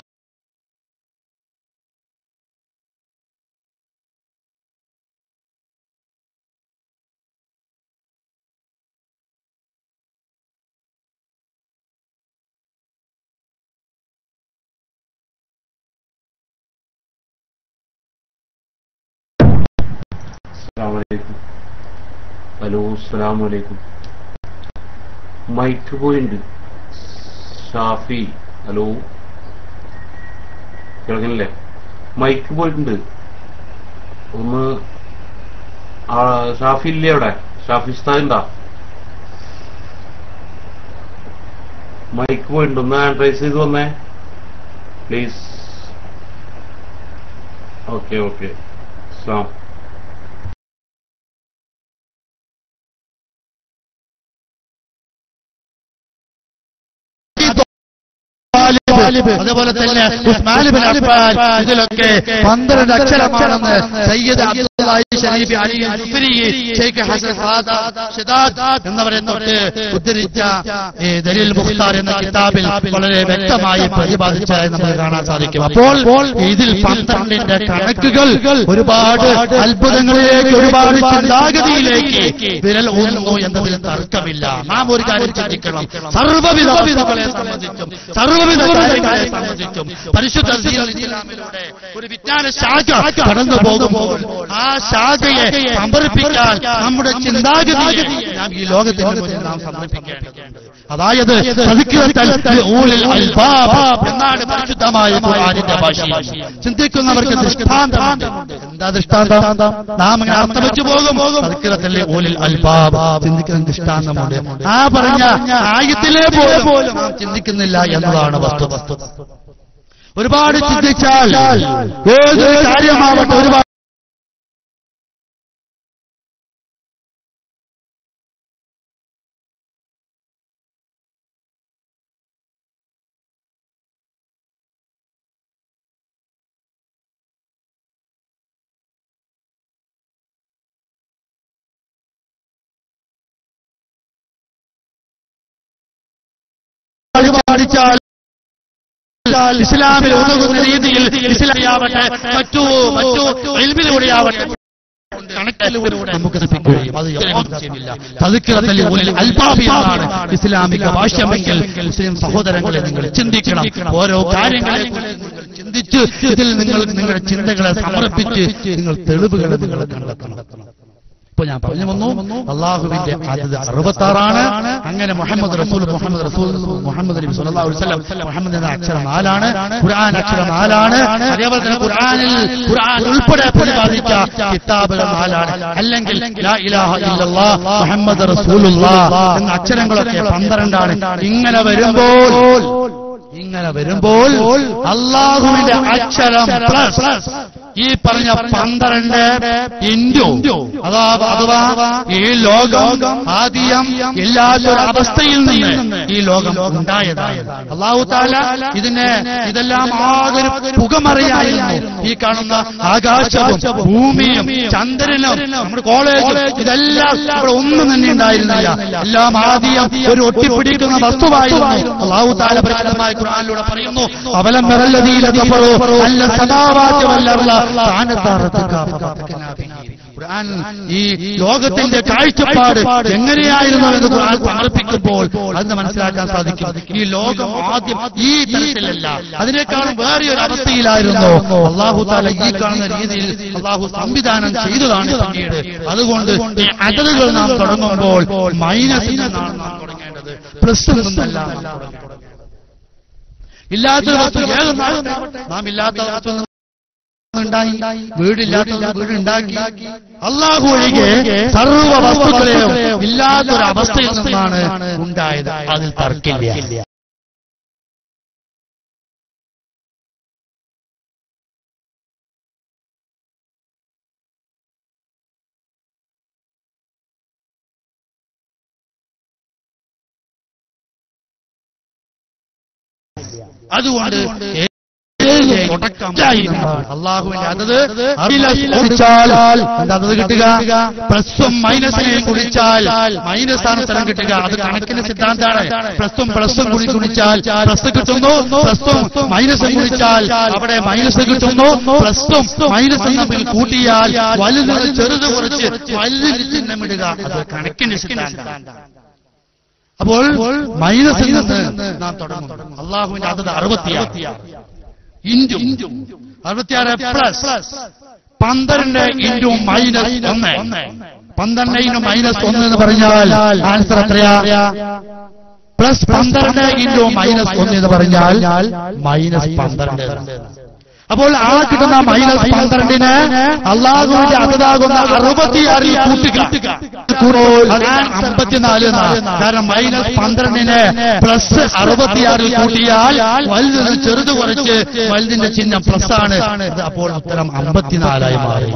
S3: അസ്സലാമലൈക്കും ഹലോ അസ്സലാമലൈക്കും മൈക്ക് പോയിന്റ് ഷാഫി ഹലോ കേൾക്കണില്ലേ മൈക്ക് പോയിട്ടുണ്ട് ഒന്ന് ആ, ഷാഫി ഇല്ലേ അവിടെ ഷാഫി ഉസ്താദ് ഉണ്ടാ മൈക്ക് പോയിട്ടുണ്ട് ഒന്ന് ഹാൻഡ് റൈസ് ചെയ്ത് വന്നേ പ്ലീസ് ഓക്കെ ഓക്കെ അസ്സലാം
S1: താലിബ്, അതുപോലെ തന്നെ ഉസ്മാൻ ബിൻ അഫ്ഫാൻ ഇതിലൊക്കെ പന്ത്രണ്ട് അക്ഷരമാണെന്ന് സയ്യിദ് അബ്ദുല്ലാഹി ഷരീഫ് അലി ജുഫരി ഷെയ്ഖ് ഹസൻ ഹാദ ഷിദാദ് എന്നവരെ തൊട്ട് ഉദ്ധരിച്ച ഈ ദലീൽ മുഖ്താർ എന്ന കിതാബിൽ വളരെ വ്യക്തമായി പ്രതിപാദിച്ചതായി നമുക്ക് കാണാൻ സാധിക്കും അപ്പോൾ ഇതിൽ പന്ത്രണ്ടിന്റെ കണക്കുകൾ ഒരുപാട് അത്ഭുതങ്ങളിലേക്ക് ഒരുപാട് ചിന്താഗതിയിലേക്ക് വിരൽ ഊന്നുന്നു എന്നതിൽ തർക്കമില്ല നാം ഒരു കാര്യം ചിന്തിക്കണം സർവ്വവിധ വസ്തുക്കളെ സംബന്ധിച്ചും സർവ്വവിധ കാര്യങ്ങളെ സംബന്ധിച്ചും പരിശുദ്ധ ദീനുൽ ഇസ്ലാമിലൂടെ ഒരു വിജ്ഞാന ശാഖ കടന്നു പോകുമ്പോൾ ആ ശാഖയെ സമർപ്പിക്കാൻ നമ്മുടെ ചിന്താഗതിയെ നാം ഈ ലോകത്തിന് മുന്നിൽ നാം സമർപ്പിക്കേണ്ടതുണ്ട് അതായത് തദ്കിറത്തൽ ഊലിൽ അൽബാബ് എന്നാണ് പരിശുദ്ധമായ ഖുർആനിന്റെ ഭാഷ ചിന്തിക്കുന്നവർക്ക് ദൃഷ്ടാന്തമുണ്ട് എന്താ ദൃഷ്ടാന്തം നാം ഇങ്ങനെ അർത്ഥം വെച്ച് പോകും തദ്കിറത്തൽ ഊലിൽ അൽബാബ് ചിന്തിക്കുന്ന ദൃഷ്ടാന്തമുണ്ട് ആ പറഞ്ഞ ആയത്തിലെ പോലും നാം ചിന്തിക്കുന്നില്ല എന്നതാണ് വസ്തു ഒരുപാട് ചിന്തിച്ചാൽ ഏതൊരു കാര്യമാവട്ടെ ഒരുപാട് പഠിച്ചാൽ ഇസ്ലാമിൽ ഉതകുന്ന രീതിയിൽ ഇസ്ലാമിയാവട്ടെ മറ്റു മറ്റു എൽമിലൂടെയാവട്ടെ കണക്കിലൂടെ നമുക്ക് ലഭിക്കും കഴിയും അത് യാതൊരുമില്ല തതുക്കിറത്തല്ലി ഉള്ളിൽ അൽപാബിയാണ് ഇസ്ലാമിക ഭാഷ്യമെങ്കിൽ മുസ്ലിം സഹോദരങ്ങളെ നിങ്ങൾ ചിന്തിക്കണം ഓരോ കാര്യങ്ങളെ നിങ്ങൾ ചിന്തിച്ച് ഇതിൽ നിങ്ങൾ നിങ്ങളുടെ ചിന്തകളെ സമർപ്പിച്ച് നിങ്ങൾ തെളിവുകളെ നിങ്ങൾ കണ്ടെത്തണം ഇപ്പൊ ഞാൻ പറഞ്ഞു വന്നു അള്ളാഹുവിന്റെ ആദ്യത അറുപത്താറാണ് അങ്ങനെ മുഹമ്മദ് റസൂൽ മുഹമ്മദ് റസൂൽ മുഹമ്മദ് നബി സല്ലല്ലാഹു അലൈഹി വസല്ലം മുഹമ്മദ് എന്ന അക്ഷരം നാലാണ് ഖുർആൻ അക്ഷരം നാലാണ് അതേപോലെ തന്നെ ഖുർആനിൽ ഖുർആൻ ഉൾപ്പെടെ പ്രതിപാദിച്ച കിതാബുകൾ നാലാണ് അല്ലെങ്കിൽ ലാ ഇലാഹ ഇല്ലല്ലാഹ് മുഹമ്മദ് റസൂലുള്ളാഹ് എന്ന അക്ഷരങ്ങളൊക്കെ പന്ത്രണ്ടാണ് ഇങ്ങനെ വരുമ്പോൾ ഇങ്ങനെ വരുമ്പോൾ അള്ളാഹുവിന്റെ അക്ഷരം പ്ലസ് ഈ പറഞ്ഞ പന്ത്രണ്ട് ഇൻഡു അതാ അഥവാ ഈ ലോകം ആദ്യം ഇല്ലാത്തൊരു അവസ്ഥയിൽ നിന്ന് ഈ ലോകം ഉണ്ടായതാണ് അള്ളാഹു താല ഇതിനെ ഇതെല്ലാം ആകെ ഒരു പുകമറിയായിരുന്നു ഈ കാണുന്ന ആകാശവും ഭൂമിയും ചന്ദ്രനും നമ്മുടെ കോളേജും ഇതെല്ലാം ഇവിടെ ഒന്നും തന്നെ ഉണ്ടായിരുന്നില്ല എല്ലാം ആദ്യം ഒരു ഒട്ടിപ്പിടിക്കുന്ന വസ്തുവായിരുന്നു അള്ളാഹു താല പരിശുദ്ധമായ ഖുർആനിലൂടെ പറയുന്നു അവലം നിറല്ലതീല അല്ല സദാവാദ്യമല്ല ഖുർആൻ ഈ ലോകത്തിന്റെ കാഴ്ചപ്പാട് എങ്ങനെയായിരുന്നു എന്ന് ഖുർആൻ സമർപ്പിക്കുമ്പോൾ അതെന്ന് മനസ്സിലാക്കാൻ സാധിക്കും ഈ ലോകം ആദ്യം ഈ തരത്തിലല്ല അതിനേക്കാളും വേറെ ഒരു അവസ്ഥയിലായിരുന്നു അള്ളാഹു താല ഈ കാണുന്ന രീതിയിൽ അള്ളാഹു സംവിധാനം ചെയ്തതാണ് പിന്നീട് അതുകൊണ്ട് ഈ അതലുകൾ നാം തുടങ്ങുമ്പോൾ മൈനസിൽ നിന്നാണ് നാം തുടങ്ങേണ്ടത് പ്ലസ് നിന്നല്ല നാം തുടങ്ങേണ്ടത് ഇല്ലാത്ത വസ്തു ഏതൊന്നാകട്ടെ നാം ഇല്ലാത്ത വസ്തു ഉണ്ടായി വീടില്ലാത്ത വീടുണ്ടാക്കി അള്ളാഹു ഒഴികെ സർവ്വ വസ്തുക്കളെയും ഇല്ലാത്തൊരവസ്ഥയിൽ നിന്നാണ് ഉണ്ടായത് അതിൽ തർക്കില്ല അതുകൊണ്ട് ഏഴ് തുടക്കം അള്ളാഹുവിന്റെ അതത് കുടിച്ചാൽ എന്താ അതത് കിട്ടുക പ്ലസും മൈനസിനെയും കുടിച്ചാൽ മൈനസ് ആണ് സ്ഥലം കിട്ടുക അത് കണക്കിന് സിദ്ധാന്താണ് പ്ലസും പ്ലസും കൂടി കുടിച്ചാൽ പ്ലസ് കിട്ടുന്നു പ്ലസും മൈനസും കുടിച്ചാൽ അവിടെ മൈനസ് കിട്ടുന്നു പ്ലസും മൈനസും തമ്മിൽ കൂട്ടിയാൽ വലുത് ചെറുത് കുറച്ച് വലുതിന് ചിഹ്നമിടുക അത് കണക്കിന് സിദ്ധാന്തം അപ്പോൾ മൈനസിൽ നിന്ന് നാം തുടങ്ങും അള്ളാഹുവിന്റെ അതത് അറുപത്തിയാറ് ഇൻറ്റും അറുപത്തിയാറ് പ്ലസ് പന്ത്രണ്ട് ഇൻറ്റു മൈനസ് ഒന്ന് പന്ത്രണ്ട് ഇൻറ്റു മൈനസ് ഒന്ന് എന്ന് പറഞ്ഞാൽ ആൻസർ എത്രയാ പ്ലസ് പന്ത്രണ്ട് ഇൻറ്റു മൈനസ് ഒന്ന് എന്ന് പറഞ്ഞാൽ മൈനസ് പന്ത്രണ്ട് അപ്പോൾ ആ കിട്ടുന്ന മൈനസ് പന്ത്രണ്ടിന് അള്ളാഹുവിന്റെ അതതാകുന്ന അറുപത്തിയാറിൽ കൂട്ടുക കൂടുമ്പോൾ അതാണ് അമ്പത്തിനാല് എന്നാണ്. കാരണം മൈനസ് പന്ത്രണ്ടിന് പ്ലസ് അറുപത്തിയാറിൽ കൂട്ടിയാൽ വലുതിന് ചെറുത് കുറച്ച് വലുതിന്റെ ചിഹ്നം പ്ലസ് ആണ് അത് അപ്പോൾ ഉത്തരം അമ്പത്തിനാലായി മാറി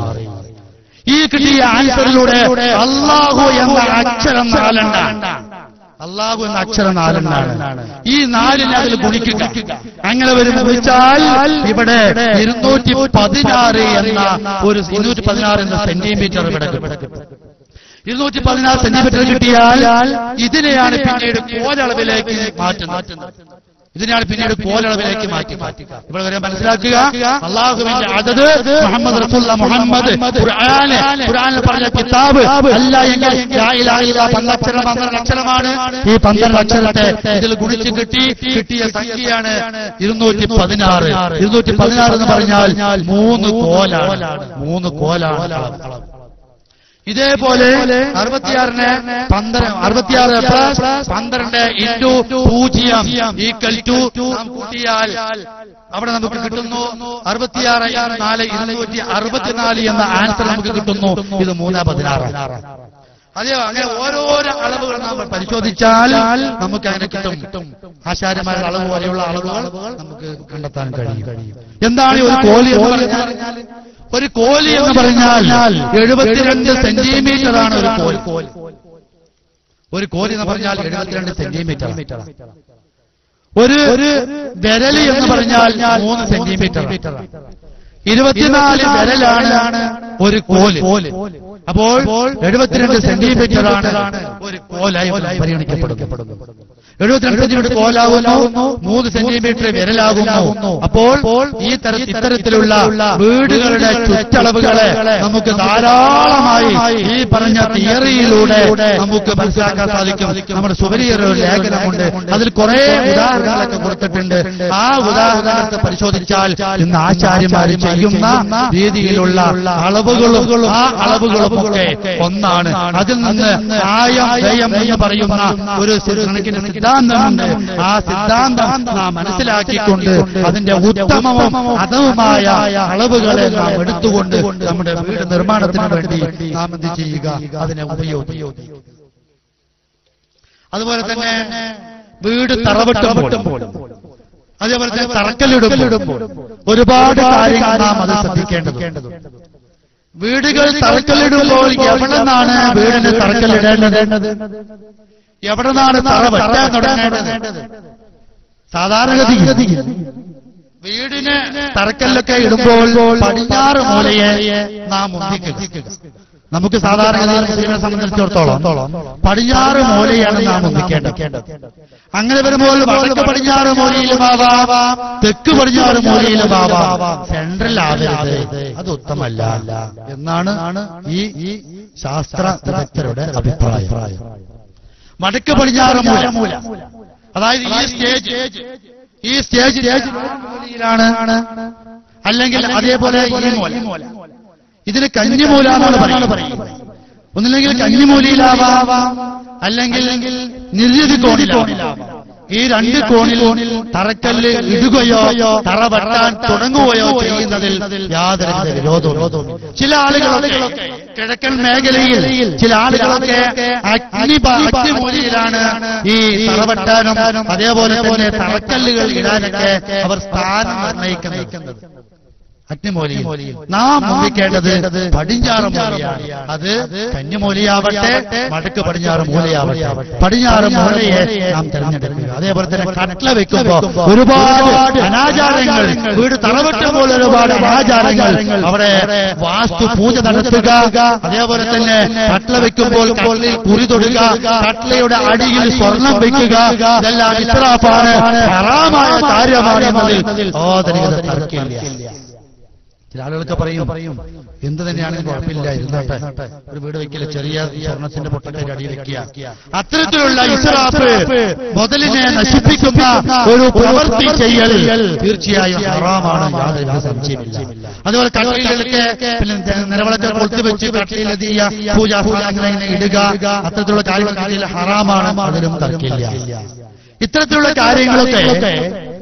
S1: ഈ കിട്ടിയ ആൻസറിലൂടെ അള്ളാഹു എന്ന അക്ഷരം നാലെണ്ണാണ് അള്ളാഹു എന്ന അക്ഷരം നാലെണ്ണാണ് ഈ നാലിനെ അതിൽ ഗുണിക്കുക അങ്ങനെ വരുമ്പോൾ വെച്ചാൽ ഇവിടെ ഇരുന്നൂറ്റി പതിനാറ് എന്ന ഒരു ഇരുന്നൂറ്റി പതിനാറ് എന്ന സെന്റിമീറ്റർ ഇവിടെ കിട്ടും ഇരുന്നൂറ്റി പതിനാറ് സെന്റിമീറ്റർ കിട്ടിയാൽ ഇതിനെയാണ് പിന്നീട് കോലളവിലേക്ക് മാറ്റുന്നത് ഇതിനെയാണ് പിന്നീട് കോലളവിലേക്ക് മാറ്റി ഇവിടെ വരെ മനസ്സിലാക്കുക അള്ളാഹുവിന്റെ അതത് മുഹമ്മദ് റസൂല്ല മുഹമ്മദ് ഖുർആന് ഖുർആനിൽ പറഞ്ഞ കിതാബ് അല്ല എങ്കിൽ ലാ ഇലാഹ ഇല്ല പന്തക്ഷരം പന്ത്രണ്ട് അക്ഷരമാണ് ഈ പന്ത്രണ്ട് അക്ഷരത്തെ ഇതിൽ ഗുണിച്ച് കിട്ടി കിട്ടിയ സംഖ്യയാണ് ഇരുന്നൂറ്റി പതിനാറ് ഇരുന്നൂറ്റി പതിനാറ് എന്ന് പറഞ്ഞാൽ മൂന്ന് കോലാണ് മൂന്ന് കോലാണ് അളവ്. ഇതേപോലെ അറുപത്തിയാറിന് പന്ത്രണ്ട് അറുപത്തിയാറ് പ്ലസ് പന്ത്രണ്ട് ഇൻറ്റു പൂജ്യം ഈക്വൽ ടു നാം കൂട്ടിയാൽ അവിടെ നമുക്ക് കിട്ടുന്നു അറുപത്തിയാറ് നാല് ഇരുന്നൂറ്റി അറുപത്തിനാല് എന്ന ആൻസർ നമുക്ക് കിട്ടുന്നു ഇത് മൂന്ന് പതിനാറ് അതെയോ അങ്ങനെ ഓരോരോ അളവുകൾ നാം പരിശോധിച്ചാൽ നമുക്ക് അങ്ങനെ കിട്ടും ആശാര്യന്മാരുടെ അളവ് പോലെയുള്ള അളവുകൾ നമുക്ക് കണ്ടെത്താൻ കഴിയും എന്താണ് ഈ ഒരു കോലി എന്ന് പറഞ്ഞാൽ ഒരു കോലി എന്ന് പറഞ്ഞാൽ എഴുപത്തിരണ്ട് സെന്റിമീറ്റർ ആണ് ഒരു കോലി ഒരു കോലി എന്ന് പറഞ്ഞാൽ എഴുപത്തിരണ്ട് സെന്റിമീറ്റർ ഒരു ഒരു വിരലി എന്ന് പറഞ്ഞാൽ മൂന്ന് സെന്റിമീറ്റർ ഇരുപത്തിനാല് വിരലാണ് ഒരു കോല് അപ്പോൾ എഴുപത്തിരണ്ട് സെന്റിമീറ്റർ ആണ് ഒരു കോലായി പരിഗണിക്കപ്പെടുന്നു എഴുപത്തിരണ്ട് സെന്റിമീറ്റർ കോലാകുന്നു മൂന്ന് സെന്റിമീറ്റർ വിരലാകുന്നു അപ്പോൾ ഈ തര ഇത്തരത്തിലുള്ള വീടുകളുടെ ചുറ്റളവുകളെ നമുക്ക് ധാരാളമായി ഈ പറഞ്ഞ തിയറിയിലൂടെ നമുക്ക് മനസ്സിലാക്കാൻ സാധിക്കും നമ്മുടെ സുപരിയർ ഒരു ലേഖനമുണ്ട് അതിൽ കുറെ ഉദാഹരണങ്ങളൊക്കെ കൊടുത്തിട്ടുണ്ട് ആ ഉദാഹരണത്തെ പരിശോധിച്ചാൽ ഇന്ന് ആചാര്യന്മാർ ചെയ്യുന്ന രീതിയിലുള്ള അളവുകളും ആ അളവുകളും ഒക്കെ ഒന്നാണ് അതിൽ നിന്ന് ആയം ദയം എന്ന് പറയുന്ന ഒരു കണക്കിന് സിദ്ധാന്തമുണ്ട് ആ സിദ്ധാന്തം നാം മനസ്സിലാക്കിക്കൊണ്ട് അതിന്റെ ഉത്തമവും അതവുമായ അളവുകളെ നാം എടുത്തുകൊണ്ട് നമ്മുടെ വീട് നിർമ്മാണത്തിന് വേണ്ടി നാം എന്ത് ചെയ്യുക അതിനെ ഉപയോഗിക്കുക അതുപോലെ തന്നെ വീട് തറവട്ടുമ്പോൾ അതേപോലെ തന്നെ തറക്കല്ലിടുമ്പോൾ ഒരുപാട് കാര്യങ്ങൾ നാം അത് ശ്രദ്ധിക്കേണ്ടതുണ്ട് വീടുകൾ തറക്കല്ലിടുമ്പോൾ എവിടെ നിന്നാണ് വീടിന് തറക്കല്ലിടേണ്ടത് എവിടെ നിന്നാണ് തറ വെട്ടാൻ തുടങ്ങേണ്ടത് സാധാരണഗതി വീടിന് തറക്കല്ലൊക്കെ ഇടുമ്പോൾ പടിഞ്ഞാറ് മൂലയെ നാം ഒന്നിക്കുക നമുക്ക് സാധാരണഗതിയിൽ മുസ്ലിമിനെ സംബന്ധിച്ചിടത്തോളം പടിഞ്ഞാറ് മൂലയാണ് നാം ഒന്നിക്കേണ്ടത് അങ്ങനെ വരുമ്പോൾ വടക്ക് പടിഞ്ഞാറ് മൂലയിലുമാവാം തെക്ക് പടിഞ്ഞാറ് മൂലയിലുമാവാം സെൻട്രൽ ആവരുത് അത് ഉത്തമല്ല എന്നാണ് ഈ ഈ ശാസ്ത്ര വിദഗ്ധരുടെ അഭിപ്രായം വടക്ക് പടിഞ്ഞാറ് മൂല അതായത് ഈ സ്റ്റേജ് ഈ സ്റ്റേജ് മൂലയിലാണ് അല്ലെങ്കിൽ അതേപോലെ ഈ മൂല ഇതിന് കഞ്ഞിമൂല എന്നാണ് പറയുന്നത് ഒന്നില്ലെങ്കിൽ കഞ്ഞിമൂലയിലാവാം അല്ലെങ്കിൽ നിർജ്ജതി കോണിലാവാം ഈ രണ്ട് കോണിൽ തറക്കല്ല് ഇടുകയോ തറ വെട്ടാൻ തുടങ്ങുകയോ ചെയ്യുന്നതിൽ യാതൊരുവിധ വിരോധവും ചില ആളുകളൊക്കെ കിഴക്കൻ മേഖലയിൽ ചില ആളുകളൊക്കെ അഗ്നി അഗ്നിമൂലയിലാണ് ഈ തറ വെട്ടാനും അതേപോലെ തന്നെ തറക്കല്ലുകൾ ഇടാനൊക്കെ അവർ സ്ഥാനം നിർണ്ണയിക്കുന്നത് അഗ്നിമൂലിയിൽ നാം മുമ്പിക്കേണ്ടത് പടിഞ്ഞാറ് മൂലയാണ് അത് കന്നിമൂലയാവട്ടെ വടക്ക് പടിഞ്ഞാറ് മൂലയാവട്ടെ പടിഞ്ഞാറ് മൂലയെ നാം തിരഞ്ഞെടുക്കുക അതേപോലെ തന്നെ കട്ട്ല വെക്കുമ്പോ ഒരുപാട് അനാചാരങ്ങൾ വീട് തറവട്ട പോലെ ഒരുപാട് അനാചാരങ്ങൾ അവിടെ വാസ്തു പൂജ നടത്തുക അതേപോലെ തന്നെ കട്ട്ല വെക്കുമ്പോൾ കട്ട്ലയിൽ കുറി തൊടുക കട്ട്ലയുടെ അടിയിൽ സ്വർണം വെക്കുക ഇതെല്ലാം ഇസ്രാഫാണ് ഹറാമായ കാര്യമാണ് എന്നതിൽ ആധുനികത തർക്കമില്ല ചില ആളുകളൊക്കെ പറയും എന്ത് തന്നെയാണെങ്കിലും കുഴപ്പമില്ല ഇരുന്നോട്ടെ ഒരു വീട് വെക്കില്ല ചെറിയ സ്വർണത്തിന്റെ പൊട്ടത്തിന്റെ അടി വെക്കുക അത്തരത്തിലുള്ള ഇസ്രാഫ് മുതലിനെ നശിപ്പിക്കുന്ന ഒരു പ്രവൃത്തി ചെയ്യൽ തീർച്ചയായും ഹറാമാണ് യാതൊരു സംശയമില്ല അതുപോലെ കട്ടയിലൊക്കെ പിന്നെ നിലവിളക്കെ കൊളുത്തി വെച്ച് കട്ടയിലെത്തിയ പൂജാ സാധനങ്ങൾ ഇങ്ങനെ ഇടുക അത്തരത്തിലുള്ള കാര്യങ്ങൾ ഹറാമാണ് അതിലും തർക്കില്ല ഇത്തരത്തിലുള്ള കാര്യങ്ങളൊക്കെ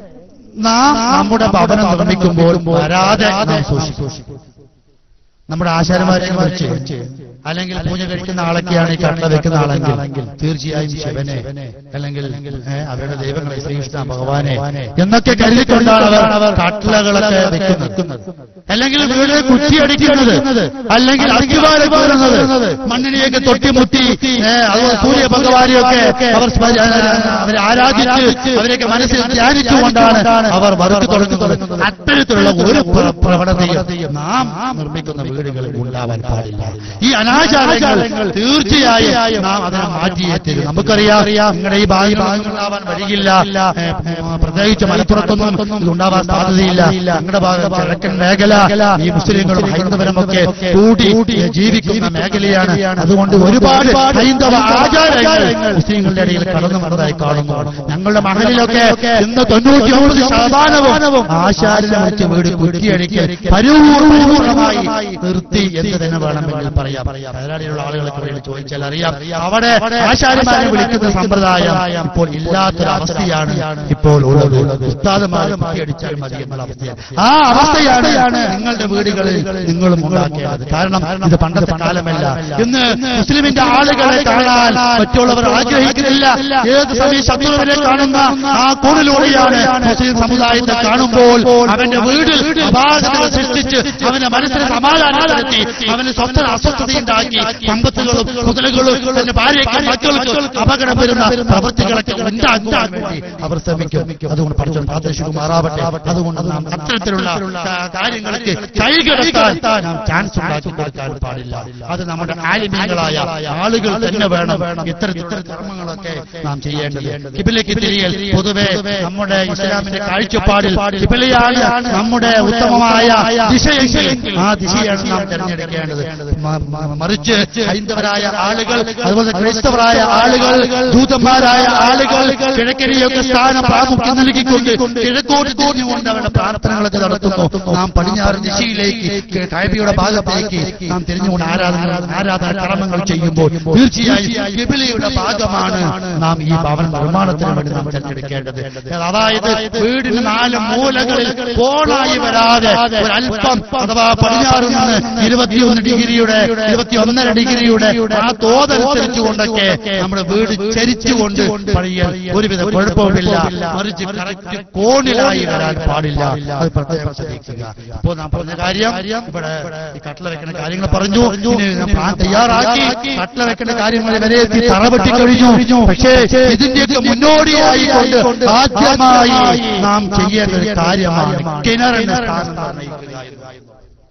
S1: നാം നമ്മുടെ ഭവനം നിർമ്മിക്കുമ്പോൾ വരാതെ നാം സൂക്ഷിക്കും നമ്മുടെ ആശാരന്മാരെ കുറിച്ച് അല്ലെങ്കിൽ പൂജ കഴിക്കുന്ന ആളൊക്കെയാണ് ഈ കട്ട വെക്കുന്ന ആളെങ്കിൽ തീർച്ചയായും ശിവനെ അല്ലെങ്കിൽ ഏ, അവരുടെ ദൈവങ്ങളെ ശ്രീകൃഷ്ണ ഭഗവാനെ എന്നൊക്കെ കരുതിക്കൊണ്ടാണ് അവർ കട്ടളകളൊക്കെ വെക്കുന്നത് അല്ലെങ്കിൽ വീട് കുറ്റിയടിക്കുന്നത് അല്ലെങ്കിൽ അടിവാര പോരുന്നത് മണ്ണിനെയൊക്കെ തൊട്ടിമുട്ടി ഏ, അതുപോലെ സൂര്യ ഭഗവാനെയൊക്കെ അവർ സ്മര- അവരെ ആരാധിച്ച് അവരെയൊക്കെ മനസ്സിൽ ധ്യാനിച്ചുകൊണ്ടാണ് അവർ വറുത്തു തുടങ്ങുന്നത് അത്തരത്തിലുള്ള ഒരു പ്ര- പ്രവണതയും നാം നിർമ്മിക്കുന്ന വീടുകളിൽ ഉണ്ടാവാൻ പാടില്ല ഈ അനാചാരങ്ങൾ തീർച്ചയായും നാം അതിനെ മാറ്റിയേ തരും നമുക്കറിയാം നിങ്ങളുടെ ഈ ഭാഗ്യം ഉണ്ടാവാൻ വഴിയില്ല ഏ, പ്രത്യേകിച്ച് മലപ്പുറത്തൊന്നും ഇത് ഉണ്ടാവാൻ സാധ്യതയില്ല നിങ്ങളുടെ ഭാഗം കിഴക്കൻ മേഖല ഈ മുസ്ലിങ്ങളും ഹൈന്ദവരുമൊക്കെ കൂടി ജീവിക്കുന്ന മേഖലയാണ് അതുകൊണ്ട് ഒരുപാട് ഹൈന്ദവ ആചാരങ്ങൾ മുസ്ലിങ്ങളുടെ ഇടയിൽ കടന്നു വന്നതായി കാണുന്നു ഞങ്ങളുടെ മഹലിലൊക്കെ ഇന്ന് തൊണ്ണൂറ്റി ഒമ്പത് ശതമാനവും ആശാരിനെ വെച്ച് വീട് കുറ്റിയടിക്കൽ പരിപൂർണമായി നിർത്തി എന്ന് തന്നെ വേണമെങ്കിൽ പറയാം അതിലുള്ള ആളുകളൊക്കെ വേണ്ടി ചോദിച്ചാൽ അറിയാം അവിടെ ആശാരിമാരെ വിളിക്കുന്ന സമ്പ്രദായം ഇപ്പോൾ ഇല്ലാത്തൊരു അവസ്ഥയാണ് ഇപ്പോൾ ഉള്ളത് ഉസ്താദമാരെ കുറ്റിയടിച്ചാൽ മതി എന്നുള്ള അവസ്ഥയാണ് ആ അവസ്ഥയാണ് നിങ്ങളുടെ വീടുകളിൽ നിങ്ങളും ഉണ്ടാക്കേണ്ടത് കാരണം ഇത് പണ്ടത്തെ കാലമല്ല ഇന്ന് മുസ്ലിമിന്റെ ആളുകളെ കാണാൻ മറ്റുള്ളവർ ആഗ്രഹിക്കുന്നില്ല ഏത് സമയം ശത്രുവിനെ കാണുന്ന ആ കോണിലൂടെയാണ് മുസ്ലിം സമുദായത്തെ കാണുമ്പോൾ അവന്റെ വീടിൽ അപാകതകൾ സൃഷ്ടിച്ച് അവന്റെ മനസ്സിന് സമാധാനപ്പെടുത്തി അവന് സ്വന്തം അസ്വസ്ഥതയുണ്ടാക്കി സമ്പത്തുകളും മുതലുകളും തന്റെ ഭാര്യയ്ക്ക് മക്കൾക്ക് അപകടം വരുന്ന പ്രവൃത്തികളൊക്കെ ഉണ്ടാക്കുവാൻ വേണ്ടി അവർ ശ്രമിക്കും അതുകൊണ്ട് പഠിച്ചു പ്രാദേശികമാറാവട്ടെ അതുകൊണ്ട് നാം അത്തരത്തിലുള്ള കാ- കാര്യങ്ങൾക്ക് കൈകടത്താൻ നാം ചാൻസ് ഉണ്ടാക്കി കൊടുക്കാൻ പാടില്ല അത് നമ്മുടെ ആലിമീങ്ങളായ ആളുകൾ തന്നെ വേണം ഇത്തരത്തിലുള്ള കർമ്മങ്ങളൊക്കെ നാം ചെയ്യേണ്ടത് കിബിലേക്ക് തിരിയൽ പൊതുവെ നമ്മുടെ ഇസ്ലാമിന്റെ കാഴ്ചപ്പാടിൽ കിബിലയാണ് നമ്മുടെ ഉത്തമമായ ദിശയെങ്കിൽ ആ ദിശയാണ് നാം തിരഞ്ഞെടുക്കേണ്ടത് മ- മ- മറിച്ച് ഹൈന്ദവരായ ആളുകൾ അതുപോലെ ക്രൈസ്തവരായ ആളുകൾ ദൂതന്മാരായ ആളുകൾ കിഴക്കനെയൊക്കെ സ്ഥാനം പ്രാമുഖ്യം നൽകിക്കൊണ്ട് കിഴക്കോട്ട് തിരിഞ്ഞുകൊണ്ട് അവരുടെ പ്രാർത്ഥനകളൊക്കെ നടത്തുന്നു നാം പടിഞ്ഞാറ് ദിശയിലേക്ക് കൈബിയുടെ ഭാഗത്തേക്ക് നാം തിരിഞ്ഞുകൊണ്ട് ആരാധന ആരാധന കർമ്മങ്ങൾ ചെയ്യുമ്പോൾ തീർച്ചയായും കിബിലയുടെ ഭാഗമാണ് നാം ഈ ഭവന നിർമ്മാണത്തിന് വേണ്ടി നാം തിരഞ്ഞെടുക്കേണ്ടത് അതായത് വീടിന് നാല് മൂലകളിൽ കോണായി വരാതെ ഒരല്പം അഥവാ പടിഞ്ഞാറ് നിന്ന് ഇരുപത്തിയൊന്ന് ഡിഗ്രിയുടെ ഇരുപത്തിയൊന്നര ഡിഗ്രിയുടെ ആ തോതനുസരിച്ചുകൊണ്ടൊക്കെ നമ്മുടെ വീട് ചരിച്ചുകൊണ്ട് പണിയാൻ ഒരുവിധ കുഴപ്പവുമില്ല മറിച്ച് കറക്റ്റ് കോണിലായി വരാൻ പാടില്ല അത് പ്രത്യേകം ശ്രദ്ധിക്കുക ഇപ്പോൾ നാം പറഞ്ഞ കാര്യം ഇവിടെ ഈ കട്ടള വെക്കുന്ന കാര്യങ്ങൾ പറഞ്ഞു ഇനി നാം പ്ലാൻ തയ്യാറാക്കി കട്ടള വെക്കുന്ന കാര്യങ്ങൾ വരെ എത്തി തറപെട്ടി കഴിഞ്ഞു പക്ഷേ ഇതിന്റെയൊക്കെ മുന്നോടിയായി കൊണ്ട് ആദ്യമായി നാം ചെയ്യേണ്ട ഒരു കാര്യമാണ് കിണറിന്റെ സ്ഥാനം നിർണ്ണയിക്കുക എന്നുള്ളത്.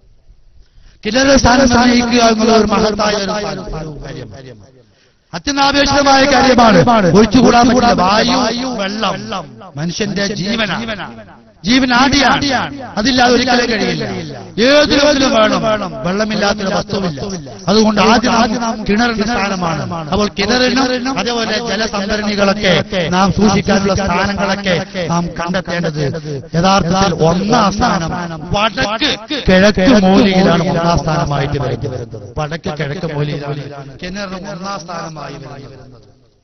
S1: കിണറിന്റെ സ്ഥാനം നിർണ്ണയിക്കുക എന്നുള്ള ഒരു മഹത്തായ ഒരു കാര്യം അത്യന്താപേക്ഷിതമായ കാര്യമാണ് ഒഴിച്ചുകൂടാൻ പറ്റില്ല വായു വെള്ളം മനുഷ്യന്റെ ജീവനാണ് ജീവനാടിയാണ് അതില്ലാതെ ഒരിക്കലും കഴിയില്ല ഏത് ലോകത്തിലും വേണം വെള്ളമില്ലാത്തൊരു വസ്തുവില്ല അതുകൊണ്ട് ആദ്യം നാം കിണറിന്റെ സ്ഥാനമാണ് അപ്പോൾ കിണറിനും അതേപോലെ ജലസംഭരണികളൊക്കെ നാം സൂക്ഷിക്കാനുള്ള സ്ഥാനങ്ങളൊക്കെ നാം കണ്ടെത്തേണ്ടത് യഥാർത്ഥത്തിൽ ഒന്നാം സ്ഥാനം വടക്ക് കിഴക്ക് മൂലയിലാണ് ഒന്നാം സ്ഥാനമായിട്ട് വരുന്നത് വടക്ക് കിഴക്ക് മൂലയിലാണ് കിണറിന് ഒന്നാം സ്ഥാനമായി വരുന്നത്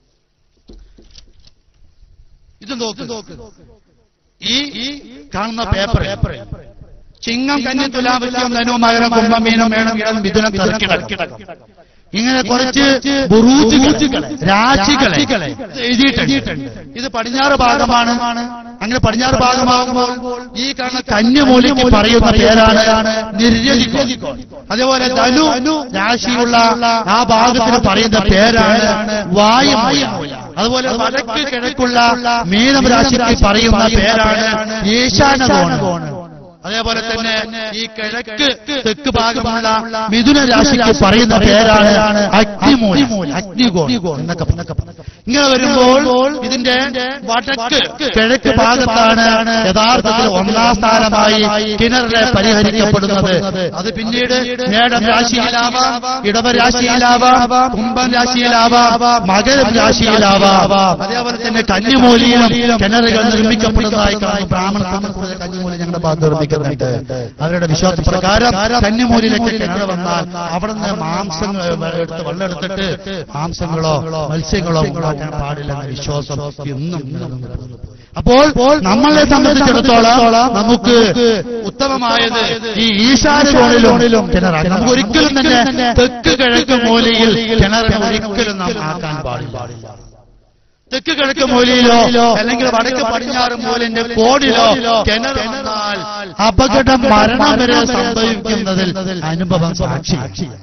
S1: ഇത് നോക്ക് ഈ കാണുന്ന പേപ്പർ ചിങ്ങം കന്നി തുലാവൃത്യം ധനു മകരം കുംഭമീനം വേണം ഇടം മിഥുനം കർക്കിടകം ഇങ്ങനെ കുറച്ച് ബുറൂജുകളെ രാശികളെ എഴുതിയിട്ടുണ്ട് ഇത് പടിഞ്ഞാറ് ഭാഗമാണ് അങ്ങനെ പടിഞ്ഞാറ് ഭാഗമാകുമ്പോൾ ഈ കാണുന്ന കന്യമൂലിക്ക് പറയുന്ന പേരാണ് നിർര്യതിക്കോൺ അതേപോലെ ധനു രാശിയുള്ള ആ ഭാഗത്തിന് പറയുന്ന പേരാണ് വായുമൂല അതുപോലെ വടക്ക് കിഴക്കുള്ള മീനം രാശിക്ക് പറയുന്ന പേരാണ് ഈശാനകോണ് അതേപോലെ തന്നെ ഈ കിഴക്ക് തെക്ക് ഭാഗമുള്ള മിഥുന രാശിക്ക് പറയുന്ന പേരാണ് അഗ്നിമൂല അഗ്നികോൺ എന്നൊക്കെ എന്നൊക്കെ പറയും. ഇങ്ങനെ വരുമ്പോൾ ഇതിന്റെ വടക്ക് കിഴക്ക് ഭാഗത്താണ് യഥാർത്ഥത്തിൽ ഒന്നാം സ്ഥാനമായി കിണറിലെ പരിഹരിക്കപ്പെടുന്നത് അത് പിന്നീട് മേടം രാശിയിലാവാം ഇടവ രാശിയിലാവാം കുംഭം രാശിയിലാവാം മകരം രാശിയിലാവാം അതേപോലെ തന്നെ കന്യമൂലിയിലും കിണറുകൾ നിർമ്മിക്കപ്പെടുന്നതായി കാണും ബ്രാഹ്മണ സമൂഹത്തിലെ കന്യമൂലി ഞങ്ങളുടെ ഭാഗത്ത് നിർമ്മിക്കുന്നുണ്ട് അവരുടെ വിശ്വാസ പ്രകാരം കന്യമൂലിയിലേക്ക് കിണർ വന്നാൽ അവിടെ നിന്ന് മാംസങ്ങൾ എടുത്ത് വെള്ളം എടുത്തിട്ട് മാംസങ്ങളോ മത്സ്യങ്ങളോ ഉണ്ടാക്കാൻ പാടില്ലെന്ന വിശ്വാസം ഇന്നും നിലനിൽക്കുന്നു. അപ്പോൾ നമ്മളെ സംബന്ധിച്ചിടത്തോളം നമുക്ക് ഉത്തമമായത് ഈ ഈശാന കോണിലും കിണറാണ് നമുക്ക് ഒരിക്കലും തന്നെ തെക്ക് കിഴക്ക് മൂലയിൽ കിണറിനെ ഒരിക്കലും നാം ആക്കാൻ പാടില്ല തെക്ക് കിഴക്ക് മൂലയിലോ അല്ലെങ്കിൽ വടക്ക് പടിഞ്ഞാറ് മൂലിന്റെ കോണിലോ കിണർ വന്നാൽ അപകടം മരണം വരെ സംഭവിക്കുന്നതിൽ അനുഭവം സാക്ഷി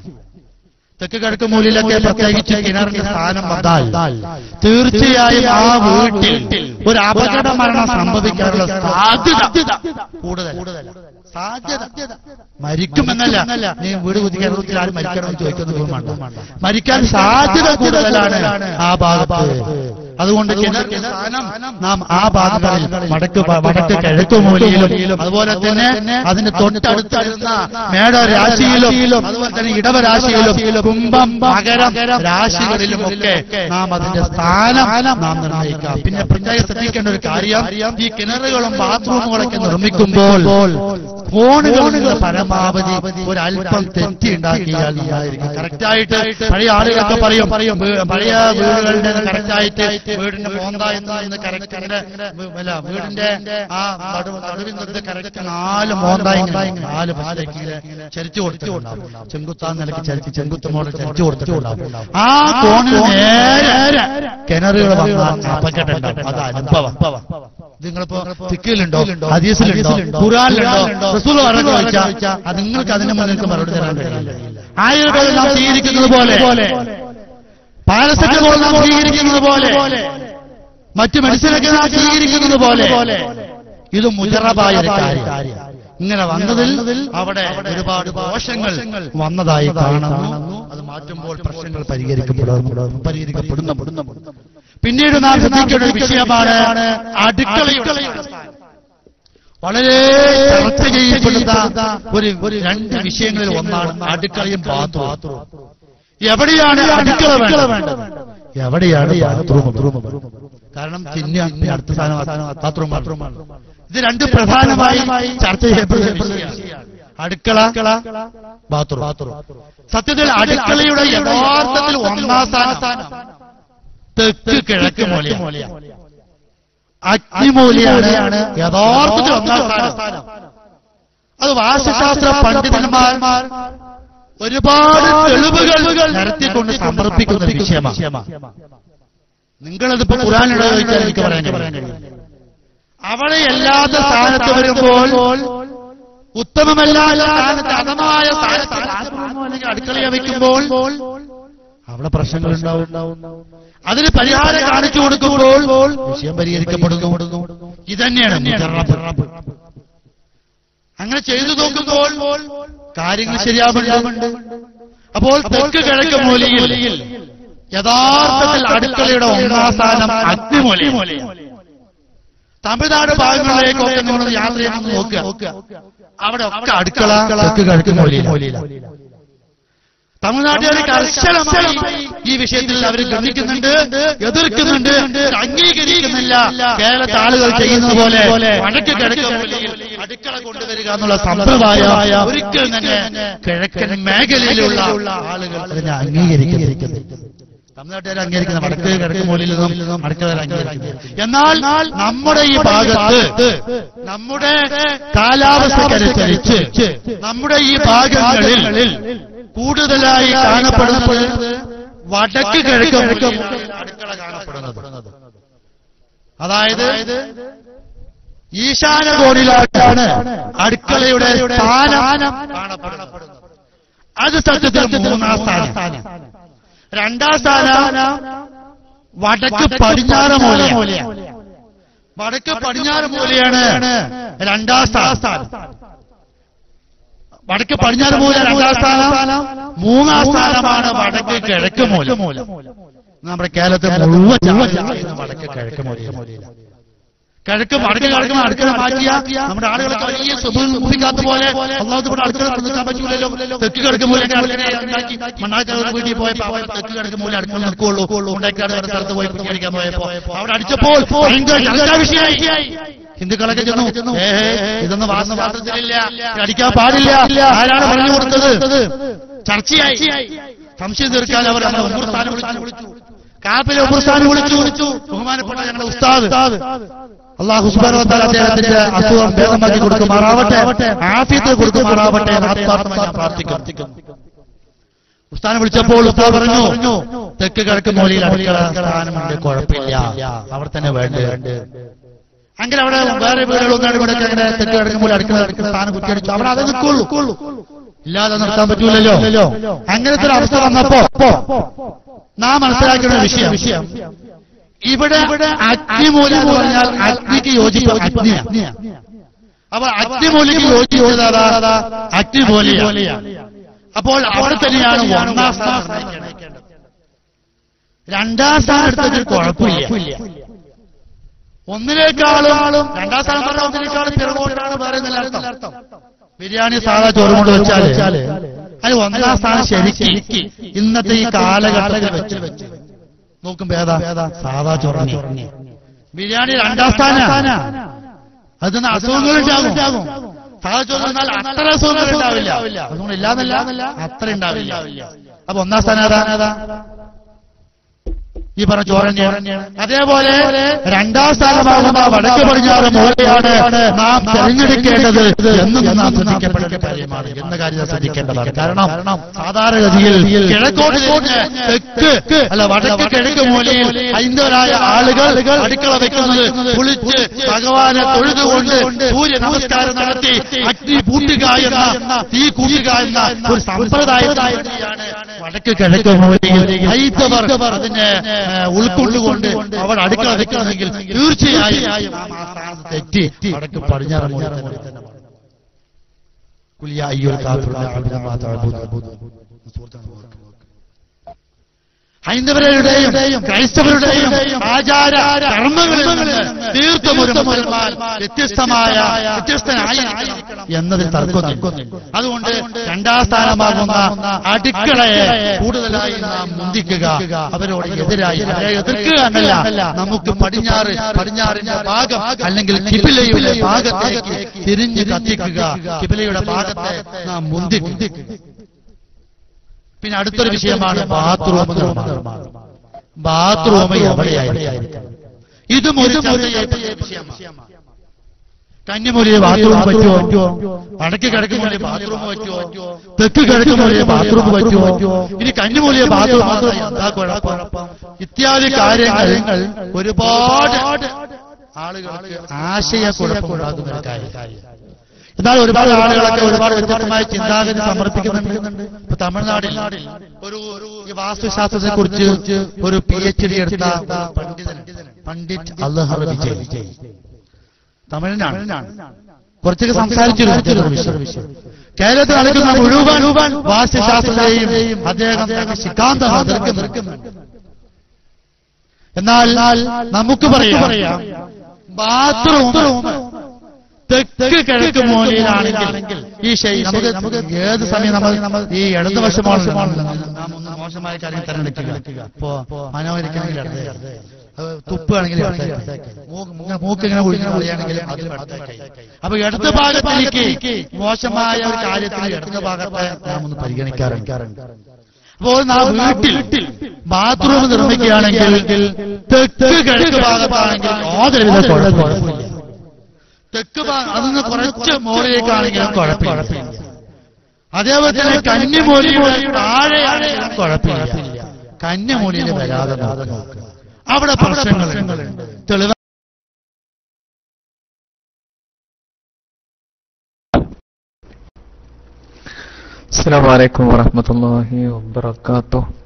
S1: തെക്ക് കിഴക്ക് മൂലിലൊക്കെ പ്രത്യേകിച്ച് കിണറിന്റെ സ്ഥാനം വന്നാൽ തീർച്ചയായും ആ വീട്ടിൽ ഒരു അപകട മരണം സംഭവിക്കാനുള്ള സാധ്യത കൂടുതൽ സാധ്യത മരിക്കുമെന്നല്ല നീ വീട് കുത്തി കേരളത്തിൽ ആരും മരിക്കണമെന്ന് ചോദിക്കുന്നത് വേണ്ട മരിക്കാൻ സാധ്യത കൂടുതലാണ് ആ ഭാഗത്ത് അതുകൊണ്ട് കിണറിന്റെ സ്ഥാനം നാം ആ ഭാഗങ്ങളിൽ വടക്ക് പ- വടക്ക് കിഴക്ക് മൂലയിലും അതുപോലെ തന്നെ അതിന് തൊട്ടടുത്ത് വരുന്ന മേട രാശിയിലും അതുപോലെ തന്നെ ഇടവ രാശിയിലും കുംഭം മകരം രാശികളിലും ഒക്കെ നാം അതിന്റെ സ്ഥാനം നാം നിർണ്ണയിക്കാം പിന്നെ പ്രത്യേകം ശ്രദ്ധിക്കേണ്ട ഒരു കാര്യം ഈ കിണറുകളും ബാത്റൂമുകളൊക്കെ നിർമ്മിക്കുമ്പോൾ കോണുകൾ പരമാവധി ഒരല്പം തെറ്റി ഉണ്ടാക്കിയാൽ നന്നായിരിക്കും കറക്റ്റായിട്ട് പഴയ ആളുകളൊക്കെ പറയും പറയും വീ- പഴയ വീടുകളുടെ കറക്റ്റായിട്ട് വീടിന്റെ മോന്ത എന്ന് കറക്റ്റിന്റെ അല്ല വീടിന്റെ ആ നടുവ് നടുവിൽ നിന്ന് കറക്റ്റ് നാല് മോന്ത ഇങ്ങനെ നാല് ഭാഗത്തേക്ക് ഇങ്ങനെ ചരിച്ചു കൊടുത്തിട്ടുണ്ടാവും ചെങ്കുത്താൻ നിലയ്ക്ക് ചരിച്ച് ചെങ്കുത്ത് മോഡൽ ചരിച്ചു കൊടുത്തിട്ടുണ്ടാവും ആ കോണിൽ നേരെ കിണറുകൾ വന്നാൽ അപകടം ഉണ്ടാവും അത് അനുഭവം നിങ്ങളിപ്പോ തിക്കിലുണ്ടോ ഹദീസിലുണ്ടോ ഖുറാനിലുണ്ടോ റസൂൽ പറഞ്ഞു ചോദിച്ചാൽ അത് നിങ്ങൾക്ക് അതിന് മുന്നിൽ മറുപടി തരാൻ കഴിയില്ല ആയുർവേദം നാം സ്വീകരിക്കുന്നത് പോലെ പാരസെറ്റമോൾ നാം സ്വീകരിക്കുന്നത് പോലെ മറ്റു മെഡിസിനൊക്കെ നാം സ്വീകരിക്കുന്നത് പോലെ ഇത് മുജറബായ ഒരു കാര്യം ഇങ്ങനെ വന്നതിൽ അവിടെ ഒരുപാട് ദോഷങ്ങൾ വന്നതായി കാണുന്നു അത് മാറ്റുമ്പോൾ പ്രശ്നങ്ങൾ പരിഹരിക്കപ്പെടുന്നു പരിഹരിക്കപ്പെടുന്നു പിന്നീട് നാം ശ്രദ്ധിക്കേണ്ട ഒരു വിഷയമാണ് അടുക്കളയുടെ സ്ഥാനം. വളരെ ചർച്ച ചെയ്യപ്പെടുന്ന ഒരു ഒരു രണ്ട് വിഷയങ്ങളിൽ ഒന്നാണ് അടുക്കളയും ബാത്റൂം എവിടെയാണ് അടുക്കള വേണ്ടത് എവിടെയാണ് ബാത്റൂം കാരണം ചിഹ്ന അടുത്ത സ്ഥാനം ബാത്റൂം ബാത്റൂമാണ് ഇത് രണ്ട് പ്രധാനമായി ചർച്ച ചെയ്യപ്പെടുന്ന വിഷയമാണ് അടുക്കള ബാത്റൂം സത്യത്തിൽ അടുക്കളയുടെ യഥാർത്ഥത്തിൽ ഒന്നാം സ്ഥാനം തെക്ക് കിഴക്ക് മൂലയാണ് അഗ്നിമൂലിയാണ് യഥാർത്ഥത്തിൽ ഒന്നാം സ്ഥാനം അത് വാസ്തുശാസ്ത്ര പണ്ഡിതന്മാർ ഒരുപാട് തെളിവുകൾ നിരത്തിക്കൊണ്ട് സമർപ്പിക്കുന്ന ഒരു വിഷയമാണ് നിങ്ങളതിപ്പോ ഖുറാനിടെ ചോദിച്ചാൽ എനിക്ക് പറയാൻ കഴിയും അവിടെ എല്ലാത്ത സ്ഥാനത്ത് വരുമ്പോൾ ഉത്തമമല്ലാത്ത സ്ഥാനത്ത് അധമായ സ്ഥാനത്ത് ബാത്റൂമോ അല്ലെങ്കിൽ അടുക്കളയെ വെക്കുമ്പോൾ അവിടെ പ്രശ്നങ്ങൾ ഉണ്ടാവും അതിന് പരിഹാരം കാണിച്ചു കൊടുക്കുമ്പോൾ വിഷയം പരിഹരിക്കപ്പെടുന്നു ഇതന്നെയാണ് മുജറബ്. അങ്ങനെ ചെയ്തു നോക്കുമ്പോൾ കാര്യങ്ങൾ ശരിയാവുന്നുണ്ട് അപ്പോൾ തെക്ക് കിഴക്ക് മൂലയിൽ യഥാർത്ഥത്തിൽ അടുക്കളയുടെ ഒന്നാം സ്ഥാനം അഗ്നിമൂലയാണ് തമിഴ്നാട് ഭാഗങ്ങളിലേക്കൊക്കെ നിങ്ങൾ യാത്ര ചെയ്യുന്നത് നോക്കുക അവിടെ ഒക്കെ അടുക്കള തെക്ക് കിഴക്ക് മൂലയിലാണ് തമിഴ്നാട്ടുകാർ കർശനമായി ഈ വിഷയത്തിൽ അവർ ഗണിക്കുന്നുണ്ട് എതിർക്കുന്നുണ്ട് അംഗീകരിക്കുന്നില്ല കേരളത്തെ ആളുകൾ ചെയ്യുന്നത് പോലെ വടക്ക് കിഴക്ക് മൂലയിൽ അടുക്കള കൊണ്ടുവരിക എന്നുള്ള സമ്പ്രദായം ഒരിക്കലും തന്നെ കിഴക്കൻ മേഖലയിലുള്ള ആളുകൾ അതിനെ അംഗീകരിക്കുന്നില്ല തമിഴ്നാട്ടുകാർ അംഗീകരിക്കുന്ന വടക്ക് കിഴക്ക് മൂലയിൽ നിന്നും അടുക്കള അംഗീകരിക്കുന്നു എന്നാൽ നമ്മുടെ ഈ ഭാഗത്ത് നമ്മുടെ കാലാവസ്ഥക്കനുസരിച്ച് നമ്മുടെ ഈ ഭാഗങ്ങളിൽ കൂടുതലായി കാണപ്പെടുന്നത് വടക്ക് കിഴക്ക് മൂലയിലാണ് അടുക്കള കാണപ്പെടുന്നത് അതായത് ഈശാന കോണിലാണ് അടുക്കളയുടെ സ്ഥാനം കാണപ്പെടുന്നത് അത് സത്യത്തിൽ മൂന്നാം സ്ഥാനം രണ്ടാം സ്ഥാനം വടക്ക് പടിഞ്ഞാറ് മൂലയാണ് വടക്ക് പടിഞ്ഞാറ് മൂലയാണ് രണ്ടാം സ്ഥാനം വടക്ക് പടിഞ്ഞാറ് മൂല രണ്ടാം സ്ഥാനം മൂന്നാം സ്ഥാനമാണ് വടക്ക് കിഴക്ക് മൂല നമ്മുടെ കേരളത്തിൽ മുഴുവൻ ജാതി ചെയ്യുന്ന വടക്ക് കിഴക്ക് മൂലയിലാണ് കിഴക്ക് വടക്ക് കിഴക്ക് അടുക്കള മാറ്റിയ നമ്മുടെ ആളുകളൊക്കെ വലിയ സുഖിക്കാത്ത പോലെ അള്ളാഹു ഇവിടെ അടുക്കള നിൽക്കാൻ പറ്റൂലല്ലോ തെക്ക് കിഴക്ക് മൂല ഉണ്ടാക്കി മണ്ണാക്കര വീട്ടിൽ പോയപ്പോ അവർ തെക്ക് കിഴക്ക് മൂല അടുക്കള നിൽക്കുള്ളൂ ഉണ്ടാക്കിയാണ് വേറെ സ്ഥലത്ത് പോയി കുട്ടി അടിക്കാൻ പോയപ്പോ അവിടെ അടിച്ചപ്പോൾ ഭയങ്കര ചർച്ചാ വിഷയമായി ഹിന്ദുക്കളൊക്കെ ചെന്നു ഏ ഇതൊന്നും വാസവാസത്തിലില്ല അടിക്കാൻ പാടില്ല ആരാണ് പറഞ്ഞു കൊടുത്തത് ചർച്ചയായി സംശയം തീർക്കാൻ അവർ നമ്മുടെ ഉമ്മർസ്ഥാനം വിളിച്ചു കാപ്പിലെ ഉമ്മർസ്ഥാനം വിളിച്ചു വിളിച്ചു ബഹുമാനപ്പെട്ട ഞങ്ങളുടെ ഉസ്താദ് അള്ളാഹു സുബാനോത്താൽ അദ്ദേഹത്തിന്റെ അസുഖം ഭേദമാക്കി കൊടുക്കുമാറാവട്ടെ ആഫിയത്ത് കൊടുക്കുമാറാവട്ടെ എന്ന് ആത്മാർത്ഥമായി ഞാൻ പ്രാർത്ഥിക്കുന്നു ഉസ്താനെ വിളിച്ചപ്പോൾ ഉസ്താദ് പറഞ്ഞു തെക്ക് കിഴക്ക് മൂലയിൽ അടുക്കള സ്ഥാനമുണ്ട് കുഴപ്പമില്ല അവിടെ തന്നെ വേണ്ട അങ്ങനെ അവിടെ വേറെ വീടുകളൊന്നും ഇവിടെ അങ്ങനെ തെക്ക് കിഴക്ക് മൂല അടുക്കള അടുക്കള സ്ഥാനം കുറ്റിയടിച്ചു അവിടെ അത് നിൽക്കുള്ളൂ ഇല്ലാതെ നിർത്താൻ പറ്റൂലല്ലോ അങ്ങനത്തെ ഒരു അവസ്ഥ വന്നപ്പോ നാം മനസ്സിലാക്കുന്ന ഒരു വിഷയം വിഷയം ഇവിടെ അഗ്നിമൂല എന്ന് പറഞ്ഞാൽ അഗ്നിക്ക് യോജിപ്പ് അഗ്നിയ അപ്പൊ അഗ്നിമൂലയ്ക്ക് യോജിച്ചതാ അഗ്നിമൂലയ അപ്പോൾ അവിടെ തന്നെയാണ് ഒന്നാം സ്ഥാനം നിർണ്ണയിക്കേണ്ടത്. രണ്ടാം സ്ഥാനം എടുത്തതിൽ കുഴപ്പമില്ല ഒന്നിനേക്കാളും രണ്ടാം സ്ഥാനം പറഞ്ഞ ഒന്നിനേക്കാളും പിറകോട്ടാണ് വേറെ എന്നല്ല അർത്ഥം ബിരിയാണി സാധാ ചോറ് കൊണ്ട് വെച്ചാല് അത് ഒന്നാം സ്ഥാനം ശരിക്ക് ഇന്നത്തെ ഈ കാലഘട്ടത്തിൽ വെച്ച് വെച്ച് നോക്കുമ്പോ ഏതാ സാധാ ചോറ് ബിരിയാണി രണ്ടാം സ്ഥാന അതിന് അസുഖങ്ങൾ ഉണ്ടാകും സാധാ ചോറ് എന്നാൽ അത്ര അസുഖങ്ങൾ ഉണ്ടാവില്ല അസുഖങ്ങൾ ഇല്ലാന്നല്ല അത്ര ഉണ്ടാവില്ല അപ്പൊ ഒന്നാം സ്ഥാനം ഏതാ ഏതാ ഈ പറഞ്ഞ ചോരഞ്ഞ അതേപോലെ രണ്ടാം സ്ഥാനമാകുന്ന വടക്ക് പടിഞ്ഞാറ് മൂലയാണ് നാം തെരഞ്ഞെടുക്കേണ്ടത് എന്നും നാം ശ്രദ്ധിക്കപ്പെടേണ്ട കാര്യമാണ് എന്ന കാര്യം ശ്രദ്ധിക്കേണ്ടതാണ് കാരണം സാധാരണഗതിയിൽ കിഴക്കോട്ട് തിരിഞ്ഞ് തെക്ക് അല്ല വടക്ക് കിഴക്ക് മൂലയിൽ ഹൈന്ദവരായ ആളുകൾ അടുക്കള വെക്കുന്നത് കുളിച്ച് ഭഗവാനെ തൊഴുതുകൊണ്ട് സൂര്യ നമസ്കാരം നടത്തി അഗ്നി പൂട്ടുക എന്ന തീ കൂട്ടുക എന്ന ഒരു സമ്പ്രദായത്തിലാണ് വടക്ക് കിഴക്ക് മൂലയിൽ ഹൈന്ദവർ അതിനെ ഏഹ്, ഉൾക്കൊണ്ടുകൊണ്ട് അവിടെ അടുക്കള വെക്കണമെങ്കിൽ തീർച്ചയായും നാം ആ സ്ഥാനത്ത് തെറ്റി വടക്ക് പടിഞ്ഞാറ് മൂല തന്നെ വേണം. കുൽ യാ അയ്യുൽ കാഫിറൂന അഅ്ബുദു മാ തഅബുദൂൻ. ഹൈന്ദവരുടെയും ക്രൈസ്തവരുടെയും ആചാര കർമ്മങ്ങളിൽ നിന്ന് തീർത്തും ഒരു മുസൽമാൻ വ്യത്യസ്തമായ വ്യത്യസ്തനായിരിക്കണം എന്നതിൽ തർക്കമൊന്നുമില്ല അതുകൊണ്ട് രണ്ടാം സ്ഥാനമാകുന്ന അടുക്കളയെ കൂടുതലായി നാം മുന്തിക്കുക അവരോട് എതിരായി അവരെ എതിർക്കുക എന്നല്ല നമുക്ക് പടിഞ്ഞാറ് പടിഞ്ഞാറിന്റെ ഭാഗം അല്ലെങ്കിൽ കിബിലയുടെ ഭാഗത്തേക്ക് തിരിഞ്ഞ് കത്തിക്കുക കിബിലയുടെ ഭാഗത്തെ നാം മുന്തിക്കുക പിന്നെ അടുത്തൊരു വിഷയമാണ് ബാത്റൂം നിർമ്മാണം ബാത്റൂം എവിടെയായിരിക്കും ഇതും ഒരു ചർച്ച ചെയ്യപ്പെട്ട വിഷയമാണ് കന്യമൂലിയെ ബാത്റൂം പറ്റുമോ വടക്ക് കിഴക്ക് മൂലിയ ബാത്റൂം പറ്റുമോ തെക്ക് കിഴക്ക് മൂലിയ ബാത്റൂം പറ്റുമോ ഇനി കന്യമൂലിയ ബാത്റൂം മാത്രം എന്താ കുഴപ്പം ഇത്യാദി കാര്യങ്ങൾ ഒരുപാട് ആളുകൾക്ക് ആശയക്കുഴപ്പമുണ്ടാകുന്ന ഒരു കാര്യം എന്നാൽ ഒരുപാട് ആളുകളൊക്കെ ഒരുപാട് വ്യത്യസ്തമായ ചിന്താഗതി സമർപ്പിക്കുന്നുണ്ട് ഇപ്പൊ തമിഴ്നാടിൽ ഒരു ഒരു ഈ വാസ്തുശാസ്ത്രത്തെ കുറിച്ച് ഒരു പി എച്ച് ഡി എടുത്ത പണ്ഡിതൻ പണ്ഡിറ്റ് അള്ളഹർ വിജയ് തമിഴിനാണ് കുറച്ചൊക്കെ സംസാരിച്ചിരുന്നു വിഷയം കേരളത്തിൽ നടക്കുന്ന മുഴുവൻ വാസ്തുശാസ്ത്രത്തെയും അദ്ദേഹം തന്റെ സിദ്ധാന്തം എതിർക്കുന്നുണ്ട് എന്നാൽ നമുക്ക് പറയാം ബാത്റൂം തെക്ക് കിഴക്ക് മൂലയിലാണെങ്കിൽ ഈ ശൈ നമുക്ക് നമുക്ക് ഏത് സമയം നമ്മൾ നമ്മൾ ഈ ഇടതുവശമാണ് നാം ഒന്ന് മോശമായ കാര്യം തെരഞ്ഞെടുക്കുക ഇപ്പോ മനോഹരിക്കണമെങ്കിൽ ഇടത് തുപ്പാണെങ്കിൽ മൂക്ക് ഇങ്ങനെ കുഴിങ്ങനെ കുഴിയാണെങ്കിൽ അതിൽ ഇടത്തേക്കായി. അപ്പൊ ഇടത് ഭാഗത്തേക്ക് മോശമായ ഒരു കാര്യത്തിൽ ഇടത് ഭാഗത്തെ നാം ഒന്ന് പരിഗണിക്കാറുണ്ട് അപ്പോൾ നാം വീട്ടിൽ ബാത്റൂം നിർമ്മിക്കുകയാണെങ്കിൽ തെക്ക് കിഴക്ക് ഭാഗത്താണെങ്കിൽ യാതൊരുവിധ കുഴപ്പമില്ല തെക്ക് ഭാഗം അതിന് കുറച്ച് മോറിലേക്കാണെങ്കിലും കുഴപ്പമില്ല അതേപോലെ തന്നെ കന്യമൂലിയുടെ താഴെയാണെങ്കിലും കുഴപ്പമില്ല കന്യമൂലിയിൽ വരാതെ നോക്കുക അവിടെ പ്രശ്നങ്ങളുണ്ട് തെളിവ്
S4: السلام عليكم ورحمة الله وبركاته